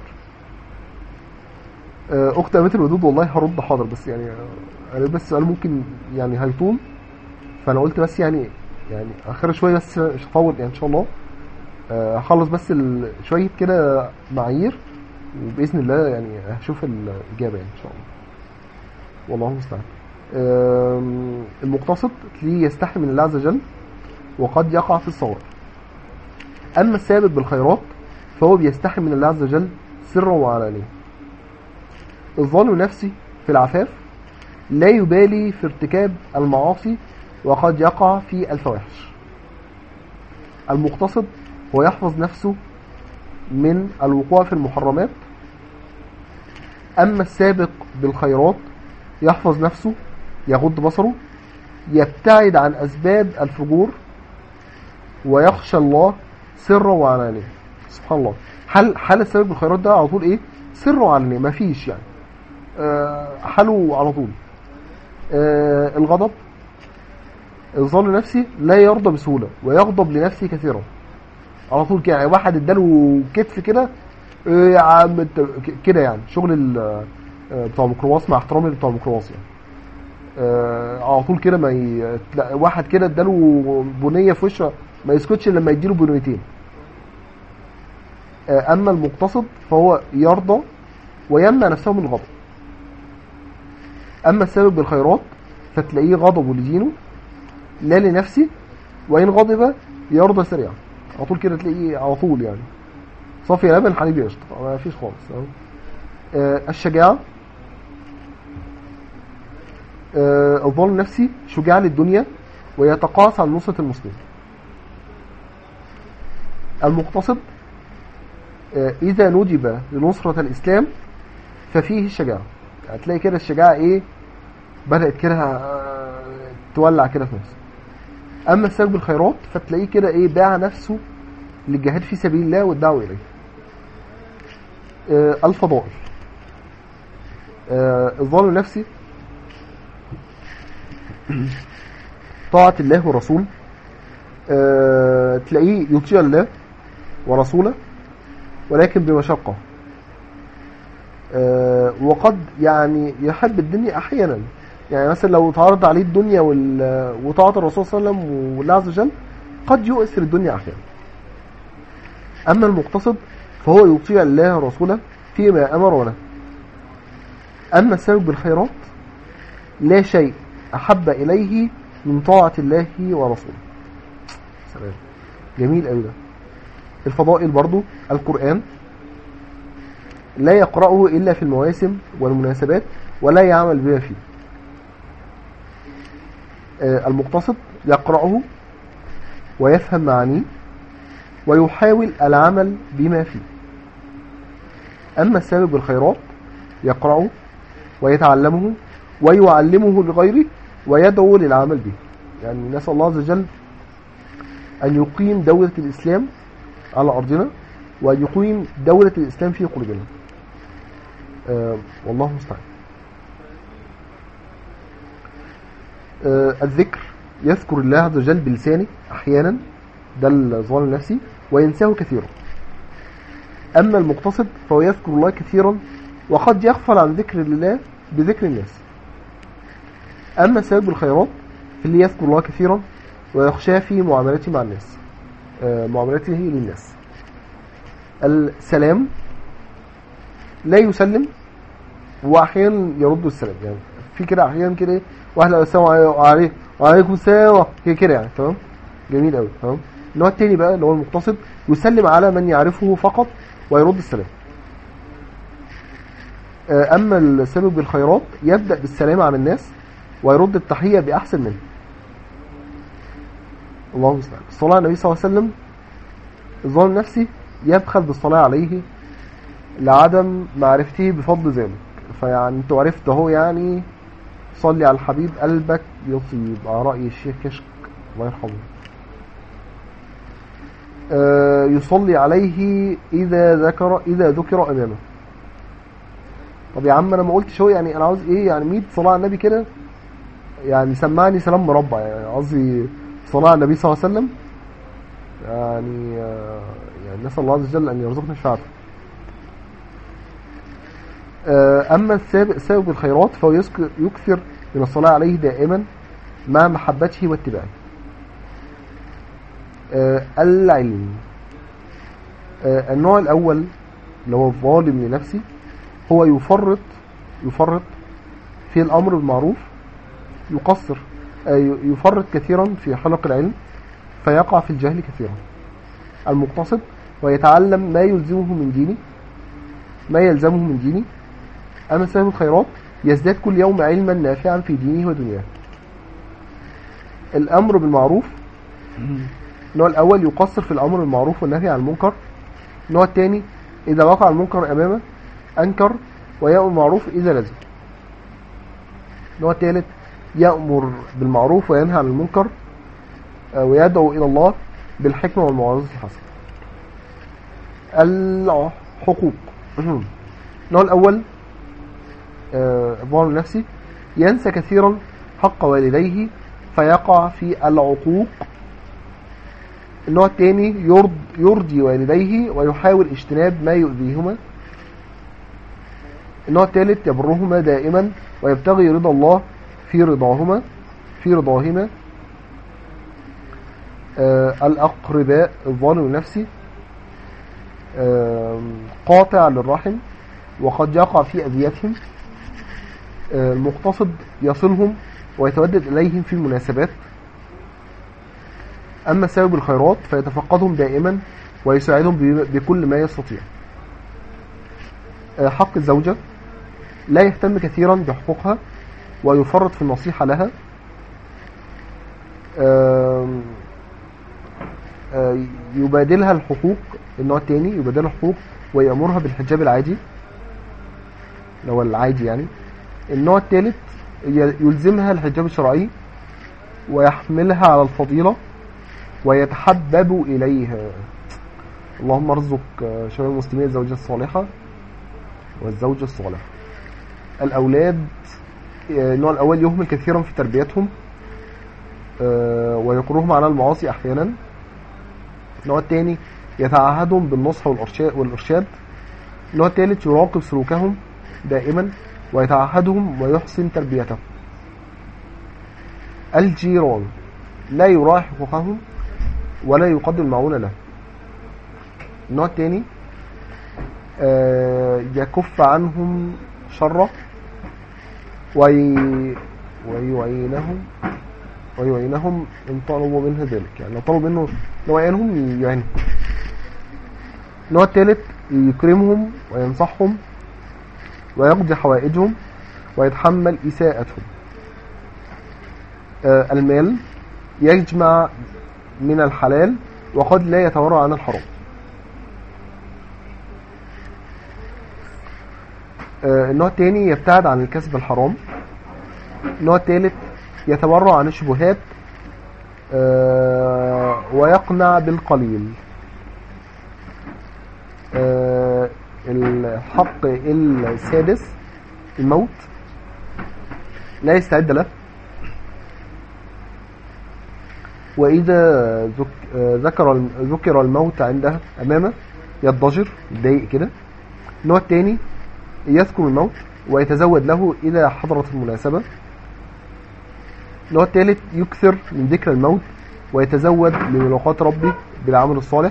آه، اخت امات الودود والله هرد حاضر بس يعني آه، انا بس السؤال ممكن يعني هيطول فانا قلت بس يعني يعني اخر شويه بس مش هطول يعني ان شاء الله آه، هخلص بس ال- شويه كده معايير وباذن الله يعني هشوف الاجابه يعني ان شاء الله والله المستعان آم، المقتصد تلاقيه يستحي من الله عز وجل وقد يقع في الصواب اما السابق بالخيرات فهو بيستحي من الله عز وجل سرا وعلانية الظالم نفسي في العفاف لا يبالي في ارتكاب المعاصي وقد يقع في الفواحش المقتصد هو يحفظ نفسه من الوقوع في المحرمات أما السابق بالخيرات يحفظ نفسه يغض بصره يبتعد عن أسباب الفجور ويخشى الله سرا وعلانية سبحان الله حل حال السابق بالخيرات ده على طول ايه سر وعلانية مفيش يعني آه، حاله على طول آه، الغضب الظالم نفسي لا يرضى بسهولة ويغضب لنفسه كثيرا على طول كده يعني واحد اداله كتف كده ايه يا عم انت ك- كده يعني شغل ال- آه، بتوع ميكروباص مع احترامي لبتوع الميكروباص يعني آه، على طول كده ما ي... تلاقي واحد كده اداله بنيه في وشه ما يسكتش إلا لما يديله بنيتين آه، اما المقتصد فهو يرضى ويمنع نفسه من الغضب اما السبب بالخيرات فتلاقيه غضبه لدينه لا لنفسه وان غضب يرضى سريعا على طول كده تلاقيه على طول يعني صافي لبن حليب قشطه ما فيش خالص تمام؟ آه، الشجاعه آه، الظالم النفسي شجاع للدنيا ويتقاعس عن نصرة المسلمين المقتصد آه، إذا ندب لنصرة الإسلام ففيه الشجاعة هتلاقي كده الشجاعة إيه بدأت كده آه، تولع كده في نفسه أما السلك بالخيرات فتلاقيه كده إيه باع نفسه للجهاد في سبيل الله والدعوة إليه آه، الفضائل آه، الظالم النفسي طاعة الله ورسوله أه تلاقيه يطيع الله ورسوله ولكن بمشقة أه وقد يعني يحب الدنيا أحيانا يعني مثلا لو تعرض عليه الدنيا وال- وطاعة الرسول صلى الله عليه وسلم والله عز وجل قد يؤثر الدنيا أحيانا أما المقتصد فهو يطيع الله ورسوله فيما أمر ونهى أما السبب بالخيرات لا شيء أحب إليه من طاعة الله ورسوله سلام جميل قوي ده الفضائل برضو القرآن لا يقرأه إلا في المواسم والمناسبات ولا يعمل بما فيه آه، المقتصد يقرأه ويفهم معانيه ويحاول العمل بما فيه أما السابق بالخيرات يقرأه ويتعلمه ويعلمه لغيره ويدعو للعمل به يعني نسأل الله عز وجل أن يقيم دولة الإسلام على أرضنا وأن يقيم دولة الإسلام في قلوبنا آه والله المستعان آه الذكر يذكر الله عز وجل بلسانه أحيانا ده الظالم النفسي وينساه كثيرا أما المقتصد فهو يذكر الله كثيرا وقد يغفل عن ذكر الله بذكر الناس أما سبب الخيرات اللي يذكر الله كثيرا ويخشى في معاملته مع الناس آه، معاملته للناس السلام لا يسلم واحيانا يرد السلام يعني في كده احيانا كده إيه، واحد لو السلام عليكم وعليكم السلام كده كده يعني تمام جميل قوي تمام النوع التاني بقى اللي هو المقتصد يسلم على من يعرفه فقط ويرد السلام آه، اما السبب بالخيرات يبدا بالسلام على الناس ويرد التحيه باحسن منه الله المستعان الصلاه على النبي صلى الله عليه وسلم الظالم النفسي يبخل بالصلاه عليه لعدم معرفته بفضل ذلك فيعني انتوا عرفت اهو يعني صلي على الحبيب قلبك يطيب على رأي الشيخ كشك الله يرحمه آه، يصلي عليه إذا ذكر إذا ذكر أمامه طب يا عم أنا ما قلتش هو يعني أنا عاوز إيه يعني 100 صلاة على النبي كده يعني سمعني سلام مربع يعني قصدي صلاة على النبي صلى الله عليه وسلم يعني آه، يعني نسأل الله عز وجل أن يرزقنا شفاعته آه، أما السابق سابق الخيرات فهو يذكر- يكثر من الصلاة عليه دائما مع محبته واتباعه آه، العلم آه، النوع الأول اللي هو الظالم لنفسه هو يفرط يفرط في الأمر بالمعروف يقصر آه، ي- يفرط كثيرا في حلق العلم فيقع في الجهل كثيرا المقتصد ويتعلم ما يلزمه من دينه ما يلزمه من دينه أما سبب الخيرات يزداد كل يوم علما نافعا في دينه ودنياه الأمر بالمعروف النوع الأول يقصر في الأمر بالمعروف والنهي عن المنكر النوع الثاني إذا وقع المنكر أمامه أنكر ويأمر بالمعروف إذا لزم النوع الثالث يأمر بالمعروف وينهى عن المنكر آه، ويدعو إلى الله بالحكمة والموعظة الحسنة الحقوق النوع الأول آه، الظالم النفسي ينسى كثيرا حق والديه فيقع في العقوق النوع الثاني يرض يرضي والديه ويحاول اجتناب ما يؤذيهما النوع الثالث يبرهما دائما ويبتغي رضا الله في رضاهما في رضاهما آه الأقرباء الظالم لنفسه آه قاطع للرحم وقد يقع في أذيتهم آه المقتصد يصلهم ويتودد إليهم في المناسبات أما سبب الخيرات فيتفقدهم دائما ويساعدهم ب- بكل ما يستطيع آه، حق الزوجة لا يهتم كثيرا بحقوقها ويفرط في النصيحة لها آم، آه، يبادلها الحقوق النوع التاني يبادلها الحقوق ويأمرها بالحجاب العادي اللي هو العادي يعني النوع الثالث يلزمها الحجاب الشرعي ويحملها على الفضيلة ويتحبب إليها اللهم ارزق آه، شباب المسلمين الزوجة الصالحة والزوجة الصالحة الأولاد آه، النوع الأول يهمل كثيرا في تربيتهم آه، ويقرهم على المعاصي أحيانا النوع الثاني يتعهدهم بالنصح والإرشاد والإرشاد النوع الثالث يراقب سلوكهم دائما ويتعهدهم ويحسن تربيتهم الجيران لا يراعي حقوقهم ولا يقدم المعونة له النوع الثاني آه، يكف عنهم شره وي... ويعينهم ويعينهم إن طلبوا منه ذلك يعني لو طلبوا منه لو يعينهم يعينهم النوع الثالث يكرمهم وينصحهم ويقضي حوائجهم ويتحمل إساءتهم آه، المال يجمع من الحلال وقد لا يتورع عن الحرام آه، النوع الثاني يبتعد عن الكسب الحرام النوع الثالث يتورع عن الشبهات آه، ويقنع بالقليل آه، الحق السادس الموت لا يستعد له وإذا ذك- آه، ذكر ذكر الموت عنده أمامه يضجر يتضايق كده النوع الثاني يذكر الموت ويتزود له إذا حضرت المناسبة النوع الثالث يكثر من ذكر الموت ويتزود لملاقاة ربه بالعمل الصالح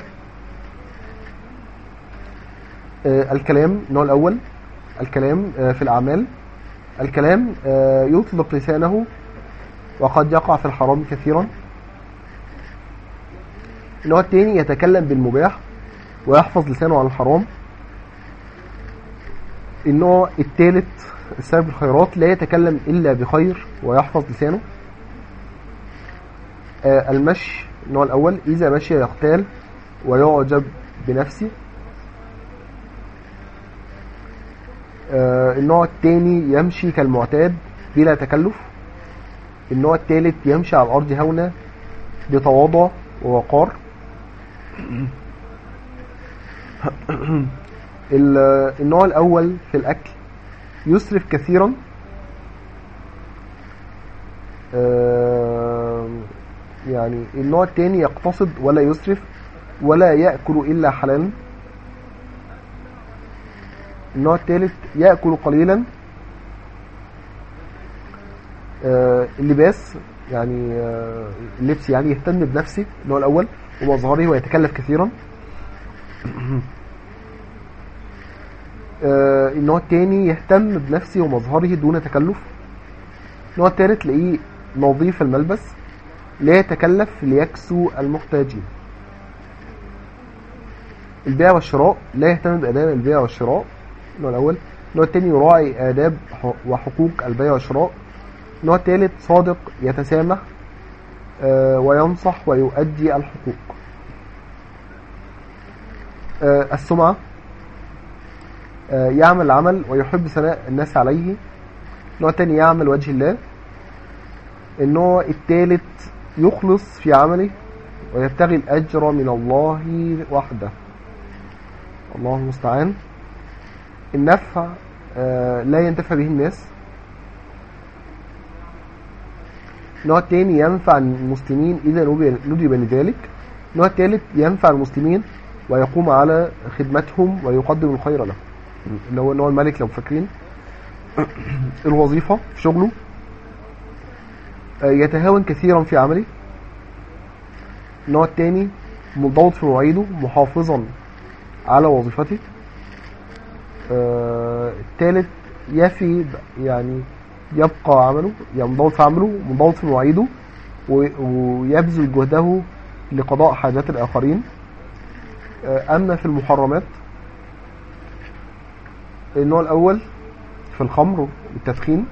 آه، الكلام النوع الأول الكلام آه، في الأعمال الكلام آه، يطلق لسانه وقد يقع في الحرام كثيرا النوع الثاني يتكلم بالمباح ويحفظ لسانه عن الحرام النوع الثالث سبب الخيرات لا يتكلم إلا بخير ويحفظ لسانه آه، المشي النوع الأول إذا مشي يقتال ويعجب بنفسه آه، النوع الثاني يمشي كالمعتاد بلا تكلف النوع الثالث يمشي على الأرض هونا بتواضع ووقار ال- النوع الأول في الأكل يسرف كثيرا آه، يعني النوع الثاني يقتصد ولا يسرف ولا يأكل إلا حلالا النوع الثالث يأكل قليلا آه، اللباس يعني آه، اللبس يعني يهتم بنفسه النوع الأول ومظهره ويتكلف كثيرا آه، النوع الثاني يهتم بنفسه ومظهره دون تكلف النوع الثالث تلاقيه نظيف الملبس لا يتكلف ليكسو المحتاجين البيع والشراء لا يهتم بآداب البيع والشراء النوع الأول النوع الثاني يراعي آداب ح- وحقوق البيع والشراء النوع الثالث صادق يتسامح آه، وينصح ويؤدي الحقوق آه، السمعة آه، يعمل العمل ويحب ثناء الناس عليه النوع الثاني يعمل وجه الله النوع الثالث يخلص في عمله ويبتغي الأجر من الله وحده الله المستعان النفع آه، لا ينتفع به الناس النوع الثاني ينفع المسلمين إذا ندب ندب لذلك النوع الثالث ينفع المسلمين ويقوم على خدمتهم ويقدم الخير لهم اللي هو النوع الملك لو فاكرين الوظيفة في شغله آه، يتهاون كثيرا في عمله النوع الثاني منضبط في مواعيده محافظا على وظيفته آه، الثالث يفي ب- يعني يبقى عمله يعني منضبط في عمله منضبط في مواعيده و- ويبذل جهده لقضاء حاجات الآخرين آه، أما في المحرمات النوع الأول في الخمر والتدخين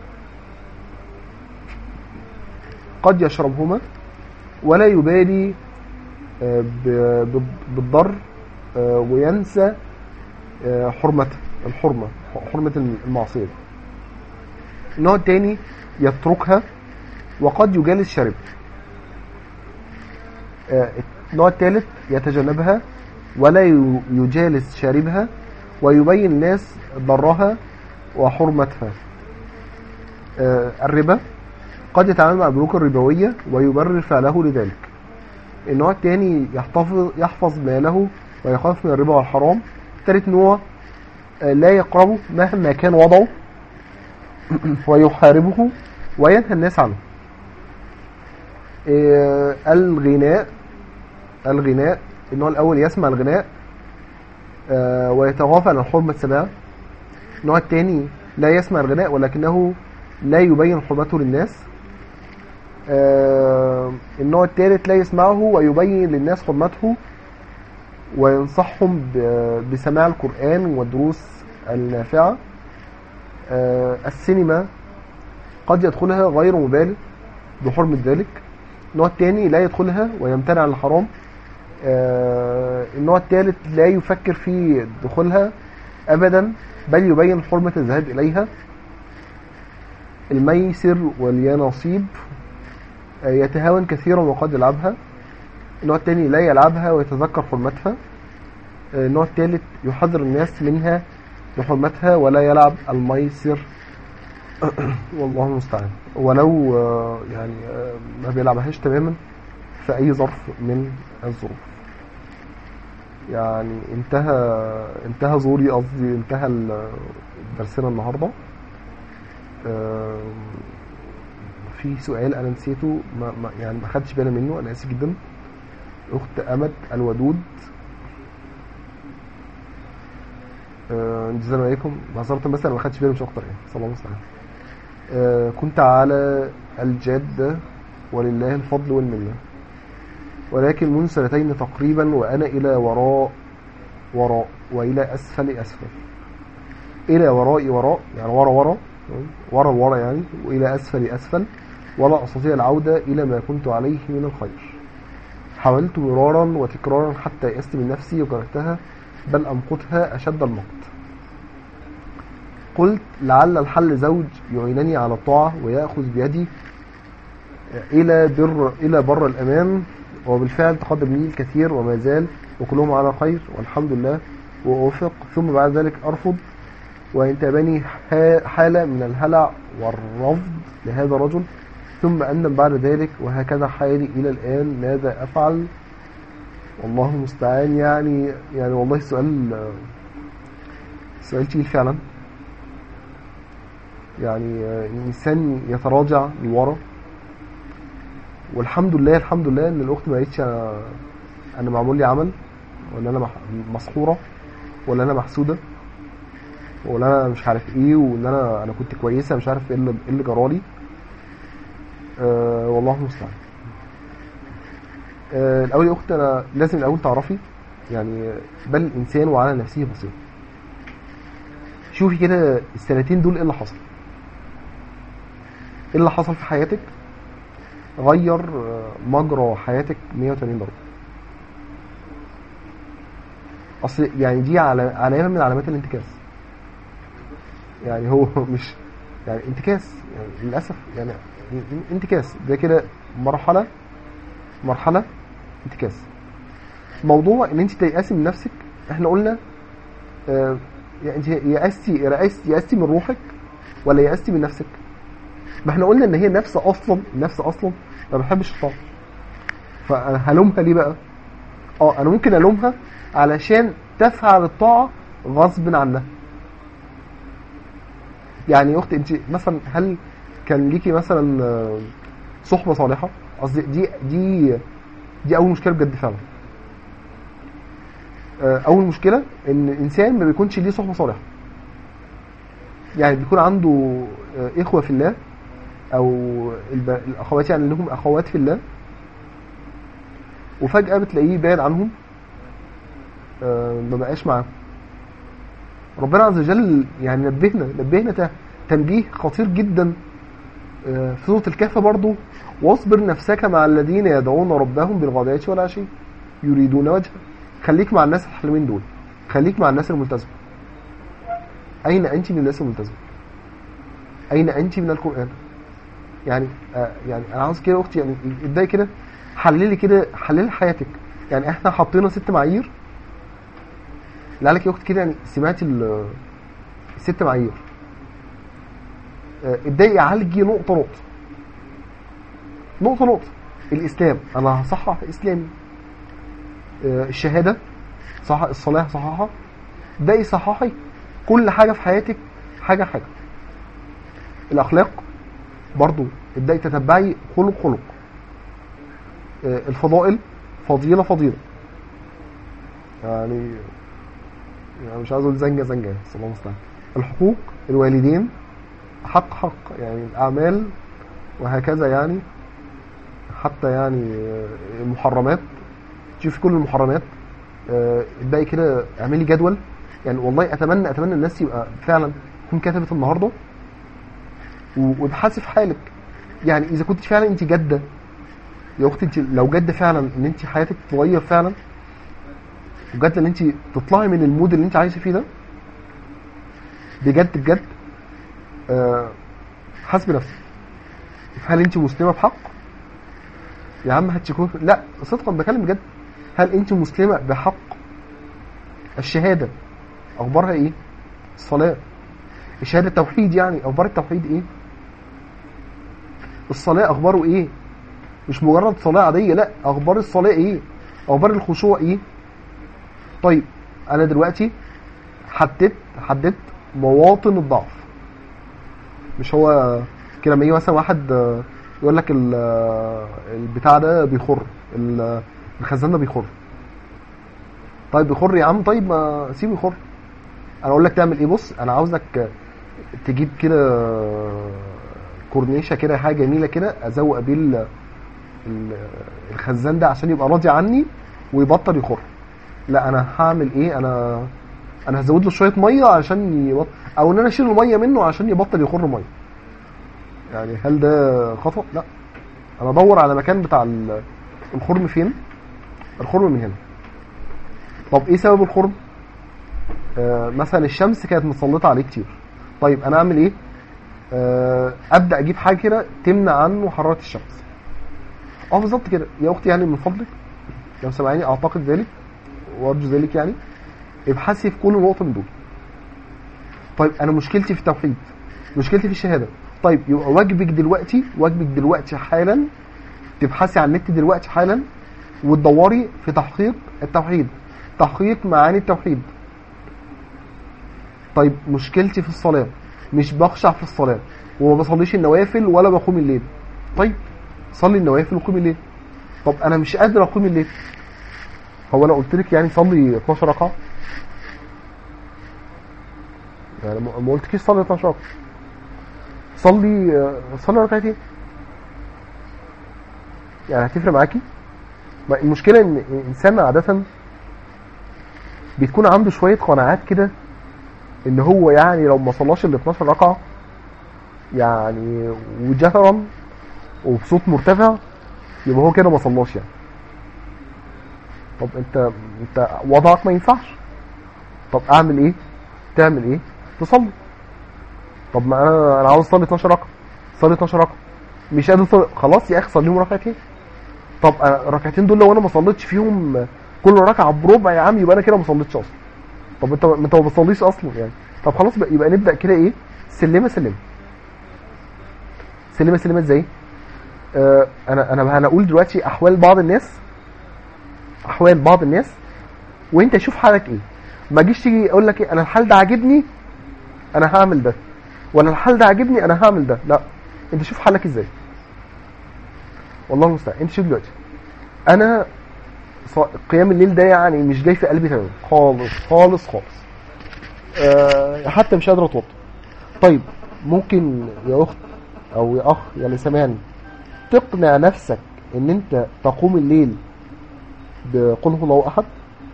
قد يشربهما ولا يبالي آه، ب- ب- بالضر آه، وينسى آه، حرمته الحرمة حرمة المعصية دي. النوع الثاني يتركها وقد يجالس شارب آه، النوع الثالث يتجنبها ولا ي- يجالس شاربها ويبين الناس ضرها وحرمتها آه، الربا قد يتعامل مع البنوك الربوية ويبرر فعله لذلك النوع الثاني يحتفظ يحفظ ماله ويخاف من الربا والحرام ثالث نوع آه، لا يقربه مهما كان وضعه ويحاربه وينهى الناس عنه آه، الغناء الغناء النوع الأول يسمع الغناء آه، ويتغافل عن حرمة سماعه النوع الثاني لا يسمع الغناء ولكنه لا يبين حرمته للناس آه، النوع الثالث لا يسمعه ويبين للناس حرمته وينصحهم ب- بسماع القرآن والدروس النافعة آه، السينما قد يدخلها غير مبالغ بحرمة ذلك النوع الثاني لا يدخلها ويمتنع عن الحرام آه، النوع الثالث لا يفكر في دخولها أبدا بل يبين حرمة الذهاب إليها الميسر واليانصيب آه، يتهاون كثيرا وقد يلعبها النوع الثاني لا يلعبها ويتذكر حرمتها آه، النوع الثالث يحذر الناس منها لحرمتها ولا يلعب الميسر والله المستعان ولو آه، يعني آه، ما بيلعبهاش تماما في اي ظرف من الظروف يعني انتهى انتهى زوري قصدي انتهى ال- درسنا النهارده آم، في سؤال انا نسيته ما ما يعني ما خدتش بالي منه انا اسف جدا اخت امد الودود آه، جزاكم عليكم معذرة بس انا ما خدتش بالي مش اكتر يعني صلى الله عليه وسلم آه، كنت على الجادة ولله الفضل والمنة ولكن منذ سنتين تقريبا وأنا إلى وراء وراء وإلى أسفل أسفل إلى وراء وراء يعني ورا ورا ورا ورا يعني وإلى أسفل أسفل ولا أستطيع العودة إلى ما كنت عليه من الخير حاولت مرارا وتكرارا حتى يأست من نفسي وكرهتها بل أمقتها أشد المقت قلت لعل الحل زوج يعينني على الطاعة ويأخذ بيدي إلى بر إلى بر الأمان وبالفعل تقدم لي الكثير وما زال وكلهم على خير والحمد لله وأوفق ثم بعد ذلك أرفض وينتابني ح- حالة من الهلع والرفض لهذا الرجل ثم أندم بعد ذلك وهكذا حالي إلى الآن ماذا أفعل والله المستعان يعني يعني والله السؤال سؤال تقيل فعلا يعني آه، الإنسان يتراجع لورا والحمد لله الحمد لله إن الأخت ما قالتش أنا أنا معمول لي عمل ولا أنا مح- مسحورة ولا أنا محسودة ولا أنا مش عارف إيه وإن أنا أنا كنت كويسة مش عارف إيه اللي إيه اللي جرالي أه والله المستعان أه الأول يا أخت أنا لازم الأول تعرفي يعني بل الإنسان وعلى نفسه بصير شوفي كده السنتين دول إيه اللي حصل ايه اللي حصل في حياتك غير آه، مجرى حياتك 180 درجة اصل يعني دي على علامة من علامات الانتكاس يعني هو مش يعني انتكاس يعني للأسف يعني انتكاس ده كده مرحلة مرحلة انتكاس موضوع ان انت تيأسي من نفسك احنا قلنا آه، يعني انت يأستي يأستي يأستي من روحك ولا يأستي من نفسك ما احنا قلنا ان هي نفس اصلا نفس اصلا ما بحبش الطاعه فهلومها ليه بقى اه انا ممكن الومها علشان تفعل الطاعه غصب عنها يعني يا اختي انت مثلا هل كان ليكي مثلا آه، صحبه صالحه قصدي دي دي دي اول مشكله بجد فعلا آه، اول مشكله ان الانسان ما بيكونش ليه صحبه صالحه يعني بيكون عنده آه، اخوه في الله او الب- الاخوات يعني لهم اخوات في الله وفجاه بتلاقيه بعد عنهم آه، ما بقاش معاهم ربنا عز وجل يعني نبهنا نبهنا ت- تنبيه خطير جدا آه، في سوره الكهف برضو واصبر نفسك مع الذين يدعون ربهم بالغداة والعشي يريدون وجهه خليك مع الناس الحلوين دول خليك مع الناس الملتزمه اين انت من الناس الملتزمه اين انت من القران يعني آه يعني انا عاوز كده يا اختي يعني ابداي كده حللي كده حللي حياتك يعني احنا حطينا ست معايير لعلك يا اختي كده يعني سمعت ال- الست معايير آه، ابداي عالجي نقطه نقطه نقطه نقطه الاسلام انا هصحح اسلامي آه، الشهاده صح الصلاه صححها ابداي صححي كل حاجه في حياتك حاجه حاجه الاخلاق برضو ابداي تتبعي خلق خلق آه، الفضائل فضيله فضيله يعني يعني مش عايز اقول زنجه زنجه صلى الله المستعان الحقوق الوالدين حق حق يعني الاعمال وهكذا يعني حتى يعني آه، المحرمات تشوفي كل المحرمات آه، ابداي كده اعملي جدول يعني والله اتمنى اتمنى الناس يبقى فعلا تكون كتبت النهارده و- وابحثي في حالك يعني اذا كنت فعلا انت جاده يا اختي انت لو جاده فعلا ان انت حياتك تتغير فعلا وجاده ان انت تطلعي من المود اللي انت عايشه فيه ده بجد بجد آه، حاسبي نفسك هل انت مسلمه بحق يا عم هتشكوه لا صدقا بكلم بجد هل انت مسلمه بحق الشهاده اخبارها ايه الصلاه الشهاده التوحيد يعني اخبار التوحيد ايه الصلاه اخباره ايه مش مجرد صلاه عاديه لا اخبار الصلاه ايه اخبار الخشوع ايه طيب انا دلوقتي حددت حددت مواطن الضعف مش هو كده لما يجي مثلا واحد آه، يقول لك ال- آه، البتاع ده بيخر ال- الخزان ده بيخر طيب بيخر يا عم طيب ما سيبه يخر انا اقول لك تعمل ايه بص انا عاوزك تجيب كده كورنيشه كده حاجه جميله كده ازوق بيه ال- ال- الخزان ده عشان يبقى راضي عني ويبطل يخر لا انا هعمل ايه انا انا هزود له شويه ميه عشان يبطل او ان انا اشيل الميه منه عشان يبطل يخر ميه يعني هل ده خطا لا انا ادور على مكان بتاع ال- الخرم فين الخرم من هنا طب ايه سبب الخرم آه مثلا الشمس كانت متسلطه عليه كتير طيب انا اعمل ايه آه ابدا اجيب حاجه كده تمنع عنه حراره الشمس اه بالظبط كده يا اختي يعني من فضلك لو سمعيني اعتقد ذلك وارجو ذلك يعني ابحثي في كل نقطه من دول طيب انا مشكلتي في التوحيد مشكلتي في الشهاده طيب يبقى واجبك دلوقتي واجبك دلوقتي حالا تبحثي عن النت دلوقتي حالا وتدوري في تحقيق التوحيد تحقيق معاني التوحيد طيب مشكلتي في الصلاة مش بخشع في الصلاة وما بصليش النوافل ولا بقوم الليل طيب صلي النوافل وقوم الليل طب انا مش قادر اقوم الليل هو انا قلت لك يعني صلي 12 ركعه يعني ما ما قلتلكيش صلي 12 ركعه صلي آه، صلي ركعتين يعني هتفرق معاكي ما المشكله ان الانسان عاده بتكون عنده شويه قناعات كده ان هو يعني لو ما صلاش ال 12 ركعه يعني وجهرا وبصوت مرتفع يبقى هو كده ما صلاش يعني طب انت انت وضعك ما ينفعش طب اعمل ايه تعمل ايه تصلي طب ما انا انا عاوز اصلي 12 ركعه صلي 12 ركعه مش قادر تصلي خلاص يا اخي صليهم ركعتين طب انا الركعتين دول لو انا ما صليتش فيهم كل ركعه بربع يا عم يبقى انا كده ما صليتش اصلا طب انت انت ما بتصليش اصلا يعني طب خلاص بقى يبقى نبدا كده ايه سلمه سلمه سلمه سلمه ازاي آه انا انا انا اقول دلوقتي احوال بعض الناس احوال بعض الناس وانت شوف حالك ايه ما تجيش تيجي اقول لك ايه انا الحال ده عاجبني انا هعمل ده ولا الحل ده عاجبني انا هعمل ده لا انت شوف حلك ازاي والله المستعان انت شوف دلوقتي انا ص- قيام الليل ده يعني مش جاي في قلبي تمام خالص خالص خالص أه حتى مش قادر اتوضى طيب ممكن يا اخت او يا اخ يا اللي سامعني تقنع نفسك ان انت تقوم الليل بقل هو الله احد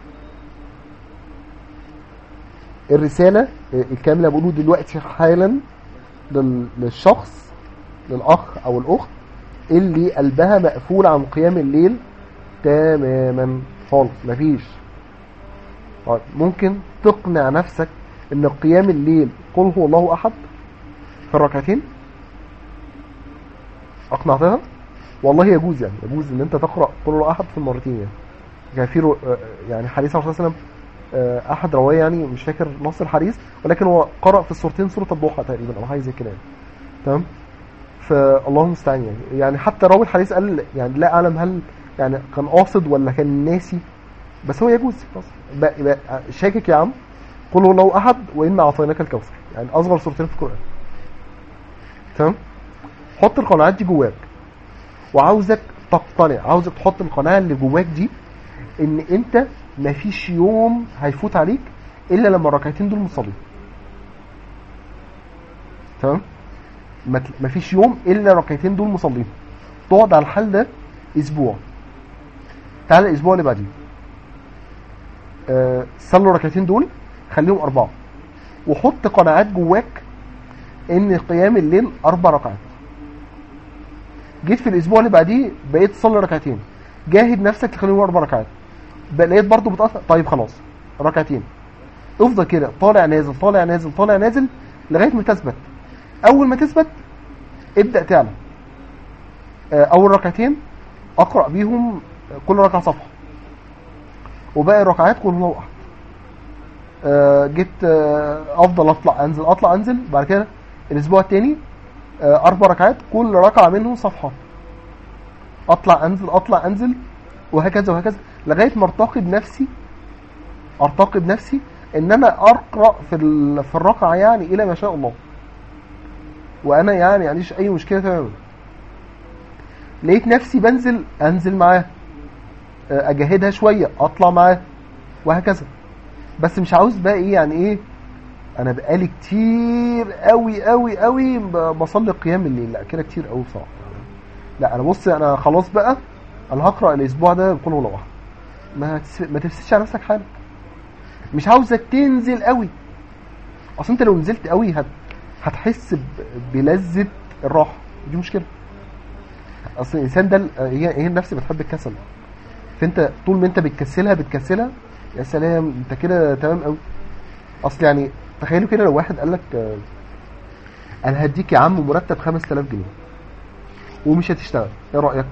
الرسالة الكاملة بقوله دلوقتي حالا لل- للشخص للأخ أو الأخت اللي قلبها مقفول عن قيام الليل تماما خالص مفيش طيب ممكن تقنع نفسك ان قيام الليل قل هو الله احد في الركعتين اقنعتها والله يجوز يعني يجوز ان انت تقرا قل هو الله احد في المرتين يعني كان في رو- آه، يعني حديث عليه الصلاه والسلام آه، احد رواه يعني مش فاكر نص الحديث ولكن هو قرأ في السورتين سورة الضحى تقريبا او حاجه زي كده يعني. تمام فالله المستعان يعني يعني حتى راوي الحديث قال يعني لا اعلم هل يعني كان قاصد ولا كان ناسي بس هو يجوز خلاص بقى- بقى شاكك يا عم قل هو الله احد وانا اعطيناك الكوثر يعني اصغر سورتين في القران تمام حط القناعات دي جواك وعاوزك تقتنع عاوزك تحط القناعه اللي جواك دي ان انت مفيش يوم هيفوت عليك الا لما الركعتين دول مصلي تمام مت- مفيش يوم الا الركعتين دول مصلين تقعد على الحال ده اسبوع تعالى الاسبوع اللي بعديه آه صلوا الركعتين دول خليهم اربعه وحط قناعات جواك ان قيام الليل اربع ركعات جيت في الاسبوع اللي بعديه بقيت تصلي ركعتين جاهد نفسك تخليهم اربع ركعات بقى لقيت برضه بتاثر طيب خلاص ركعتين افضل كده طالع نازل طالع نازل طالع نازل لغايه ما تثبت اول ما تثبت ابدا تعلى آه، اول ركعتين اقرا بيهم كل ركعه صفحه وباقي الركعات كل الله احد آه، جيت آه، افضل اطلع انزل اطلع انزل بعد كده الاسبوع التاني آه، اربع ركعات كل ركعه منهم صفحه اطلع انزل اطلع انزل وهكذا وهكذا لغايه ما ارتقي بنفسي ارتقي بنفسي ان انا اقرا في ال- في الركعه يعني الى ما شاء الله وانا يعني معنديش اي مشكله تماما لقيت نفسي بنزل انزل معاه آه، اجاهدها شويه اطلع معاه وهكذا بس مش عاوز بقى ايه يعني ايه انا بقالي كتير قوي قوي قوي ب- بصلي قيام الليل لا كده كتير قوي بصراحه لا انا بص انا خلاص بقى انا هقرا الاسبوع ده بكل ولا واحد ما تس... ما تفسدش على نفسك حالك مش عاوزك تنزل قوي اصل انت لو نزلت قوي هت... هتحس ب... بلذه الراحه دي مشكله اصل الانسان ده ال- هي هي النفس بتحب الكسل فانت طول ما انت بتكسلها بتكسلها يا سلام انت كده تمام قوي اصل يعني تخيلوا كده لو واحد قال لك آه، انا هديك يا عم مرتب 5000 جنيه ومش هتشتغل ايه رايك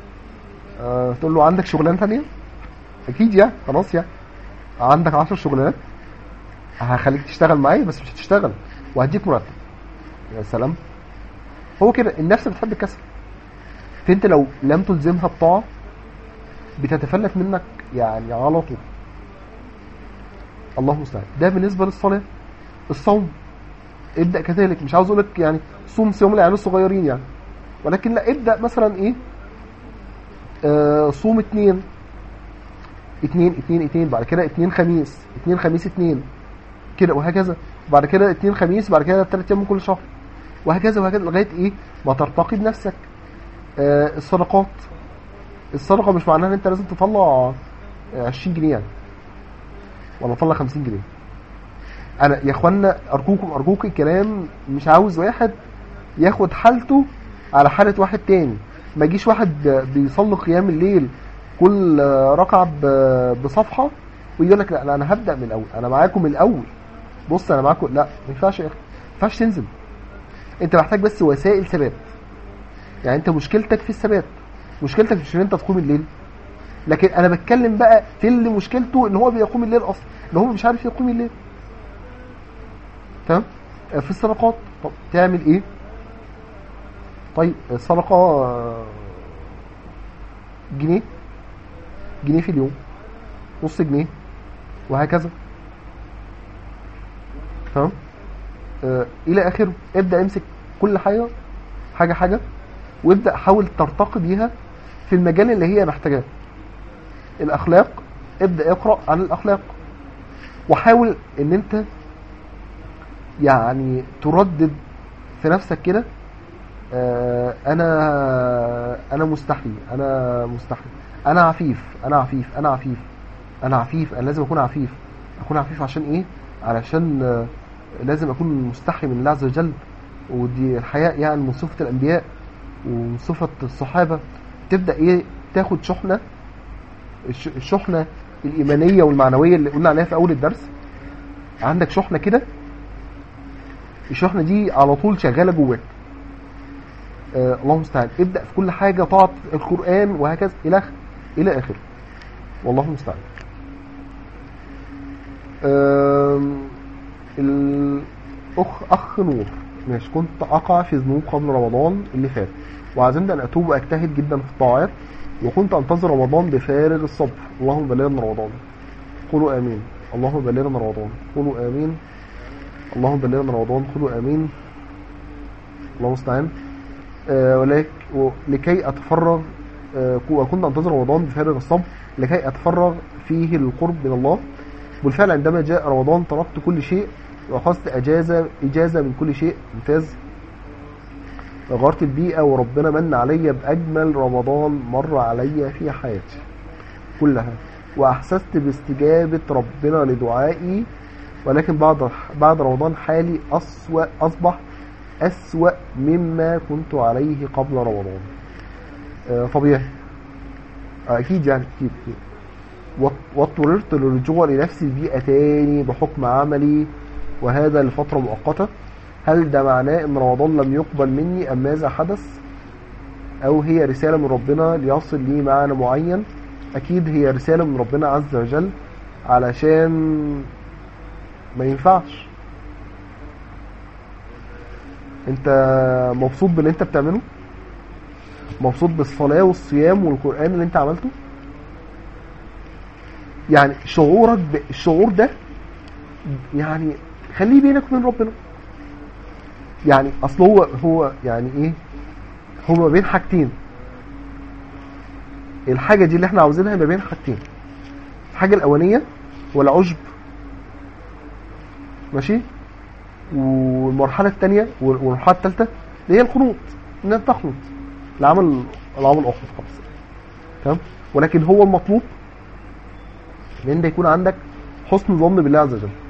آه تقول له عندك شغلانه ثانيه اكيد يعني خلاص يعني عندك 10 شغلانات هخليك تشتغل معايا بس مش هتشتغل وهديك مرتب يا سلام هو كده النفس بتحب الكسل فانت لو لم تلزمها بطاعه بتتفلت منك يعني على طول الله المستعان ده بالنسبه للصلاه الصوم ابدا كذلك مش عاوز اقول لك يعني صوم صيام العيال الصغيرين يعني ولكن لا ابدا مثلا ايه آه صوم اتنين اتنين اتنين اتنين بعد كده اتنين خميس اتنين خميس اتنين كده وهكذا بعد كده اتنين خميس بعد كده تلات ايام من كل شهر وهكذا وهكذا لغايه ايه ما ترتقي بنفسك آه الصدقات الصدقه مش معناها ان انت لازم تطلع آه، 20 جنيه يعني ولا تطلع 50 جنيه انا يا اخوانا ارجوكم ارجوك الكلام مش عاوز واحد ياخد حالته على حالة واحد تاني ما يجيش واحد بيصلي قيام الليل كل ركعة ب- بصفحة ويقول لك لا لا انا هبدأ من الاول انا معاكم من الاول بص انا معاكم لا ما ينفعش يا اخي ما ينفعش تنزل انت محتاج بس وسائل ثبات يعني انت مشكلتك في الثبات مشكلتك مش ان انت تقوم الليل لكن انا بتكلم بقى في اللي مشكلته ان هو بيقوم الليل اصلا ان هو مش عارف يقوم الليل تمام في الصدقات طب تعمل ايه طيب الصدقه آه، جنيه جنيه في اليوم نص جنيه وهكذا تمام آه الى اخره ابدا امسك كل حاجه حاجه حاجه وابدا حاول ترتقي بيها في المجال اللي هي محتاجاه الاخلاق ابدا اقرا عن الاخلاق وحاول ان انت يعني تردد في نفسك كده آه، انا انا مستحي انا مستحي انا عفيف انا عفيف انا عفيف انا عفيف انا لازم اكون عفيف اكون عفيف عشان ايه علشان آه، لازم اكون مستحي من الله عز وجل ودي الحياء يعني من صفة الانبياء ومن صفة الصحابة تبدأ ايه تاخد شحنة الش- الشحنة الايمانية والمعنوية اللي قلنا عليها في اول الدرس عندك شحنة كده الشحنة دي على طول شغالة جواك آه الله المستعان ابدأ في كل حاجة طاعة القرآن وهكذا إلى إلى آخره والله المستعان آم، الأخ أخ نور ماشي كنت أقع في ذنوب قبل رمضان اللي فات وعزمت أن أتوب وأجتهد جدا في الطاعات وكنت أنتظر رمضان بفارغ الصبر اللهم بلغنا رمضان قولوا آمين اللهم بلغنا رمضان قولوا آمين اللهم بلغنا رمضان قولوا آمين الله المستعان آه، ولك لكي أتفرغ آه، وكنت أنتظر رمضان بفارغ الصبر لكي أتفرغ فيه للقرب من الله بالفعل عندما جاء رمضان تركت كل شيء وأخذت أجازة إجازة من كل شيء ممتاز غيرت البيئة وربنا من علي بأجمل رمضان مر علي في حياتي كلها وأحسست باستجابة ربنا لدعائي ولكن بعد بعد رمضان حالي أسوأ أصبح أسوأ مما كنت عليه قبل رمضان آه، طبيعي آه، أكيد يعني أكيد أكيد وات- واضطررت للرجوع لنفس البيئة تاني بحكم عملي وهذا لفترة مؤقتة هل ده معناه ان رمضان لم يقبل مني ام ماذا حدث او هي رسالة من ربنا ليصل لي معنى معين اكيد هي رسالة من ربنا عز وجل علشان ما ينفعش انت مبسوط باللي انت بتعمله مبسوط بالصلاة والصيام والقرآن اللي انت عملته يعني شعورك ب... الشعور ده يعني خليه بينك وبين ربنا يعني اصل هو هو يعني ايه هو ما بين حاجتين الحاجه دي اللي احنا عاوزينها ما بين حاجتين الحاجه الاولانيه هو العجب ماشي والمرحله الثانيه والمرحله الثالثه اللي هي القنوط انك تقنط العمل العمل الاخر خلاص تمام ولكن هو المطلوب ان انت يكون عندك حسن ظن بالله عز وجل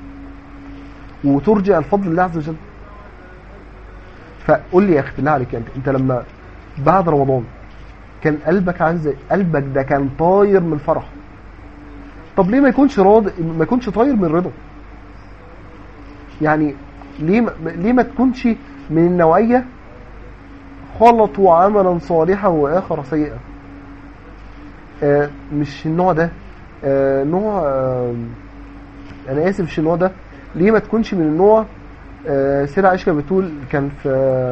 وترجع الفضل لله عز وجل فقول لي يا اخي بالله عليك انت انت لما بعد رمضان كان قلبك عامل ازاي قلبك ده كان طاير من الفرح طب ليه ما يكونش راضي ما يكونش طاير من الرضا يعني ليه ما ليه ما تكونش من النوعيه خلطوا عملا صالحا واخر سيئا آه مش النوع ده آه نوع آه انا اسف مش النوع ده ليه ما تكونش من النوع آه سيدة عائشة بتقول كان في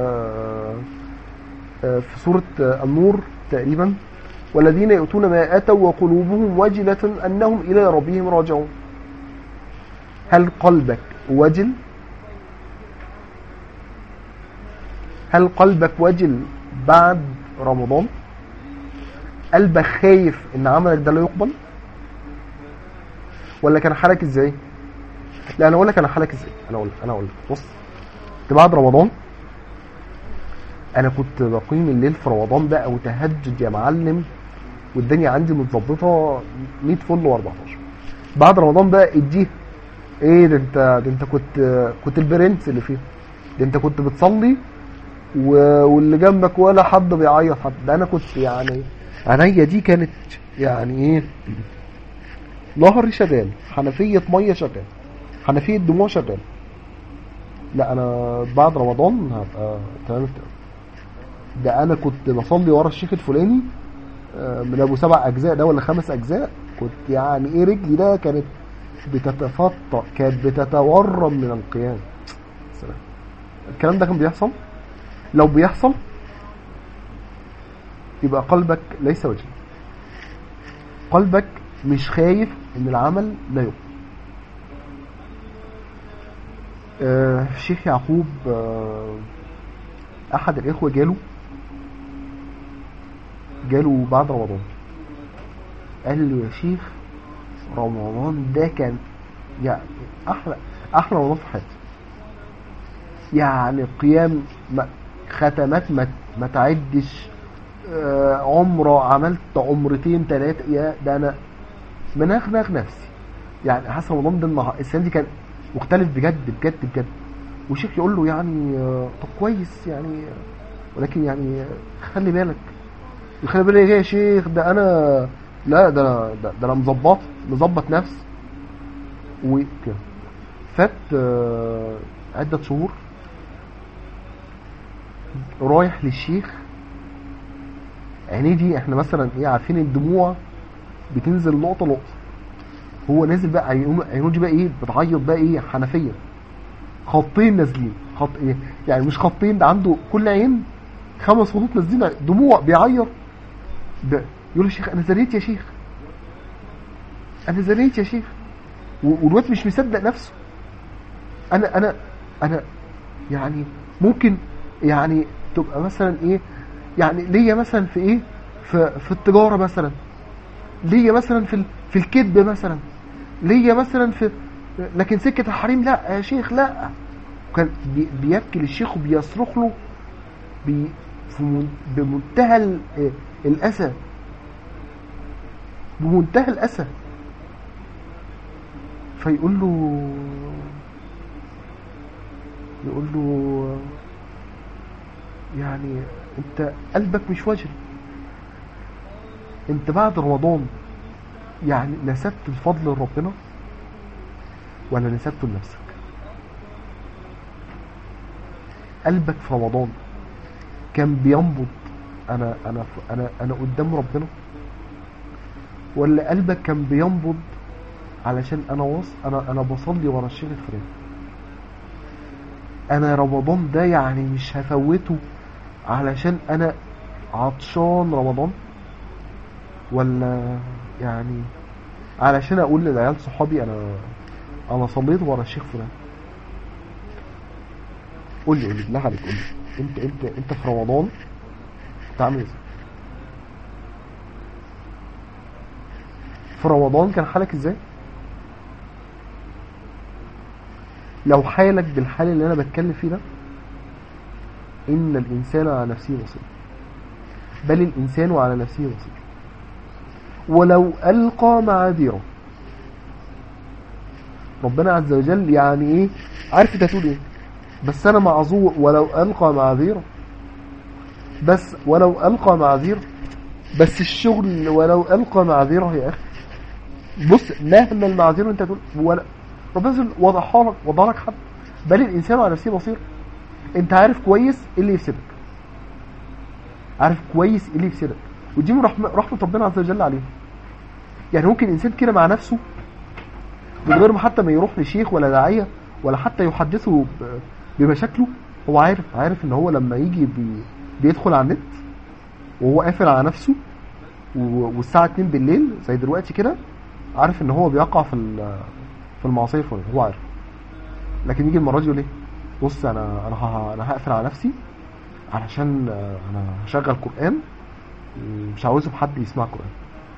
آه في سورة آه النور تقريبا والذين يؤتون ما اتوا وقلوبهم وجلة انهم الى ربهم راجعون هل قلبك وجل هل قلبك وجل بعد رمضان قلبك خايف ان عملك ده لا يقبل ولا كان حالك ازاي لا انا اقول لك انا حالك ازاي انا اقول لك انا اقول لك بص كنت بعد رمضان انا كنت بقيم الليل في رمضان بقى وتهجد يا معلم والدنيا عندي متظبطه 100 فل و14 بعد رمضان بقى اديه ايه ده انت ده انت كنت كنت البرنس اللي فيه ده انت كنت بتصلي و... واللي جنبك ولا حد بيعيط حد ده انا كنت يعني عينيا دي كانت يعني ايه نهر شغال حنفيه ميه شغال حنفيه دموع شغال لا انا بعد رمضان هبقى تمام التمام. ده انا كنت بصلي ورا الشيخ الفلاني آه، من ابو سبع اجزاء ده ولا خمس اجزاء كنت يعني ايه رجلي ده كانت بتتفطر كانت بتتورم من القيام سلام الكلام ده كان بيحصل لو بيحصل يبقى قلبك ليس وجه قلبك مش خايف ان العمل لا يقبل آه، الشيخ يعقوب آه، احد الاخوه جاله جاله بعد رمضان قال له يا شيخ رمضان ده كان يعني احلى احلى رمضان في حياتي يعني قيام ما- ختمات ما ما تعدش آه، عمره عملت عمرتين ثلاثه يا ده انا منغنغ نفسي يعني حاسس رمضان ده النهار السنه دي كان مختلف بجد بجد بجد والشيخ يقول له يعني آه، طب كويس يعني آه، ولكن يعني آه، خلي بالك خلي بالك إيه يا شيخ ده انا لا ده انا ده, ده انا مظبط مظبط نفسي وكده فات آه، عدة شهور رايح للشيخ عينيه دي احنا مثلا ايه عارفين الدموع بتنزل نقطة نقطة هو نازل بقى عينه عينه دي بقى ايه بتعيط بقى ايه حنفية خطين نازلين خط ايه يعني مش خطين ده عنده كل عين خمس خطوط نازلين دموع بيعيط ده يقول له شيخ انا زنيت يا شيخ انا زنيت يا شيخ و- والواد مش مصدق نفسه انا انا انا يعني ممكن يعني تبقى مثلا ايه يعني ليا مثلا في ايه في في التجاره مثلا ليا مثلا في ال- في الكذب مثلا ليا مثلا في لكن سكه الحريم لا يا شيخ لا كان بي- بيبكي للشيخ وبيصرخ له بي في من- بمنتهى ال- الاسى بمنتهى الاسى فيقول له يقول له يعني انت قلبك مش وجل انت بعد رمضان يعني نسبت الفضل لربنا ولا نسبته لنفسك قلبك في رمضان كان بينبض انا انا انا انا قدام ربنا ولا قلبك كان بينبض علشان انا وص انا انا بصلي ورا الشيخ الفلاني انا رمضان ده يعني مش هفوته علشان انا عطشان رمضان ولا يعني علشان اقول للعيال صحابي انا انا صليت ورا الشيخ فلان قول لي قول لي بالله عليك قول لي انت انت انت في رمضان بتعمل ازاي في رمضان كان حالك ازاي لو حالك بالحال اللي انا بتكلم فيه ده ان الانسان على نفسه بصير بل الانسان على نفسه بصير ولو القى معاذيره ربنا عز وجل يعني ايه عارف انت هتقول ايه بس انا معذور ولو القى معاذيره بس ولو القى معاذيره بس الشغل ولو القى معاذيره يا اخي بص مهما المعاذير انت تقول ولا ربنا عز وجل وضحها لك وضع لك حد بل الانسان على نفسه بصير انت عارف كويس ايه اللي يفسدك عارف كويس ايه اللي يفسدك ودي من رحمه رحمه ربنا عز وجل عليه يعني ممكن انسان كده مع نفسه من غير ما حتى ما يروح لشيخ ولا داعيه ولا حتى يحدثه ب- بمشاكله هو عارف عارف ان هو لما يجي بي بيدخل على النت وهو قافل على نفسه و- والساعه 2 بالليل زي دلوقتي كده عارف ان هو بيقع في ال- في المعصيه الفلانيه هو عارف لكن يجي المره دي يقول ايه بص انا انا ه- انا هقفل على نفسي علشان آه، انا هشغل قران مش عاوزهم حد يسمع قران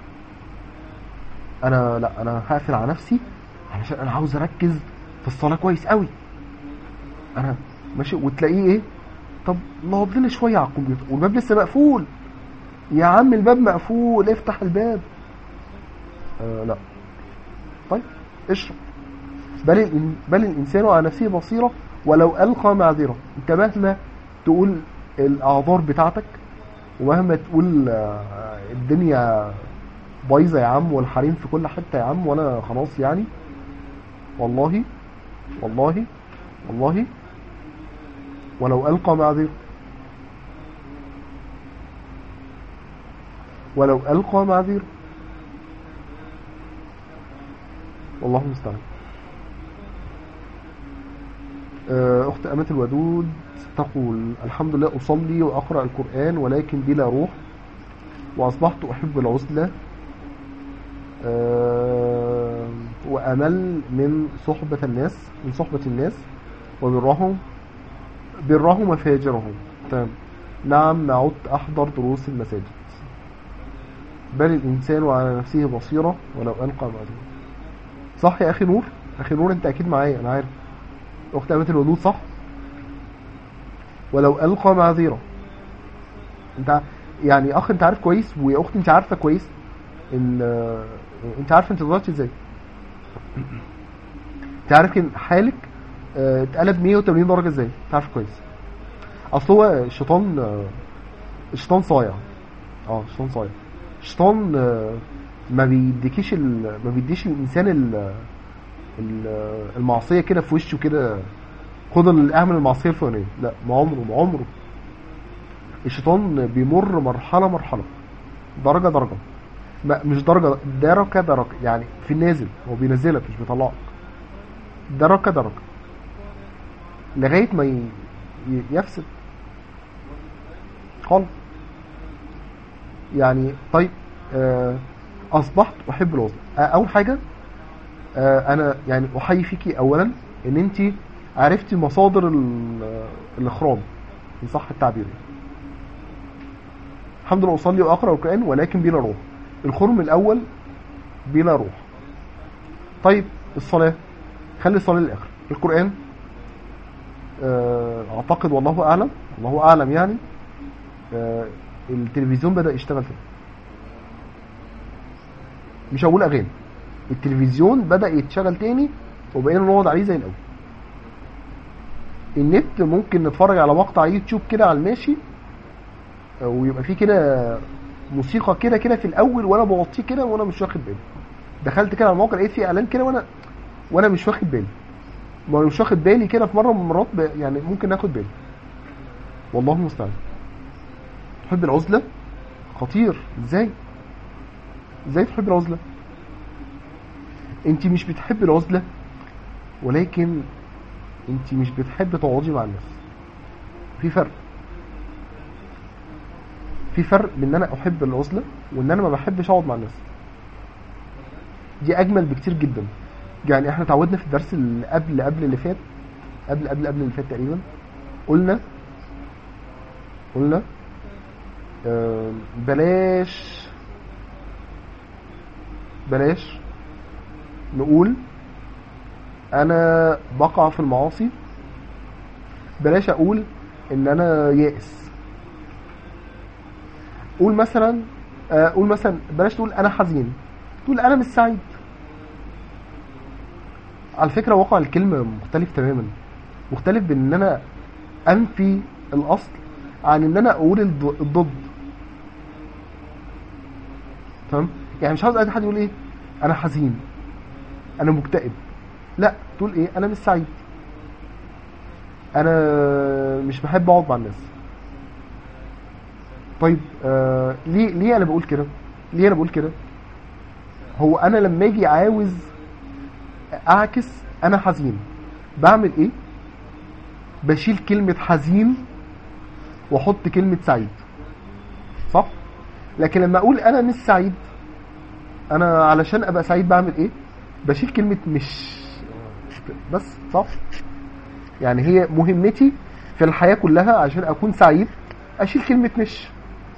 انا لا انا هقفل على نفسي علشان انا عاوز اركز في الصلاه كويس قوي انا ماشي وتلاقيه ايه طب نقعد لنا شويه على الكمبيوتر والباب لسه مقفول يا عم الباب مقفول افتح الباب آه لا طيب اشرب بل الإن- بل الانسان على نفسه بصيره ولو القى معذره انت مهما تقول الاعذار بتاعتك ومهما تقول آه، الدنيا بايظه يا عم والحريم في كل حته يا عم وانا خلاص يعني والله والله والله ولو القى معذره ولو القى معذره والله المستعان آه، أخت أمة الودود تقول الحمد لله أصلي وأقرأ القرآن ولكن بلا روح وأصبحت أحب العزلة آه، وأمل من صحبة الناس من صحبة الناس وبرهم برهم وفاجرهم تمام نعم ما عدت أحضر دروس المساجد بل الإنسان على نفسه بصيرة ولو ألقى معذرة صح يا أخي نور أخي نور أنت أكيد معايا أنا عارف أخت أمة الودود صح ولو ألقى معذرة أنت ع- يعني أخ أنت عارف كويس ويا أخت أنت عارفة كويس إن آه، أنت عارفة أنت ضغطت إزاي أنت عارف إن حالك آه، اتقلب 180 درجة إزاي أنت عارف كويس أصل هو الشيطان آه، الشيطان صايع اه الشيطان صايع الشيطان آه، ما بيديكيش ال... ما بيديش الانسان ال... ال... المعصيه كده في وشه كده خد ال- اعمل المعصيه الفلانيه لا ما عمره ما عمره الشيطان بيمر مرحله مرحله درجه درجه ما مش درجه درجه درجه يعني في النازل هو بينزلك مش بيطلعك درجه درجه لغايه ما ي... ي- يفسد خالص يعني طيب آه، اصبحت احب الوزن آه، اول حاجه آه، انا يعني احيي فيكي اولا ان انت عرفتي مصادر ال- الاخراج ان صح التعبير الحمد لله اصلي واقرا القران ولكن بلا روح الخرم الاول بلا روح طيب الصلاه خلي الصلاه للاخر القران آه، اعتقد والله اعلم الله اعلم يعني آه، التلفزيون بدا يشتغل تاني مش هقول اغاني التلفزيون بدا يتشغل تاني وبقينا نقعد عليه زي الاول النت ممكن نتفرج على مقطع يوتيوب كده على الماشي آه، ويبقى فيه كده موسيقى كده كده في الاول وانا بوطيه كده وانا مش واخد بالي دخلت كده على الموقع لقيت فيه اعلان كده وانا وانا مش واخد بالي ما أنا مش واخد بالي كده في مره من المرات ب- يعني ممكن اخد بالي والله المستعان تحب العزله خطير ازاي ازاي تحب العزله انت مش بتحب العزله ولكن انت مش بتحب تقعدي مع الناس في فرق في فرق بين ان انا احب العزله وان انا ما بحبش اقعد مع الناس دي اجمل بكتير جدا يعني احنا اتعودنا في الدرس اللي قبل قبل اللي فات قبل قبل قبل اللي فات تقريبا قلنا قلنا آه، بلاش بلاش نقول انا بقع في المعاصي بلاش اقول ان انا يائس قول مثلا آه، قول مثلا بلاش تقول انا حزين تقول انا مش سعيد على فكره واقع الكلمه مختلف تماما مختلف بين ان انا انفي الاصل عن ان انا اقول الض- الضد تمام يعني مش عاوز اي حد يقول ايه انا حزين انا مكتئب لا تقول ايه انا مش سعيد انا مش بحب اقعد مع الناس طيب آه ليه ليه انا بقول كده ليه انا بقول كده هو انا لما اجي عاوز اعكس انا حزين بعمل ايه بشيل كلمة حزين واحط كلمة سعيد صح لكن لما اقول انا مش سعيد انا علشان ابقى سعيد بعمل ايه بشيل كلمة مش بس صح يعني هي مهمتي في الحياة كلها عشان اكون سعيد اشيل كلمة مش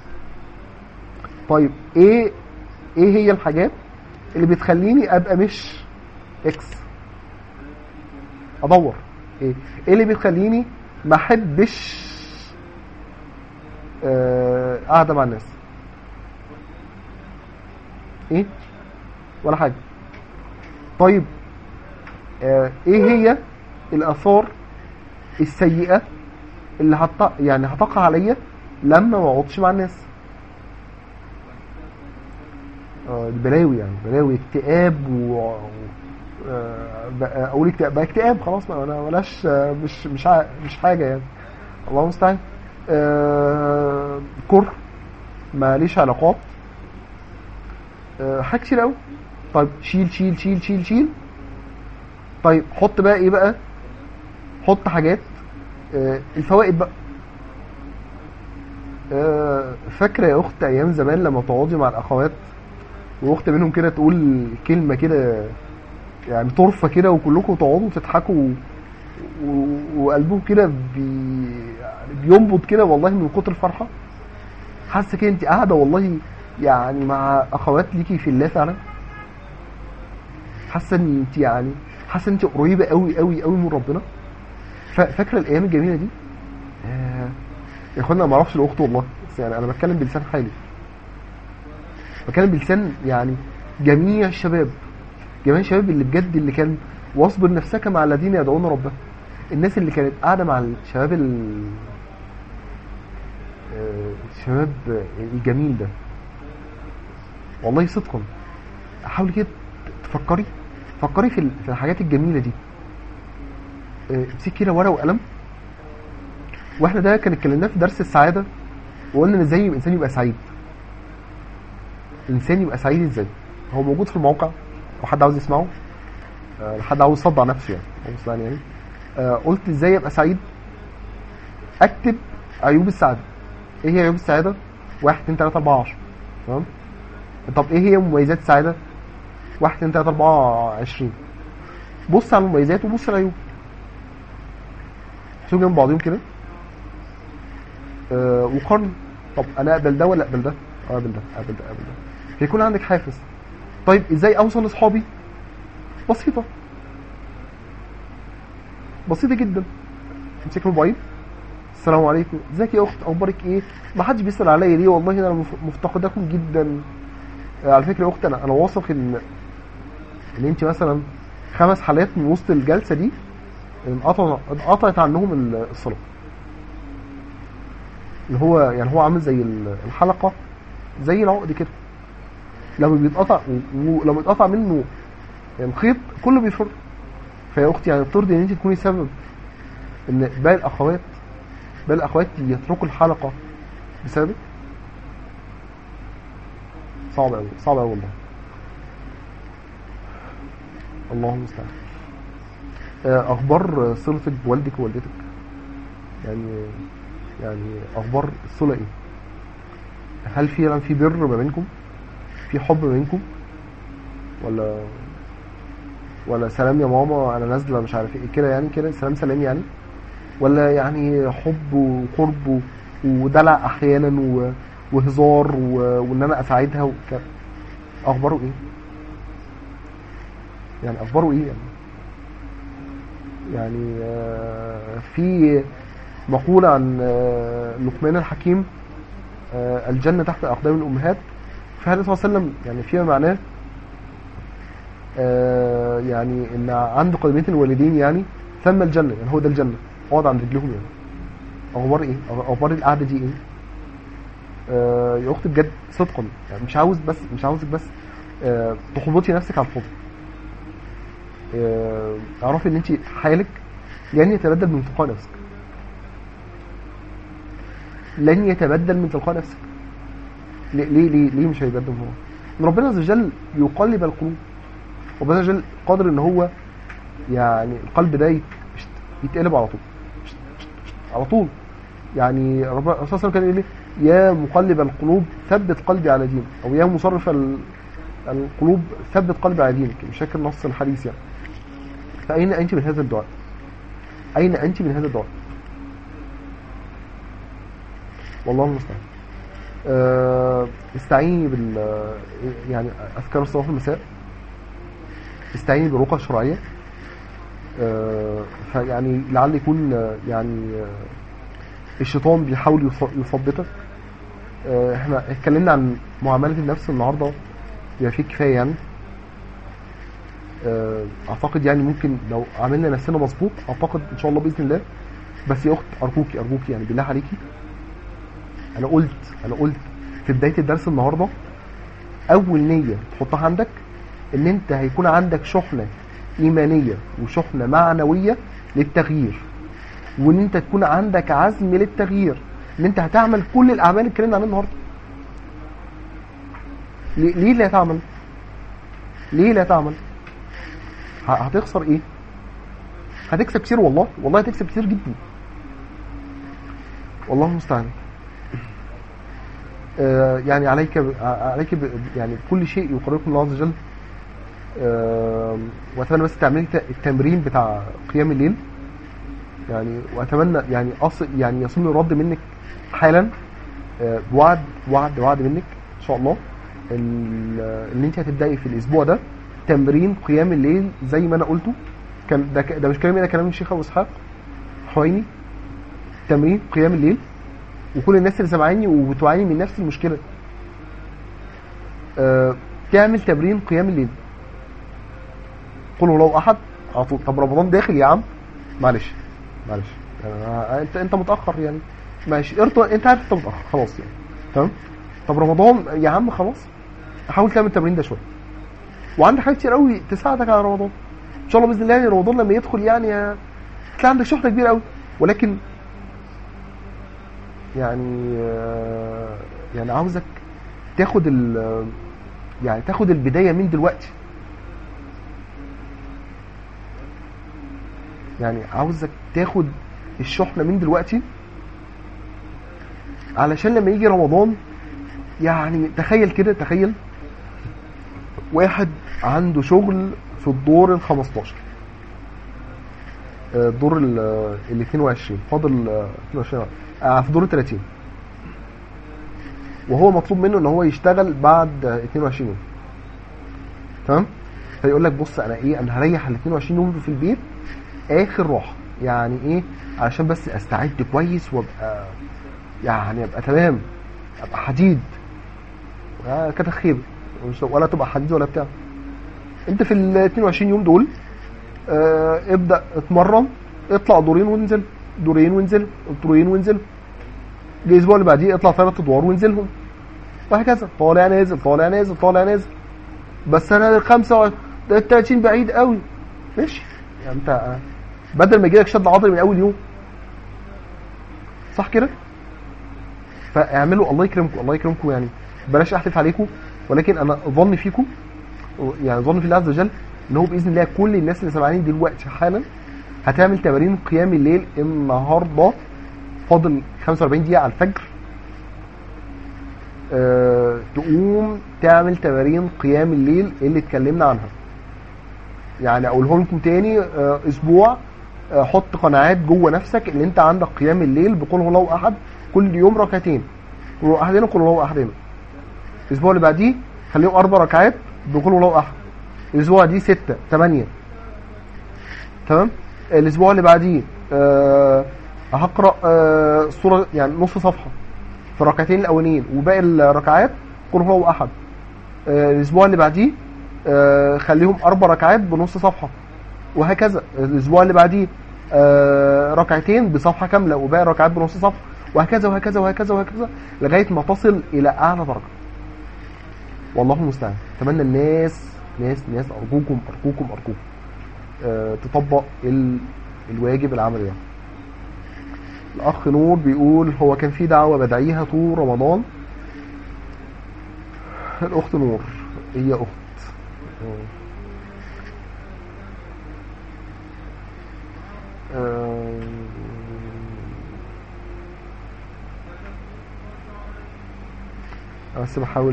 طيب ايه ايه هي الحاجات اللي بتخليني ابقى مش اكس ادور ايه ايه اللي بيخليني ما احبش آه، قاعده مع الناس ايه ولا حاجه طيب آه، ايه هي الاثار السيئه اللي هت يعني هتقع عليا لما ما اقعدش مع الناس آه، البلاوي يعني بلاوي اكتئاب و آه، بقى اقول اكتئاب بقى اكتئاب خلاص ما انا بلاش آه، مش مش ع- مش حاجه يعني الله المستعان آه، كره ماليش علاقات آه، حاجات كتير قوي طيب شيل شيل شيل شيل شيل طيب حط بقى ايه بقى حط حاجات آه، الفوائد بقى آه، فاكره يا اخت ايام زمان لما تقعدي مع الاخوات واخت منهم كده تقول كلمه كده يعني طرفه كده وكلكم تقعدوا تضحكوا و- وقلبه كده بي... يعني بينبض كده والله من كتر الفرحه حاسه كده انت قاعده والله يعني مع اخوات ليكي في الله فعلا حاسه ان انت يعني حاسه ان انت قريبه قوي قوي قوي من ربنا ف- فاكره الايام الجميله دي آه، يا اخوانا ما اعرفش الاخت والله بس يعني انا بتكلم بلسان حالي بتكلم بلسان يعني جميع الشباب جميع الشباب اللي بجد اللي كان واصبر نفسك مع الذين يدعون ربهم الناس اللي كانت قاعده مع الشباب ال... آه، الشباب الجميل ده والله صدقا حاولي كده تفكري فكري في ال- في الحاجات الجميله دي آه، امسكي كده ورقه وقلم واحنا ده كان اتكلمناه في درس السعاده وقلنا ان ازاي الانسان يبقى سعيد الانسان يبقى سعيد ازاي هو موجود في الموقع لو حد عاوز يسمعه آه، لو حد عاوز يصدع نفسه يعني هو مصدعني يعني آه، قلت ازاي ابقى سعيد اكتب عيوب السعاده ايه هي عيوب السعاده واحد اتنين تلاته اربعه عشرة تمام طب ايه هي مميزات السعاده واحد اتنين تلاته اربعه عشرين بص على المميزات وبص على العيوب شوف جنب بعضهم كده آه وقارن طب انا اقبل ده ولا اقبل ده آه، اقبل ده اقبل ده اقبل ده فيكون عندك حافز طيب ازاي اوصل لاصحابي بسيطه بسيطه جدا امسك الموبايل السلام عليكم ازيك يا اخت اخبارك ايه ما حدش بيسال عليا ليه والله انا مف- مفتقداكم جدا آه، على فكره يا اخت انا انا واثق ان ان انت مثلا خمس حالات من وسط الجلسه دي انقطع انقطعت عنهم ال- الصلاه اللي هو يعني هو عامل زي ال- الحلقه زي العقد كده لما بيتقطع و- ولما بيتقطع منه الخيط كله بيفر فيا اختي يعني ترضي ان انت تكوني سبب ان باقي الاخوات باقي الاخوات يتركوا الحلقه بسببك صعب قوي صعب قوي والله الله المستعان آه، اخبار صلتك بوالدك ووالدتك يعني يعني اخبار الصله ايه هل فعلا في بر ما بينكم في حب ما بينكم ولا ولا سلام يا ماما انا نازله مش عارف ايه كده يعني كده سلام سلام يعني ولا يعني حب وقرب و- ودلع احيانا و- وهزار و- وان انا اساعدها وك... اخباره ايه يعني اخباره ايه يعني يعني آه، في مقولة عن آه، لقمان الحكيم آه، الجنة تحت أقدام الأمهات في حديث صلى الله عليه وسلم يعني فيما معناه آه، يعني إن عند قدمين الوالدين يعني ثم الجنة يعني هو ده الجنة اقعد عند رجلهم يعني أخبار إيه؟ أخبار القعدة دي إيه؟ آه، يا أختي بجد صدقا يعني مش عاوز بس مش عاوزك بس آه، تحبطي نفسك على الفاضي آه، اعرفي ان انت حالك لن يتبدل من تلقاء نفسك لن يتبدل من تلقاء نفسك ليه ليه ليه, ليه مش هيبدل هو ان ربنا عز وجل يقلب القلوب ربنا عز وجل قادر ان هو يعني القلب ده يت- يتقلب على طول على طول يعني ربنا الرسول صلى الله عليه وسلم كان يقول إيه؟ يا مقلب القلوب ثبت قلبي على دينك او يا مصرف ال- القلوب ثبت قلبي على دينك مش فاكر نص الحديث يعني فأين أنت من هذا الدعاء أين أنت من هذا الدعاء والله المستعان آه، استعيني بال يعني أذكار الصباح والمساء استعيني بالرقى الشرعية آه، فيعني لعل يكون آه، يعني آه، الشيطان بيحاول يص- يثبتك آه، احنا اتكلمنا عن معاملة النفس النهارده يبقى فيه كفاية يعني آه، اعتقد يعني ممكن لو عملنا نفسنا مظبوط اعتقد ان شاء الله باذن الله بس يا اخت ارجوكي ارجوكي يعني بالله عليكي انا قلت انا قلت في بدايه الدرس النهارده اول نيه تحطها عندك ان انت هيكون عندك شحنه ايمانيه وشحنه معنويه للتغيير وان انت تكون عندك عزم للتغيير ان انت هتعمل كل الاعمال اللي اتكلمنا عنها النهارده ليه ليه لا تعمل ليه لا تعمل ه- هتخسر ايه هتكسب كتير والله والله هتكسب كتير جدا والله المستعان آه، يعني عليك ب- ع- عليك ب- يعني كل شيء يقربك من الله عز وجل آه، واتمنى بس تعملي الت- التمرين بتاع قيام الليل يعني واتمنى يعني اصل يعني يصل الرد منك حالا آه، بوعد وعد وعد منك ان شاء الله ال- ان انت هتبداي في الاسبوع ده تمرين قيام الليل زي ما انا قلته كان ده ك- ده مش كلامي ده كلام الشيخ ابو اسحاق حويني تمرين قيام الليل وكل الناس اللي سامعاني وبتعاني من نفس المشكله آه، تعمل تمرين قيام الليل قل هو لو احد على طول طب رمضان داخل يا عم معلش معلش يعني أنا- انت انت متاخر يعني ماشي ارطب انت عارف انت متاخر خلاص يعني تمام طب رمضان يا عم خلاص حاول تعمل التمرين ده شويه وعندك حاجات كتير قوي تساعدك على رمضان ان شاء الله باذن الله يعني رمضان لما يدخل يعني هتلاقي عندك شحنه كبيره قوي ولكن يعني آه، يعني عاوزك تاخد ال يعني تاخد البدايه من دلوقتي يعني عاوزك تاخد الشحنه من دلوقتي علشان لما يجي رمضان يعني تخيل كده تخيل واحد عنده شغل في الدور ال 15 آه، الدور ال ال 22 فاضل آه، 22 آه، في دور ال 30 وهو مطلوب منه ان هو يشتغل بعد آه، 22 يوم تمام فيقول لك بص انا ايه انا هريح ال 22 يوم في البيت اخر راحه يعني ايه علشان بس استعد كويس وابقى يعني ابقى تمام ابقى حديد آه كده خير مش ولا تبقى حديد ولا بتاع انت في ال 22 يوم دول آه ابدا اتمرن اطلع دورين وانزل دورين وانزل دورين وانزل الاسبوع اللي بعديه اطلع ثلاث ادوار وانزلهم وهكذا طالع نازل طالع نازل طالع نازل بس انا ال 25 ده ال 30 بعيد قوي ماشي يعني انت آه، بدل ما يجيلك شد عضلي من اول يوم صح كده فاعملوا الله يكرمكم الله يكرمكم يعني بلاش احلف عليكم ولكن انا ظني فيكم يعني ظني في الله عز وجل ان هو باذن الله كل الناس اللي سامعاني دلوقتي حالا هتعمل تمارين قيام الليل النهارده فاضل 45 دقيقه على الفجر أه تقوم تعمل تمارين قيام الليل اللي اتكلمنا عنها يعني اقوله لكم تاني أه اسبوع أه حط قناعات جوه نفسك ان انت عندك قيام الليل بقول هو الله احد كل يوم ركعتين قل هو احدنا قل هو احدنا الاسبوع اللي بعديه خليهم اربع ركعات بقول هو الله احد الاسبوع دي ستة تمانية تمام الاسبوع اللي بعديه أه هقرا أه سوره يعني نص صفحه في الركعتين الاولانيين وباقي الركعات قل هو احد أه الاسبوع اللي بعديه أه خليهم اربع ركعات بنص صفحه وهكذا الاسبوع اللي بعديه آه ركعتين بصفحه كامله وباقي الركعات بنص صفحه وهكذا وهكذا وهكذا وهكذا لغايه ما تصل الى اعلى درجه والله المستعان اتمنى الناس ناس ناس ارجوكم ارجوكم ارجوكم آه تطبق ال... الواجب العملي ده الاخ نور بيقول هو كان في دعوه بدعيها طول رمضان الاخت نور هي اخت آه. آه، بس بحاول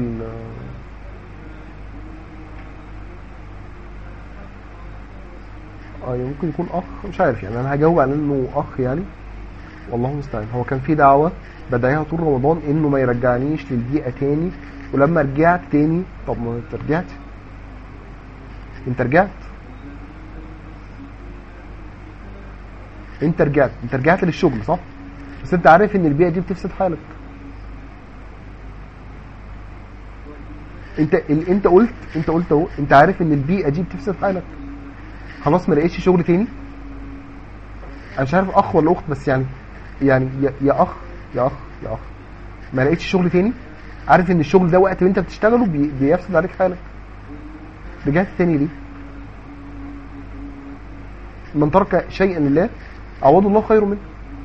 اه يعني ممكن يكون اخ مش عارف يعني انا هجاوب على انه اخ يعني والله المستعان هو كان في دعوه بدايها طول رمضان انه ما يرجعنيش للبيئه تاني ولما رجعت تاني طب ما انت رجعت انت رجعت انت رجعت انت رجعت للشغل صح بس انت عارف ان البيئه دي بتفسد حالك انت ال... انت قلت انت قلت اهو انت عارف ان البيئه دي بتفسد حالك خلاص ما لقيتش شغل تاني انا مش عارف اخ ولا اخت بس يعني يعني يا, يا اخ يا اخ يا اخ ما لقيتش شغل تاني عارف ان الشغل ده وقت انت بتشتغله بي... بيفسد عليك حالك رجعت تاني ليه من ترك شيئا لله عوض الله خير منه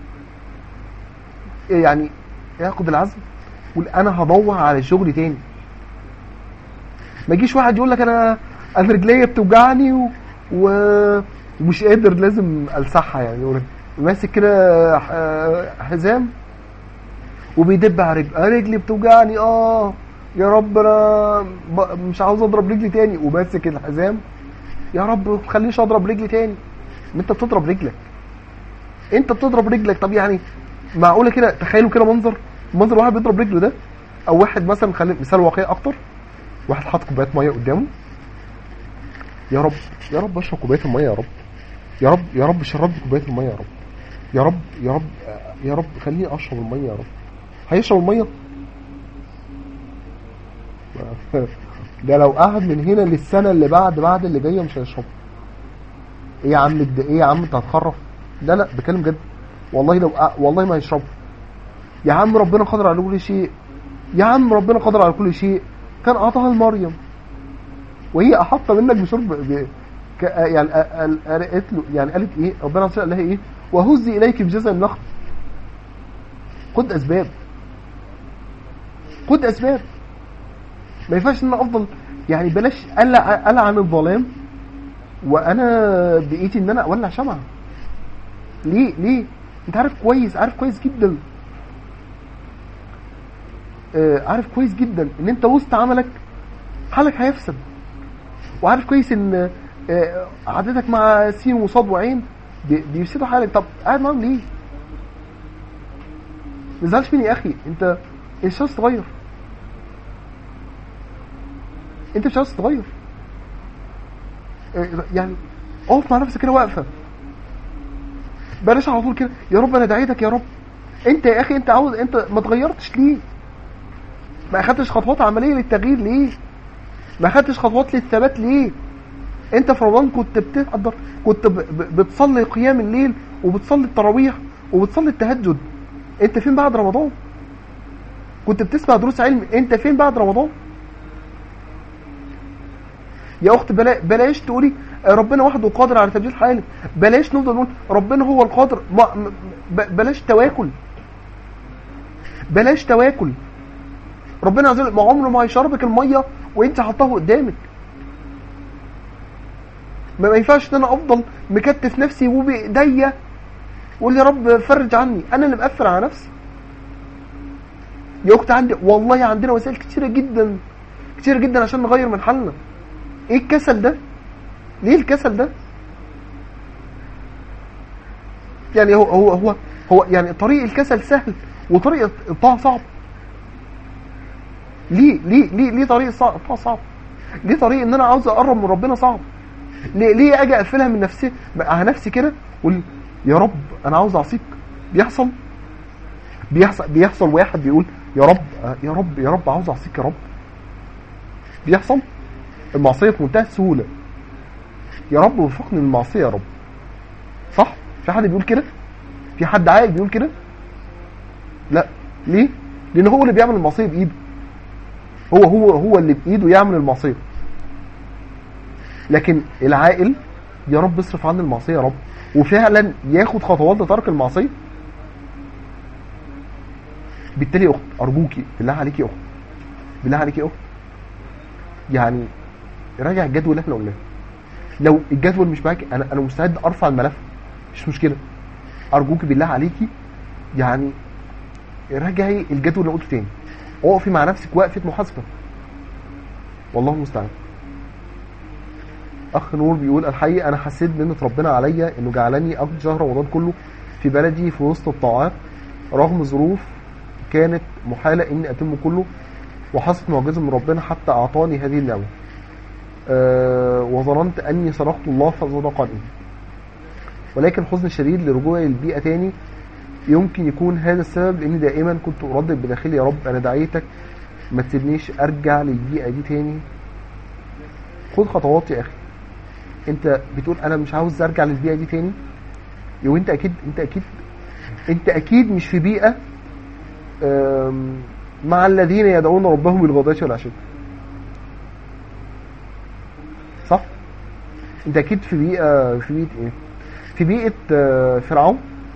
يعني ياخد العزم يقول انا هدور على شغل تاني ما يجيش واحد يقول لك انا انا رجليا بتوجعني و... و... ومش قادر لازم السحها يعني يقول ماسك كده ح- حزام وبيدب على رجلي آه رجلي بتوجعني اه يا رب انا ب- مش عاوز اضرب رجلي تاني وماسك الحزام يا رب ما تخلينيش اضرب رجلي تاني ما انت بتضرب رجلك انت بتضرب رجلك طب يعني معقوله كده تخيلوا كده منظر منظر واحد بيضرب رجله ده او واحد مثلا خلي مثال واقعي اكتر واحد حاطط كوبايه ميه قدامه يا رب يا رب اشرب كوبايه الميه يا رب يا رب يا رب شربني كوبايه الميه يا رب يا رب يا رب يا رب خليني اشرب الميه يا رب هيشرب الميه ده لو قعد من هنا للسنه اللي بعد بعد اللي جايه مش هيشرب ايه يا عم ده ايه يا عم انت هتخرف لا لا بكلم جد والله لو أ... والله ما هيشرب يا عم ربنا قادر على كل شيء يا عم ربنا قادر على كل شيء كان اعطاها لمريم وهي احط منك بشرب ب... ك... يعني قال- قالت له يعني قالت ايه ربنا عز وجل قال لها ايه وهزي اليك بجزء النخل خد اسباب خد اسباب ما ينفعش ان انا افضل يعني بلاش قلع قلع عن الظلام وانا بايدي ان انا اولع شمعه ليه ليه انت عارف كويس عارف كويس جدا آه عارف كويس جدا ان انت وسط عملك حالك هيفسد وعارف كويس ان آه عادتك مع سين وصاد وعين بي- بيفسدوا حالك طب قاعد معاهم ليه؟ ما تزعلش مني يا اخي انت انت مش عاوز تغير انت مش عاوز تغير آه، يعني اقف مع نفسك كده واقفه بلاش على طول كده يا رب انا دعيتك يا رب انت يا اخي انت عاوز انت ما اتغيرتش ليه ما اخدتش خطوات عمليه للتغيير ليه ما اخدتش خطوات للثبات ليه انت في رمضان كنت بتقدر كنت ب- ب- بتصلي قيام الليل وبتصلي التراويح وبتصلي التهجد انت فين بعد رمضان كنت بتسمع دروس علم انت فين بعد رمضان يا اخت بلا بلاش تقولي ربنا وحده قادر على تبديل حالك بلاش نفضل نقول ربنا هو القادر ما م- ب- بلاش تواكل بلاش تواكل ربنا عز وجل ما عمره ما هيشربك الميه وانت حطها قدامك ما ما ينفعش ان انا افضل مكتف نفسي وبايديا وقول يا رب فرج عني انا اللي مقفل على نفسي يا اخت عندي والله عندنا وسائل كتيره جدا كتيره جدا عشان نغير من حالنا ايه الكسل ده ليه الكسل ده يعني هو هو هو هو يعني طريق الكسل سهل وطريق الطاعه صعب ليه ليه ليه ليه طريق الصع- الطاعه صعب ليه طريق ان انا عاوز اقرب من ربنا صعب ليه ليه اجي اقفلها من نفسي على نفسي كده اقول يا رب انا عاوز اعصيك بيحصل بيحصل بيحصل واحد بيقول يا رب يا رب يا رب عاوز اعصيك يا رب بيحصل المعصيه في منتهى السهوله يا رب وفقني من المعصيه يا رب صح في حد بيقول كده في حد عاقل بيقول كده لا ليه لان هو اللي بيعمل المعصيه بايده هو هو هو اللي بايده يعمل المعصيه لكن العاقل يا رب اصرف عني المعصيه يا رب وفعلا ياخد خطوات لترك المعصيه بالتالي يا اخت ارجوكي بالله عليكي يا اخت بالله عليكي يا اخت يعني راجع الجدول اللي احنا قلناه لو الجدول مش معاكي انا انا مستعد ارفع الملف مش مشكله ارجوكي بالله عليكي يعني راجعي الجدول اللي قلته تاني اقفي مع نفسك وقفه محاسبه والله المستعان اخ نور بيقول الحقيقه انا حسيت بنعمه ربنا عليا انه جعلني اقضي شهر رمضان كله في بلدي في وسط الطاعات رغم ظروف كانت محاله اني اتم كله وحصلت معجزه من ربنا حتى اعطاني هذه النعمه أه وظننت اني صدقت الله فصدقني ولكن حزن شديد لرجوعي للبيئه تاني يمكن يكون هذا السبب لاني دائما كنت اردد بداخلي يا رب انا دعيتك ما تسيبنيش ارجع للبيئه دي تاني خد خطوات يا اخي انت بتقول انا مش عاوز ارجع للبيئه دي تاني يو انت اكيد انت اكيد انت اكيد مش في بيئه آم، مع الذين يدعون ربهم بالغداة والعشي صح انت اكيد في بيئه في بيئه ايه في بيئه آه، فرعون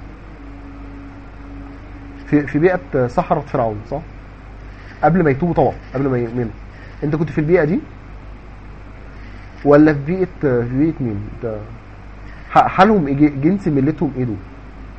في في بيئه آه، سحره فرعون صح قبل ما يتوبوا طبعا قبل ما يؤمنوا انت كنت في البيئه دي ولا في بيئه آه، في بيئه مين انت ح- حالهم إيه؟ جنس ملتهم ايه دول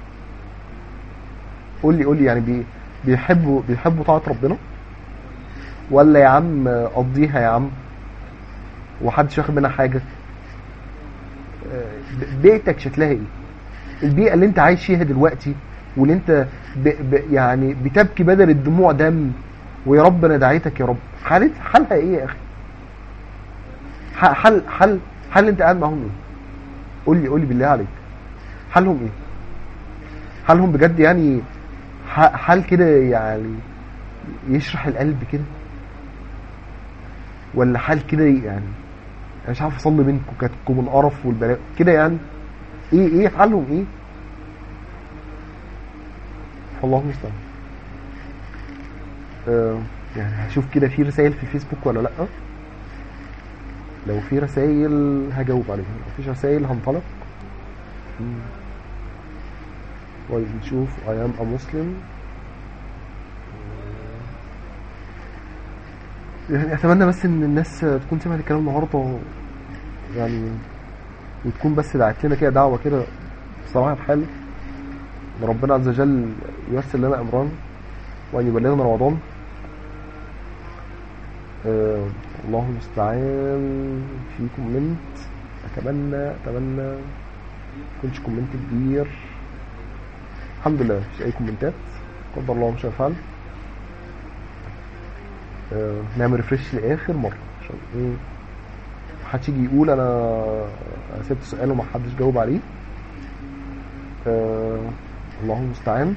قول لي قول لي يعني بي بيحبوا بيحبوا طاعه ربنا ولا يا عم آه، قضيها يا عم ومحدش واخد منها حاجه آه، ب- بيئتك شكلها ايه البيئه اللي انت عايش فيها دلوقتي واللي انت ب ب يعني بتبكي بدل الدموع دم ويا رب انا دعيتك يا رب حالت حالها ايه يا اخي ح- حل حل حل انت قاعد معاهم ايه قول لي قول لي بالله عليك حالهم ايه حالهم بجد يعني ح- حال كده يعني يشرح القلب كده ولا حال كده يعني انا مش عارف اصلي منكم كاتكم القرف والبلاء كده يعني ايه ايه حالهم ايه الله المستعان آه يعني هشوف كده في رسائل في الفيسبوك ولا لا لو في رسائل هجاوب عليها لو مفيش رسائل هنطلق مم. طيب نشوف I am a Muslim يعني اتمنى بس ان الناس تكون سمعت الكلام النهارده يعني وتكون بس دعت لنا كده دعوه كده بصراحه الحال ان ربنا عز وجل ييسر لنا امرنا وان يبلغنا رمضان آه الله المستعان في كومنت اتمنى اتمنى يكونش كومنت كبير الحمد لله مفيش اي كومنتات قدر الله ما شاء فعل آه، نعمل ريفرش لاخر مره عشان ايه محدش يجي يقول انا أنا سبت سؤال وما حدش جاوب عليه آه الله المستعان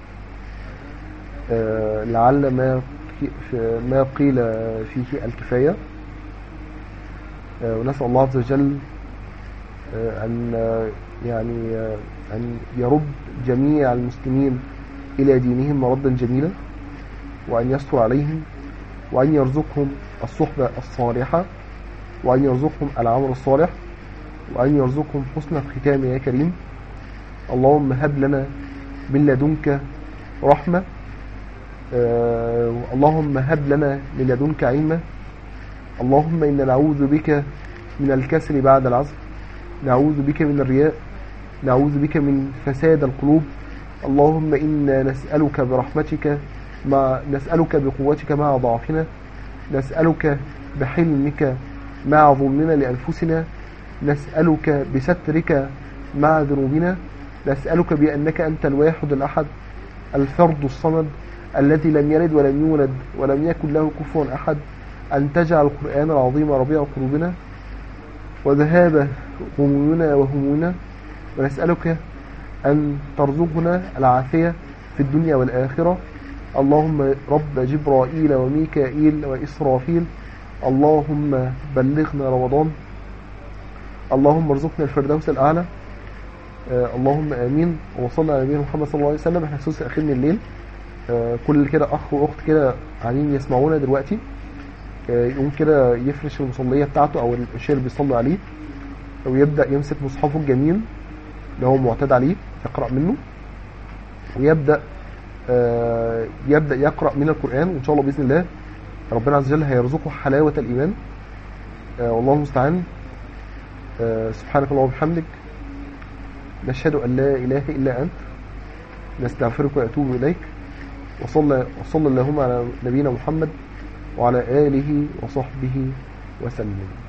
آه لعل ما قي- في- ما قيل فيه الكفايه آه ونسال الله عز وجل آه ان آه، يعني آه، ان يرد جميع المسلمين الى دينهم مردا جميلا وان يستر عليهم وأن يرزقهم الصحبة الصالحة وأن يرزقهم العمل الصالح وأن يرزقهم حسن الختام يا كريم اللهم هب لنا من لدنك رحمة آه اللهم هب لنا من لدنك علما اللهم إنا نعوذ بك من الكسل بعد العزم نعوذ بك من الرياء نعوذ بك من فساد القلوب اللهم إنا نسألك برحمتك مع نسألك بقوتك مع ضعفنا نسألك بحلمك مع ظلمنا لأنفسنا نسألك بسترك مع ذنوبنا نسألك بأنك أنت الواحد الأحد الفرد الصمد الذي لم يلد ولم يولد ولم يكن له كفوا أحد أن تجعل القرآن العظيم ربيع قلوبنا وذهاب همومنا وهمومنا ونسألك أن ترزقنا العافية في الدنيا والآخرة اللهم رب جبرائيل وميكائيل وإسرافيل اللهم بلغنا رمضان اللهم ارزقنا الفردوس الأعلى آه اللهم آمين وصلنا على نبينا محمد صلى الله عليه وسلم احنا في ثلث أخير من الليل آه كل كده أخ وأخت كده قاعدين يسمعونا دلوقتي آه يقوم كده يفرش المصلية بتاعته أو الشيء اللي بيصلي عليه أو يبدأ يمسك مصحفه الجميل اللي هو معتاد عليه يقرأ منه ويبدأ آه، يبدأ يقرأ من القرآن وإن شاء الله بإذن الله ربنا عز وجل هيرزقه حلاوة الإيمان آه، والله المستعان آه، سبحانك اللهم وبحمدك نشهد أن لا إله إلا أنت نستغفرك ونتوب إليك وصلى وصلى اللهم على نبينا محمد وعلى آله وصحبه وسلم